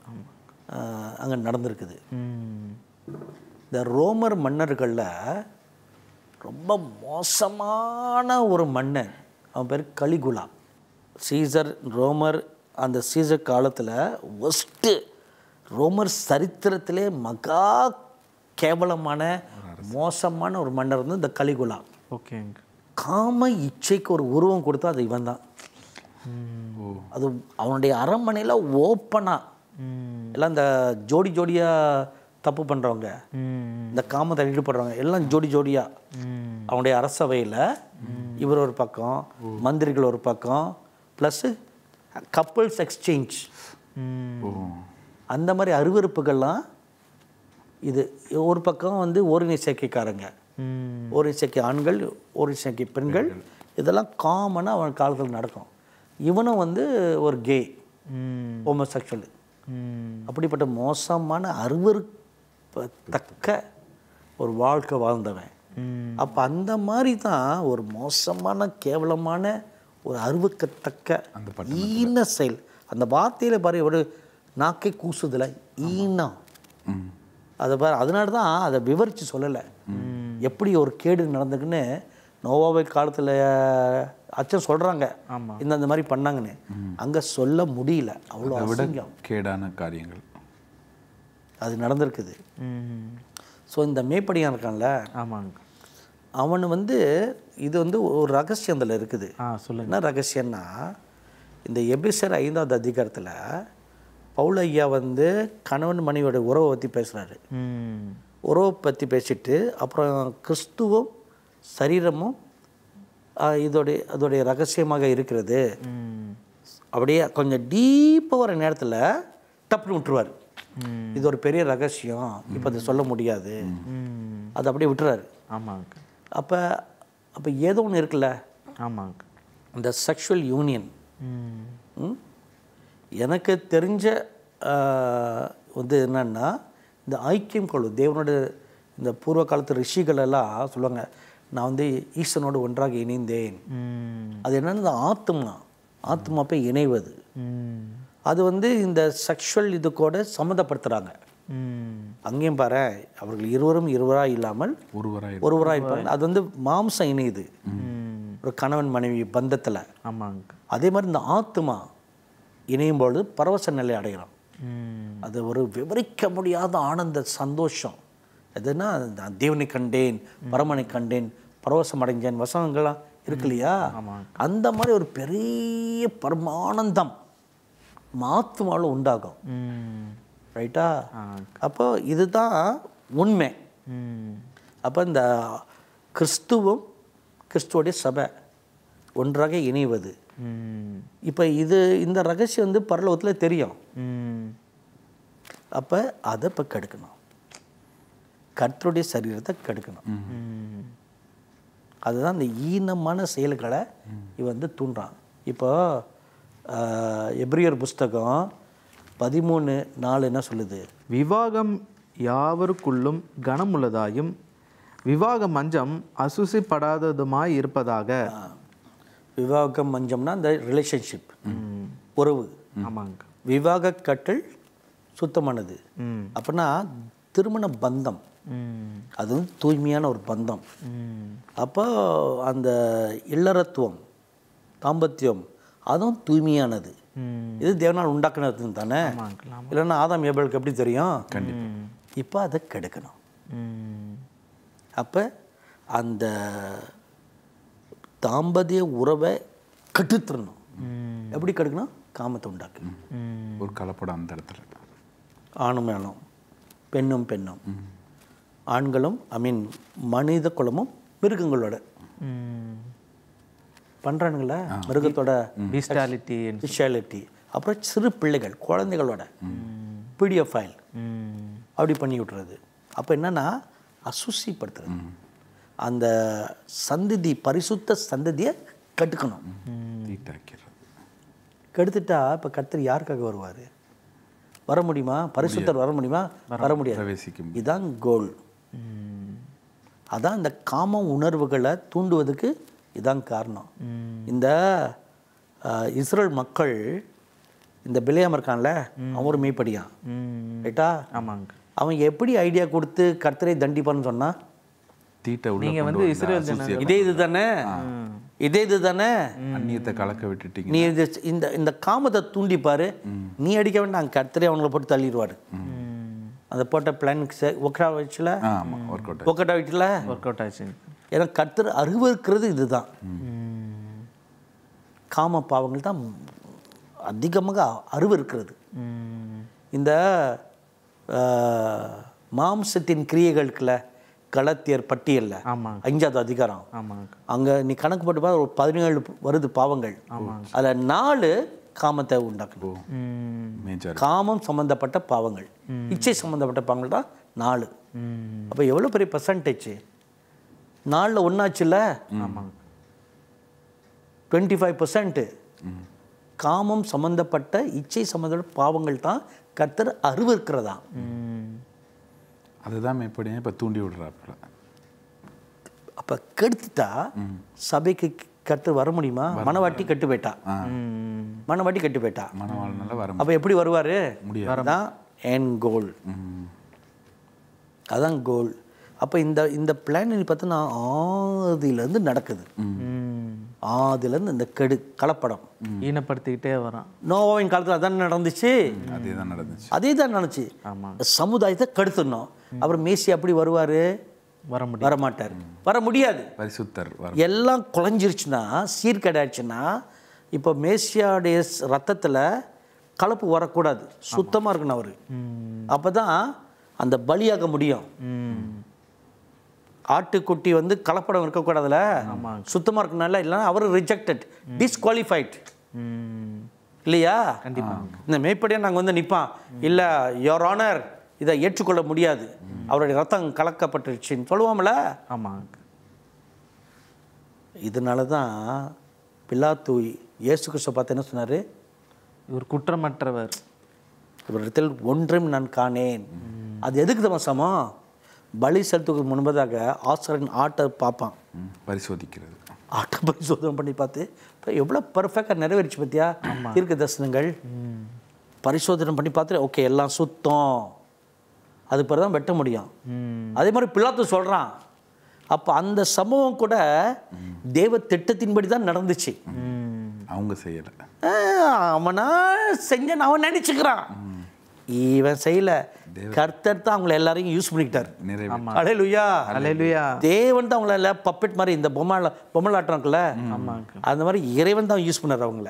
A: அங்கே நடந்திருக்குது
B: ம்
A: இந்த ரோமர் மன்னர்களில் ரொம்ப மோசமான ஒரு மன்னன் அவன் பேர் கலிகுலா சீசர் ரோமர் அந்த சீசர் காலத்தில் ஒஸ்ட்டு ரோமர் சரித்திரத்திலே மகா கேவலமான மோசமான ஒரு மன்னர் வந்து இந்த கலிகுலா
B: ஓகே அங்கிள்
A: காம இச்சைக்கு ஒரு உருவம் கொடுத்தா அது இவன் தான் அது அவனுடைய அரண்மனையில் ஓப்பனாக
B: ம்
A: எல்லாம் இந்த ஜோடி ஜோடியாக தப்பு பண்ணுறவங்க
B: ம்
A: இந்த காமத்தில் ஈடுபடுறவங்க எல்லாம் ஜோடி ஜோடியாக
B: ம்
A: அவனுடைய அரசவையில் இவர் ஒரு பக்கம் மந்திரிகள் ஒரு பக்கம் ப்ளஸ்ஸு கப்புள்ஸ் எக்ஸ்சேஞ்ச்
B: ம்
C: ஓ
A: அந்த மாதிரி அருவருப்புகள்லாம் இது ஒரு பக்கம் வந்து ஓரினை சேர்க்கைக்காரங்க
B: ம்
A: ஓரினை சேர்க்கை ஆண்கள் ஓரினை சேர்க்கை பெண்கள் இதெல்லாம் காமனாக அவன் காலத்தில் நடக்கும் இவனும் வந்து ஒரு கே
B: ம்
A: ஹோமோசெக்சுவல்
B: ம்
A: அப்படிப்பட்ட மோசமான அருவருப்பத்தக்க ஒரு வாழ்க்கை வாழ்ந்தவன்
B: ம்
A: அப்போ அந்த மாதிரி தான் ஒரு மோசமான கேவலமான ஒரு அருவக்கத்தக்க ஈன செயல் அந்த வார்த்தையில் பாரு ஒரு நாக்கை கூசுதல ஈனம்
C: ம்
A: அதை பாரு அதனால தான் அதை விவரித்து சொல்லலை எப்படி ஒரு கேடு நடந்துக்குன்னு நோவாவை காலத்தில் அச்சம் சொல்கிறாங்க
B: ஆமா.
A: இந்த அந்த மாதிரி பண்ணாங்கன்னு அங்கே சொல்ல முடியல அவ்வளோ
C: அதை விட
A: அசிங்கம்
C: கேடான காரியங்கள்
A: அது நடந்திருக்குது
B: ம்
A: ஸோ இந்த மேப்படியான் இருக்கான்ல
B: ஆமாங்க
A: அவன் வந்து இது வந்து ஒரு ரகசியம் அதில் இருக்குது
B: ஆ சொல்லுங்க
A: என்ன ரகசியம்னா இந்த எபிசர் ஐந்தாவது அதிகாரத்தில் பவுல் ஐயா வந்து கணவன் மனைவியோட உறவை பற்றி பேசுகிறாரு
B: ம்
A: உறவை பற்றி பேசிட்டு அப்புறம் கிறிஸ்துவும் சரீரமும் ஆஹ், இதோடைய அதோடைய ரகசியமாக இருக்கிறது
B: ம்
A: அப்படியே கொஞ்சம் டீப்பாக வர நேரத்தில் டப்புன்னு விட்டுருவார்
B: ம்
A: இது ஒரு பெரிய ரகசியம் இப்போ அதை சொல்ல முடியாது
B: ம்
A: அதை அப்படியே விட்டுறாரு
B: ஆமாங்க
A: அப்போ அப்போ ஏதோ ஒன்று இருக்குல்ல
B: ஆமாங்க
A: இந்த செக்ஷுவல் யூனியன்
B: ம்
A: எனக்கு தெரிஞ்ச ஆஹ், வந்து என்னன்னா இந்த ஐக்கியம் கொள்ளு தேவனோட இந்த பூர்வ காலத்து ரிஷிகள் எல்லாம் சொல்லுவாங்க நான் வந்து ஈசனோடு ஒன்றாக இணைந்தேன்
B: ம்
A: அது என்னன்னா இந்த ஆத்மா ஆத்மா போய் இணைவது
B: ம்
A: அது வந்து இந்த செக்ஷுவல் இது கூட சம்மந்தப்படுத்துகிறாங்க
B: ம்
A: அங்கேயும் பாரு அவர்கள் இருவரும் இருவராக இல்லாமல்
C: ஒருவராய்
A: ஒருவராக இருப்பாங்க அது வந்து மாம்சம் இணையுது
B: ம்
A: ஒரு கணவன் மனைவி பந்தத்தில்
B: ஆமாங்க
A: அதே மாதிரி இந்த ஆத்மா இணையும் பொழுது பரவச நிலை அடைகிறோம்
B: ம்
A: அது ஒரு விவரிக்க முடியாத ஆனந்த சந்தோஷம் எதுனா நான் தேவனை கண்டேன் பரமனை கண்டேன் பரவசம் அடைஞ்சேன் வசனங்கள்லாம் இருக்கு இல்லையா அந்த மாதிரி ஒரு பெரிய பரமானந்தம் ஆத்மாவில் உண்டாகும்
B: ம்
A: ரைட்டா
B: ஆ
A: அப்போ இதுதான் உண்மை
B: ம்
A: அப்போ இந்த கிறிஸ்துவும் கிறிஸ்துவோடைய சபை ஒன்றாக இணைவது
B: ம்
A: இப்போ இது இந்த ரகசியம் வந்து பரலோகத்தில் தெரியும்
B: ம்
A: அப்போ அதை இப்போ கெடுக்கணும் கர்த்தருடைய சரீரத்தை கெடுக்கணும்
B: ம்
A: அதுதான் இந்த ஈனமான செயல்களை இவன் வந்து தூண்டுறான் இப்போ ஆஹ், எபிரியர் புஸ்தகம் பதிமூணு நாலு என்ன சொல்லுது
B: விவாகம் யாவருக்குள்ளும் கனமுள்ளதாயும் விவாக மஞ்சம் அசுசிப்படாததுமாய் இருப்பதாக
A: விவாகம் மஞ்சம்னா இந்த ரிலேஷன்ஷிப்
B: ம்
A: உறவு
B: ஆமாங்க
A: விவாக கட்டல் சுத்தமானது
B: ம்
A: அப்படின்னா திருமண பந்தம்
B: ம்
A: அது வந்து தூய்மையான ஒரு பந்தம்
B: ம்
A: அப்போ அந்த இல்லறத்துவம் தாம்பத்தியம் அதுவும் தூய்மையானது
B: ம்
A: இது தேவனால் உண்டாக்குனது தானே
B: ஆமாங்க ஆமாம்
A: இல்லைன்னா ஆதாம் ஏபலுக்கு எப்படி தெரியும்
B: ம்
A: இப்போ அதை கெடுக்கணும்
B: ம்
A: அப்போ அந்த தாம்பதிய உறவை கட்டுத்தரணும் எப்படி கெடுக்கணும் காமத்தை உண்டாக்கு
C: ஒரு கலப்படம் அந்த இடத்துல
A: ஆணும் ஆணும் பெண்ணும் பெண்ணும் ஆண்களும் ஐ மீன் மனித குலமும் மிருகங்களோட பண்ணுறானுங்களா மிருகத்தோட
B: பீஸ்டாலிட்டி
A: விஷுவாலிட்டி அப்புறம் சிறு பிள்ளைகள் குழந்தைகளோட பிடிஎஃப் ஃபைல் அப்படி பண்ணி விட்டுறது அப்போ என்னன்னா அசுசிப்படுத்துறது அந்த சந்ததி பரிசுத்த சந்ததியை கட்டுக்கணும்
C: தீட்டாக்கிறது
A: கெடுத்துட்டா இப்போ கர்த்தர் யாருக்காக வருவார் வர முடியுமா பரிசுத்தர் வர முடியுமா வர முடியாது
C: பிரவேசிக்கும்
A: இதுதான் கோல் அதான் இந்த காம உணர்வுகளை தூண்டுவதுக்கு இதான் காரணம் இந்த அஹ், இஸ்ரேல் மக்கள் இந்த பிள்ளையாம இருக்கான்ல அவன் ஒரு மெய்ப்படியான் ரைட்டா
B: ஆமாங்க
A: அவன் எப்படி ஐடியா கொடுத்து கர்த்தரை தண்டிப்பான்னு சொன்னா
C: தீட்டை உள்ள
B: நீங்க
C: கொண்டு
B: வந்து
C: வந்தா
B: இஸ்ரேல்
C: அசூசியா-
A: இதே இது தானே இதே இது தானே
C: அந்நியத்தை கலக்க விட்டுட்டீங்க
A: நீ இது இந்த இந்த காமத்தை தூண்டிப்பாரு நீ அடிக்க வேண்டாம் கர்த்தரே அவங்கள போட்டு தள்ளிடுவாரு அந்த போட்ட பிளானுக்கு ஒக்கரா வச்சுல
C: ஆ ஆமாம் ஒர்க் அவுட்
A: ஒக்கட்டா வீட்டில்
B: ஒர்க் அவுட் ஆச்சு
A: ஏன்னா கர்த்தர் அருவருக்கிறது இதுதான் காம பாவங்கள் தான் அதிகமாக அருவருக்கிறது இந்த ஆஹ், மாம்சத்தின் கிரியைகளுக்குல கலத்தியர் பட்டியல்ல
B: ஆமாங்க
A: அஞ்சாவது அதிகாரம்
B: ஆமாங்க
A: அங்க நீ கணக்கு போட்டு பார்த்தா ஒரு பதினேழு வருது பாவங்கள் அதுல நாலு காமத்தை உண்டாக்கணும்
B: ம்
C: மேஜர்
A: காமம் சம்பந்தப்பட்ட பாவங்கள் இச்சை சம்பந்தப்பட்ட பாவங்கள் தான் நாலு அப்போ எவ்வளோ பெரிய பர்சன்டேஜ் நாலில் ஒன்றாச்சுல்ல
B: ஆமாங்க
A: டுவெண்ட்டி ஃபைவ் பர்சன்ட்டு காமம் சம்பந்தப்பட்ட இச்சை சம்பந்தப்பட்ட பாவங்கள் தான் கர்த்தர் அருவருக்கிறதா
B: ம்
C: அதுதான் மேற்படியே இப்போ தூண்டி விடுறாப்புல
A: அப்போ கெடுத்துட்டா சபைக்கு கர்த்தர் வர முடியுமா மனவாட்டி கெட்டு போயிட்டா
B: ம்
A: மனவாட்டி கெட்டு போயிட்டா
C: மனவாழ்னால வர
A: அப்போ எப்படி வருவார்
C: முடியாது.
A: அதுதான் என் கோல்
C: ம்.
A: அதான் கோல் அப்போ இந்த இந்த பிளான் நீ பார்த்தோன்னா ஆதியிலேருந்து நடக்குது
B: ம்
A: ஆதியிலேருந்து இந்த கெடு கலப்படம்
B: ஈனப்படுத்திக்கிட்டே வரான்
A: நோவாவின் காலத்தில் அதான் நடந்துச்சு
C: அதே தான் நடந்துச்சு
A: அதே தான் நடந்துச்சு
B: ஆமாங்க
A: சமுதாயத்தை கெடுத்துடணும் அப்புறம் மேசி அப்படி வருவார்
B: வர முடியும்
A: வரமாட்டார் வர முடியாது
C: பரிசுத்தர் வர
A: எல்லாம் குழஞ்சிருச்சுன்னா சீர்கேடாச்சுன்னா இப்போ மேசியாவுடைய ரத்தத்தில் கலப்பு வரக்கூடாது சுத்தமாக இருக்கணும் அவர் அப்போ தான் அந்த பலியாக முடியும்
B: ம்
A: ஆட்டுக்குட்டி வந்து கலப்படம் இருக்கக்கூடாதுல சுத்தமாக இருக்கனால இல்லைன்னா அவர் ரிஜெக்டட் டிஸ்குவாலிஃபைட்
B: ம்
A: இல்லையா இந்த மேய்ப்படியாக நாங்கள் வந்து நிற்பான் இல்லை யோர் ஆனர் இதை ஏற்றுக்கொள்ள முடியாது அவருடைய ரத்தம் கலக்கப்பட்டுருச்சுன்னு சொல்லுவோம்ல
B: ஆமாங்க
A: இதனால தான் பிலாத்து இயேசு கிறிஸ்துவ பார்த்து என்ன சொன்னார்
B: இவர் குற்றமற்றவர்
A: இவரிடத்தில் ஒன்றும் நான் காணேன் அது எதுக்கு தான் சமம் பலி செலுத்துக்கு முன்பதாக ஆசிரியன் ஆட்டை பார்ப்பான்
C: ம். பரிசோதிக்கிறது
A: ஆட்டை பரிசோதனை பண்ணி பார்த்து இப்போ எவ்வளோ பர்ஃபெக்டாக நிறைவேறிச்சு பார்த்தியா தீர்க்க தரிசனங்கள் பரிசோதனை பண்ணி பார்த்து ஓகே எல்லாம் சுத்தம் அது பிறகு தான் வெட்ட முடியும்
B: ம்
A: அதே மாதிரி பிலாத்து சொல்கிறான் அப்போ அந்த சம்பவம் கூட தேவ திட்டத்தின்படி தான் நடந்துச்சு
B: ம்
C: அவங்க செய்யலை
A: ஆஹ், அவனா செஞ்ச அவன் நினைச்சுக்கிறான் இவன் செய்யல கர்த்தர் தான் அவங்கள எல்லாரையும் யூஸ் பண்ணிக்கிட்டார்
C: நிறைவு
A: அலையலுயா
B: அலையலுயா
A: தேவன் தான் அவங்கள எல்லாம் பப்பெட் மாதிரி இந்த பொம்மை பொம்மலாட்டம் இருக்குல்ல
B: ஆமாங்க
A: அந்த மாதிரி இறைவன் தான் யூஸ் பண்ணார் அவங்கள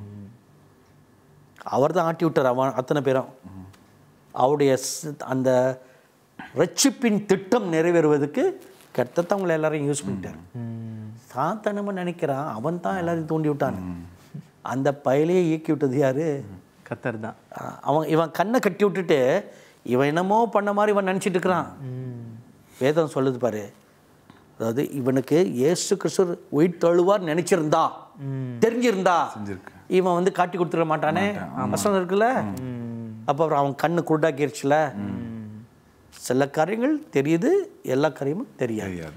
A: அவர் தான் ஆட்டி விட்டார் அவன் அத்தனை பேரும் அவருடைய ஸ்- அந்த ரட்சிப்பின் திட்டம் நிறைவேறுவதற்கு கர்த்தர் தான் அவங்கள எல்லாரையும் யூஸ் பண்ணிட்டார் சாத்தனமா நினைக்கிறான் அவன் தான் எல்லாரையும் தூண்டி விட்டான் அந்த பயலையே இயக்கி விட்டது யாரு
B: கத்தர் தான்
A: அஹ் அவன் இவன் கண்ணை கட்டி விட்டுட்டு இவன் என்னமோ பண்ண மாதிரி இவன் நினச்சிட்டு இருக்கிறான் வேதம் சொல்லுது பாரு அதாவது இவனுக்கு இயேசு கிறிஸ்து உயிர் தழுவார் நினைச்சிருந்தா தெரிஞ்சிருந்தா
C: செஞ்சிருக்கு
A: இவன் வந்து காட்டி கொடுத்துட மாட்டானே வசனம் இருக்குல்ல அப்போ அப்புறம் அவன் கண்ணு குருடாக்கிருச்சுல சில காரியங்கள் தெரியுது எல்லா காரியமும் தெரியாது
C: தெரியாது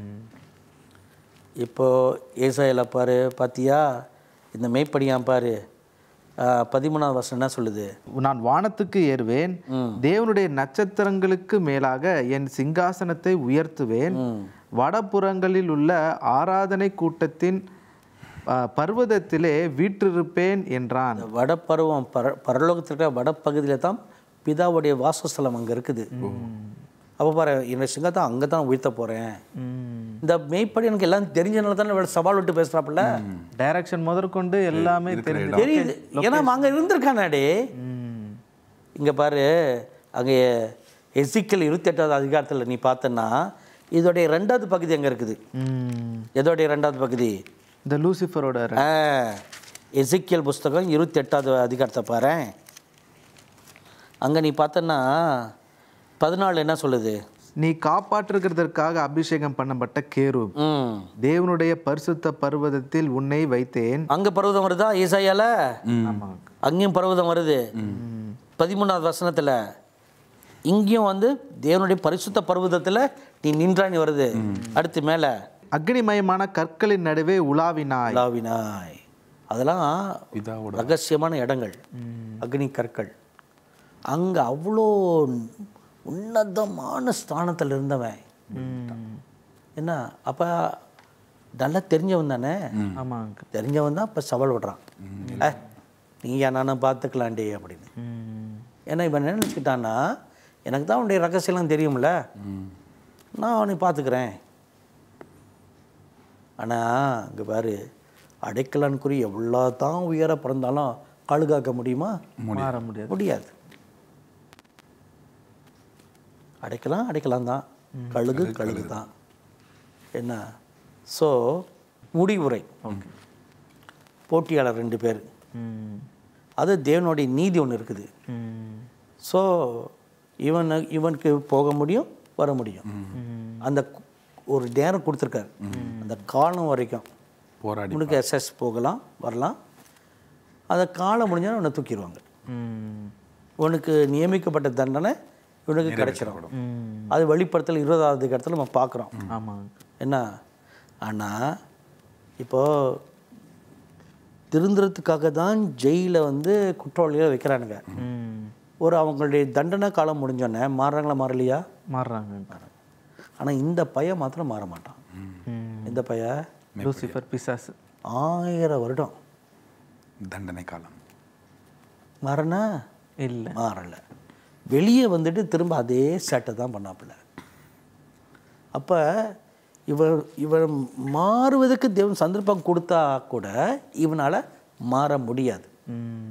A: இப்போ ஏசாயில பாரு பாத்தியா இந்த மெய்ப்படியான் பாரு ஆஹ் பதிமூணாவது வருஷம் என்ன சொல்லுது
B: நான் வானத்துக்கு ஏறுவேன் தேவனுடைய நட்சத்திரங்களுக்கு மேலாக என் சிங்காசனத்தை உயர்த்துவேன் வடபுறங்களில் உள்ள ஆராதனை கூட்டத்தின் ஆ, பர்வதத்திலே வீற்றிருப்பேன் என்றான்
A: இந்த வடப்பருவம் பர பரலோகத்தில் இருக்கிற வடப்பகுதியில் தான் பிதாவுடைய வாசஸ்தலம் அங்கே இருக்குது அப்போ பாரு இந்த சிங்கத்தை அங்கே தான் உயர்த்த போகிறேன்
B: ம்
A: இந்த மெய்ப்படி எனக்கு எல்லாம் தெரிஞ்சனால தானே இவ்வளவு சவால் விட்டு பேசுகிறாப்புல
B: டைரக்ஷன் முதற்கொண்டு எல்லாமே தெரிஞ்சு
A: தெரியுது ஏன்னா அங்கே இருந்திருக்கானாடே
B: ம்
A: இங்கே பாரு அங்கே எசிக்கல் இருபத்தெட்டாவது அதிகாரத்தில் நீ பார்த்தன்னா இதோடைய ரெண்டாவது பகுதி அங்கே இருக்குது
B: ம்
A: எதோடைய ரெண்டாவது பகுதி
B: இந்த லூசிஃபரோட ர-
A: ஆ, எசிக்கியல் புஸ்தகம் இருபத்தெட்டாவது அதிகாரத்தை பாரேன் அங்கே நீ பார்த்தன்னா பதினாலு என்ன சொல்லுது
B: நீ காப்பாற்றுகிறதற்காக அபிஷேகம் பண்ணப்பட்ட கேரூப்
A: ம்
B: தேவனுடைய பரிசுத்த பர்வதத்தில் உன்னை வைத்தேன்
A: அங்கே பர்வதம் வருதா ஈசாயால
B: ஆமா
A: அங்கேயும் பர்வதம் வருது பதிமூணாவது வசனத்தில் இங்கேயும் வந்து தேவனுடைய பரிசுத்த பர்வதத்தில் நீ நின்றானி வருது அடுத்து மேலே
B: அக்னிமயமான கற்களின் நடுவே உலாவினாய்
A: லாவினாய் அதெல்லாம்
C: பிதாவோட
A: ரகசியமான இடங்கள் அக்னி கற்கள் அங்கே அவ்வளோ உன்னதமான ஸ்தானத்தில் இருந்தவன்
B: ம்.
A: என்ன அப்போ நல்லா தெரிஞ்சவன் தானே
B: ஆமா uncle.
A: தெரிஞ்சவன் தான் இப்போ சவால் விடுறான் "ஏ, நீயா நானும் பார்த்துக்கலாண்டே அப்படின்னு
B: ம்
A: ஏன்னா இவன் என்ன நினச்சிக்கிட்டான்னா எனக்கு தான் அவனுடைய ரகசியம்லாம் தெரியும்ல நான் அவனை பார்த்துக்கிறேன் ஆனால் இங்கே பாரு அடைக்கலான்குறி எவ்வளோ தான் உயர பிறந்தாலும் காக்க முடியுமா
B: மாற முடியாது
A: முடியாது அடைக்கலாம் அடைக்கலாம் தான் கழுகு கழுகு தான் என்ன ஸோ முடிவுரை போட்டியாளர் ரெண்டு பேர்
B: ம்
A: அது தேவனுடைய நீதி ஒன்று இருக்குது
B: ம்
A: ஸோ இவன் இவனுக்கு போக முடியும் வர முடியும் அந்த கு- ஒரு நேரம் கொடுத்துருக்காரு அந்த காலம் வரைக்கும்
C: போராடி
A: உனக்கு எஸ்எஸ் போகலாம் வரலாம் அந்த காலம் முடிஞ்சாலும் உன்னை தூக்கிடுவாங்க
B: ம்
A: உனக்கு நியமிக்கப்பட்ட தண்டனை இவனுக்கு கிடைச்சிடும்
B: ம்
A: அது வெளிப்படுத்தல் இருபதாவது இடத்துல நம்ம பார்க்குறோம்
B: ஆமா uncle.
A: என்ன ஆனால் இப்போது திருந்துறதுக்காக தான் ஜெயிலில் வந்து குற்றவாளிகளை வைக்கிறானுங்க
B: ம்
A: ஒரு அவங்களுடைய தண்டனை காலம் முடிஞ்சோடனே மாறுறாங்களா மாறலையா
B: மாறுறாங்க uncle.
A: ஆனால் இந்த பையன் மாத்திரம் மாற மாட்டான்
B: ம்
A: இந்த பையன்
B: லூசிஃபர் பிசாசு
A: ஆயிரம் வருடம்
C: தண்டனை காலம்
A: மாறனா
B: இல்லை
A: மாறலை வெளியே வந்துட்டு திரும்ப அதே சேட்டை தான் பண்ணாப்புல அப்போ இவர் இவர் மாறுவதற்கு தேவன் சந்தர்ப்பம் கொடுத்தா கூட இவனால் மாற முடியாது
B: ம்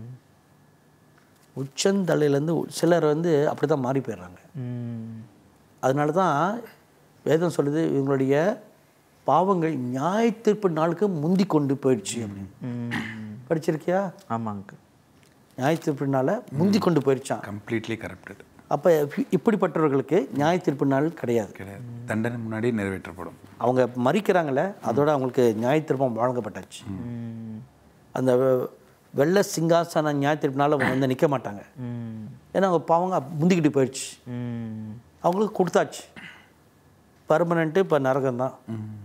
A: உச்சந்தலையிலேருந்து சிலர் வந்து அப்படி தான் மாறி போயிடுறாங்க
B: ம்
A: அதனால தான் வேதம் சொல்லுது இவங்களுடைய பாவங்கள் நியாய தீர்ப்பு நாளுக்கு முந்தி கொண்டு போயிடுச்சு அப்படின்னு
B: ம்
A: படிச்சிருக்கியா
B: ஆமாங்க
A: நியாய தீர்ப்புனால முந்தி கொண்டு போயிடுச்சான்
C: கம்ப்ளீட்லி கரப்டட்
A: அப்போ இப்படிப்பட்டவர்களுக்கு நியாய தீர்ப்பு நாள் கிடையாது
C: கிடையாது தண்டனை முன்னாடி நிறைவேற்றப்படும்
A: அவங்க மறிக்கிறாங்களே அதோட அவங்களுக்கு நியாய தீர்ப்பம் வழங்கப்பட்டாச்சு
B: ம்
A: அந்த வெ- வெள்ளை சிங்காசன நியாய தீர்ப்புனால அவங்க வந்து நிற்க மாட்டாங்க
B: ம்
A: ஏன்னா அவங்க பாவங்க முந்திக்கிட்டு போயிடுச்சு
B: ம்
A: அவங்களுக்கு கொடுத்தாச்சு பர்மனெண்ட்டு இப்போ நரகம்தான்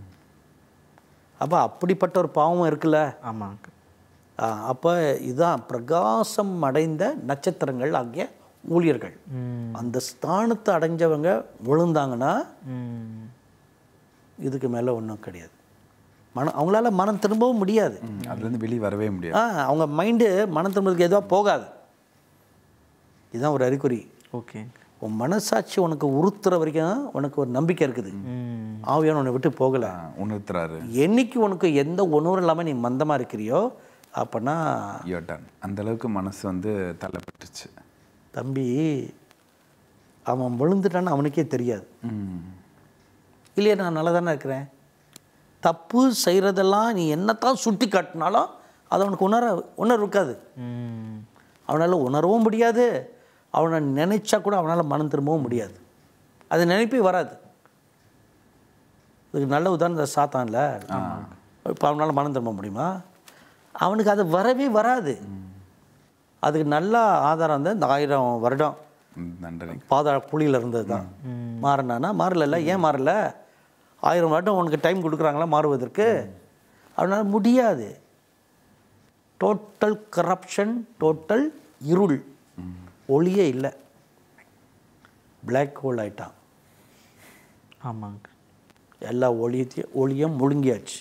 A: அப்போ அப்படிப்பட்ட ஒரு பாவம் இருக்குல்ல
B: ஆமாங்க
A: அப்போ இதுதான் பிரகாசம் அடைந்த நட்சத்திரங்கள் ஆகிய ஊழியர்கள்
B: ம்
A: அந்த ஸ்தானத்தை அடைஞ்சவங்க விழுந்தாங்கன்னா
B: ம்
A: இதுக்கு மேலே ஒன்றும் கிடையாது மனம் அவங்களால மனம் திரும்பவும் முடியாது
C: அதுலேருந்து வெளியே வரவே முடியாது
A: ஆ அவங்க மைண்டு மனம் திரும்புறதுக்கு எதுவாக போகாது இதுதான் ஒரு அறிகுறி
B: ஓகே
A: உன் மனசாட்சி உனக்கு உறுத்துற வரைக்கும் உனக்கு ஒரு நம்பிக்கை இருக்குது
B: ம்
A: ஆவியான உன்னை விட்டு போகலை
C: ஆ, உணர்த்துறாரு
A: என்னைக்கு உனக்கு எந்த உணர்வும் இல்லாமல் நீ மந்தமாக இருக்கிறியோ அப்போனா
C: யோர் டன் அந்த அளவுக்கு மனசு வந்து தள்ளப்பட்டுச்சு
A: தம்பி அவன் விழுந்துட்டான்னு அவனுக்கே தெரியாது
C: ம்
A: இல்லையா நான் நல்லா தானே இருக்கிறேன் தப்பு செய்கிறதெல்லாம் நீ என்னத்தான் சுட்டி காட்டினாலும் அது அவனுக்கு உணர உணர்வு இருக்காது
B: ம்
A: அவனால் உணரவும் முடியாது அவனை நினைச்சா கூட அவனால் மனம் திரும்பவும் முடியாது அது நினைப்பே வராது இதுக்கு நல்ல உதாரணம் சாத்தான்ல இப்போ அவனால் மனம் திரும்ப முடியுமா அவனுக்கு அது வரவே வராது அதுக்கு நல்ல ஆதாரம் வந்து இந்த ஆயிரம் வருடம்
C: தண்டனை
A: பாதாள குழியில் இருந்தது தான் மாறினானா மாறல ஏன் மாறல ஆயிரம் வருடம் உனக்கு டைம் கொடுக்குறாங்களா மாறுவதற்கு அவனால் முடியாது டோட்டல் கரப்ஷன் டோட்டல் இருள் ஒளியே இல்லை Black ஹோல் ஆயிட்டான்
B: ஆமாங்க
A: எல்லா ஒளியத்தையும் ஒளியும் முழுங்கியாச்சு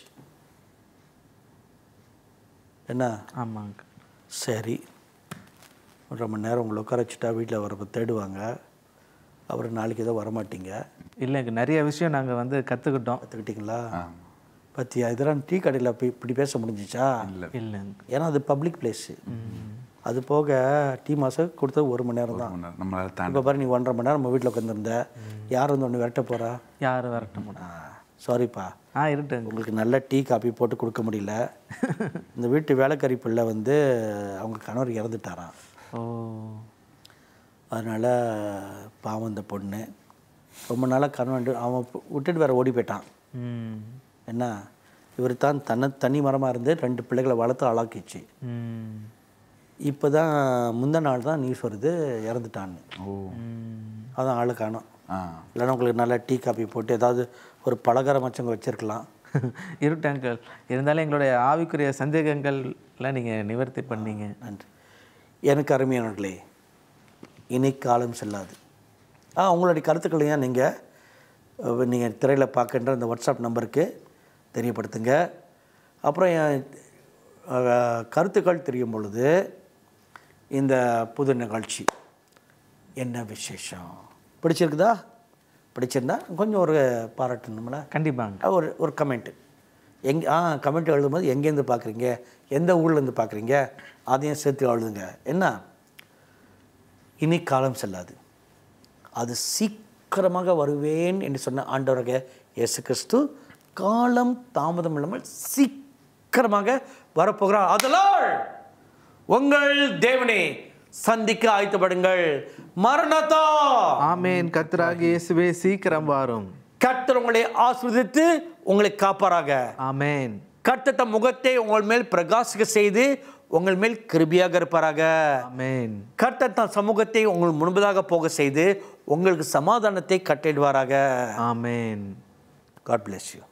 A: என்ன
B: ஆமாங்க
A: சரி ஒரு மணி நேரம் உங்களை உட்கார வச்சுட்டா வீட்டில் வரப்போ தேடுவாங்க அப்புறம் நாளைக்கு ஏதோ வரமாட்டீங்க
B: இல்லைங்க நிறைய விஷயம் நாங்கள் வந்து கற்றுக்கிட்டோம்
A: கற்றுக்கிட்டீங்களா பத்தியா இதெல்லாம் டீ கடையில் போய் இப்படி பேச முடிஞ்சிச்சா
B: இல்லைங்க
A: ஏன்னா அது பப்ளிக் பிளேஸு அது போக டீ மாதம் கொடுத்தது ஒரு மணி நேரம் தான்
C: நம்மளால தாண்டி
A: இப்போ பாரு நீ ஒன்றரை மணி நேரம் நம்ம வீட்டில் உட்காந்துருந்த யார் வந்து ஒன்று விரட்ட போகிறா
B: யாரும் வரட்ட முடியும்
A: சாரிப்பா
B: ஆ இருட்டுங்க
A: உங்களுக்கு நல்ல டீ காபி போட்டு கொடுக்க முடியல இந்த வீட்டு வேலைக்காரி பிள்ளை வந்து அவங்க கணவர் இறந்துட்டாராம்
B: ஓ
A: அதனால் பாவம் இந்த பொண்ணு ரொம்ப நாளாக கணவன் அவன் விட்டுட்டு வேற ஓடி போயிட்டான்
B: ம்
A: என்ன இவர் தான் தன்னை தனி மரமாக இருந்து ரெண்டு பிள்ளைகளை வளர்த்து ஆளாக்கிச்சு
B: ம்
A: இப்போ தான் முந்த நாள் தான் நியூஸ் வருது இறந்துட்டான்னு
C: ஓ
A: அதான் ஆளை காணோம்
C: ஆ
A: இல்லைன்னா உங்களுக்கு நல்லா டீ காபி போட்டு ஏதாவது ஒரு பலகாரம் வச்சவங்க வச்சுருக்கலாம்
B: இருட்டங்கள் இருந்தாலும் எங்களுடைய ஆவிக்குரிய சந்தேகங்கள்லாம் நீங்கள் நிவர்த்தி பண்ணீங்க
A: நன்றி எனக்கு அருமையானவர்களே இனி காலம் செல்லாது ஆ உங்களுடைய கருத்துக்களையும் நீங்கள் நீங்கள் திரையில் பார்க்கின்ற இந்த வாட்ஸ்அப் நம்பருக்கு தெரியப்படுத்துங்க அப்புறம் என் அஹ், கருத்துக்கள் தெரியும் பொழுது இந்த புது நிகழ்ச்சி என்ன விசேஷம் பிடிச்சிருக்குதா பிடிச்சிருந்தா கொஞ்சம் ஒரு பாராட்டணும்ல
B: கண்டிப்பாங்க
A: ஒரு ஒரு கமெண்ட்டு எங் ஆ கமெண்ட் எழுதும்போது எங்கேருந்து பார்க்குறீங்க எந்த ஊர்லேருந்து பார்க்குறீங்க அதையும் சேர்த்து எழுதுங்க என்ன இனி காலம் செல்லாது அது சீக்கிரமாக வருவேன் என்று சொன்ன ஆண்டவராக இயேசு கிறிஸ்து காலம் தாமதம் இல்லாமல் சீக்கிரமாக வரப்போகிறார் அதனால் உங்கள் தேவனை சந்திக்க ஆயத்தப்படுங்கள் மரணத்தா
B: ஆமேன் கர்த்தராகிய இயேசுவே சீக்கிரம் வாரும்
A: கர்த்தர் உங்களை ஆஸ்வதித்து உங்களை காப்பாராக
B: ஆமேன்
A: கர்த்தர் தம் முகத்தை உங்கள் மேல் பிரகாசிக்க செய்து உங்கள் மேல் கிருபியாக இருப்பாராக
B: ஆமேன்
A: கர்த்தர் தம் சமூகத்தை உங்கள் முன்பதாக போக செய்து உங்களுக்கு சமாதானத்தை கட்டிடுவாராக
B: ஆமேன்
A: காட் bless you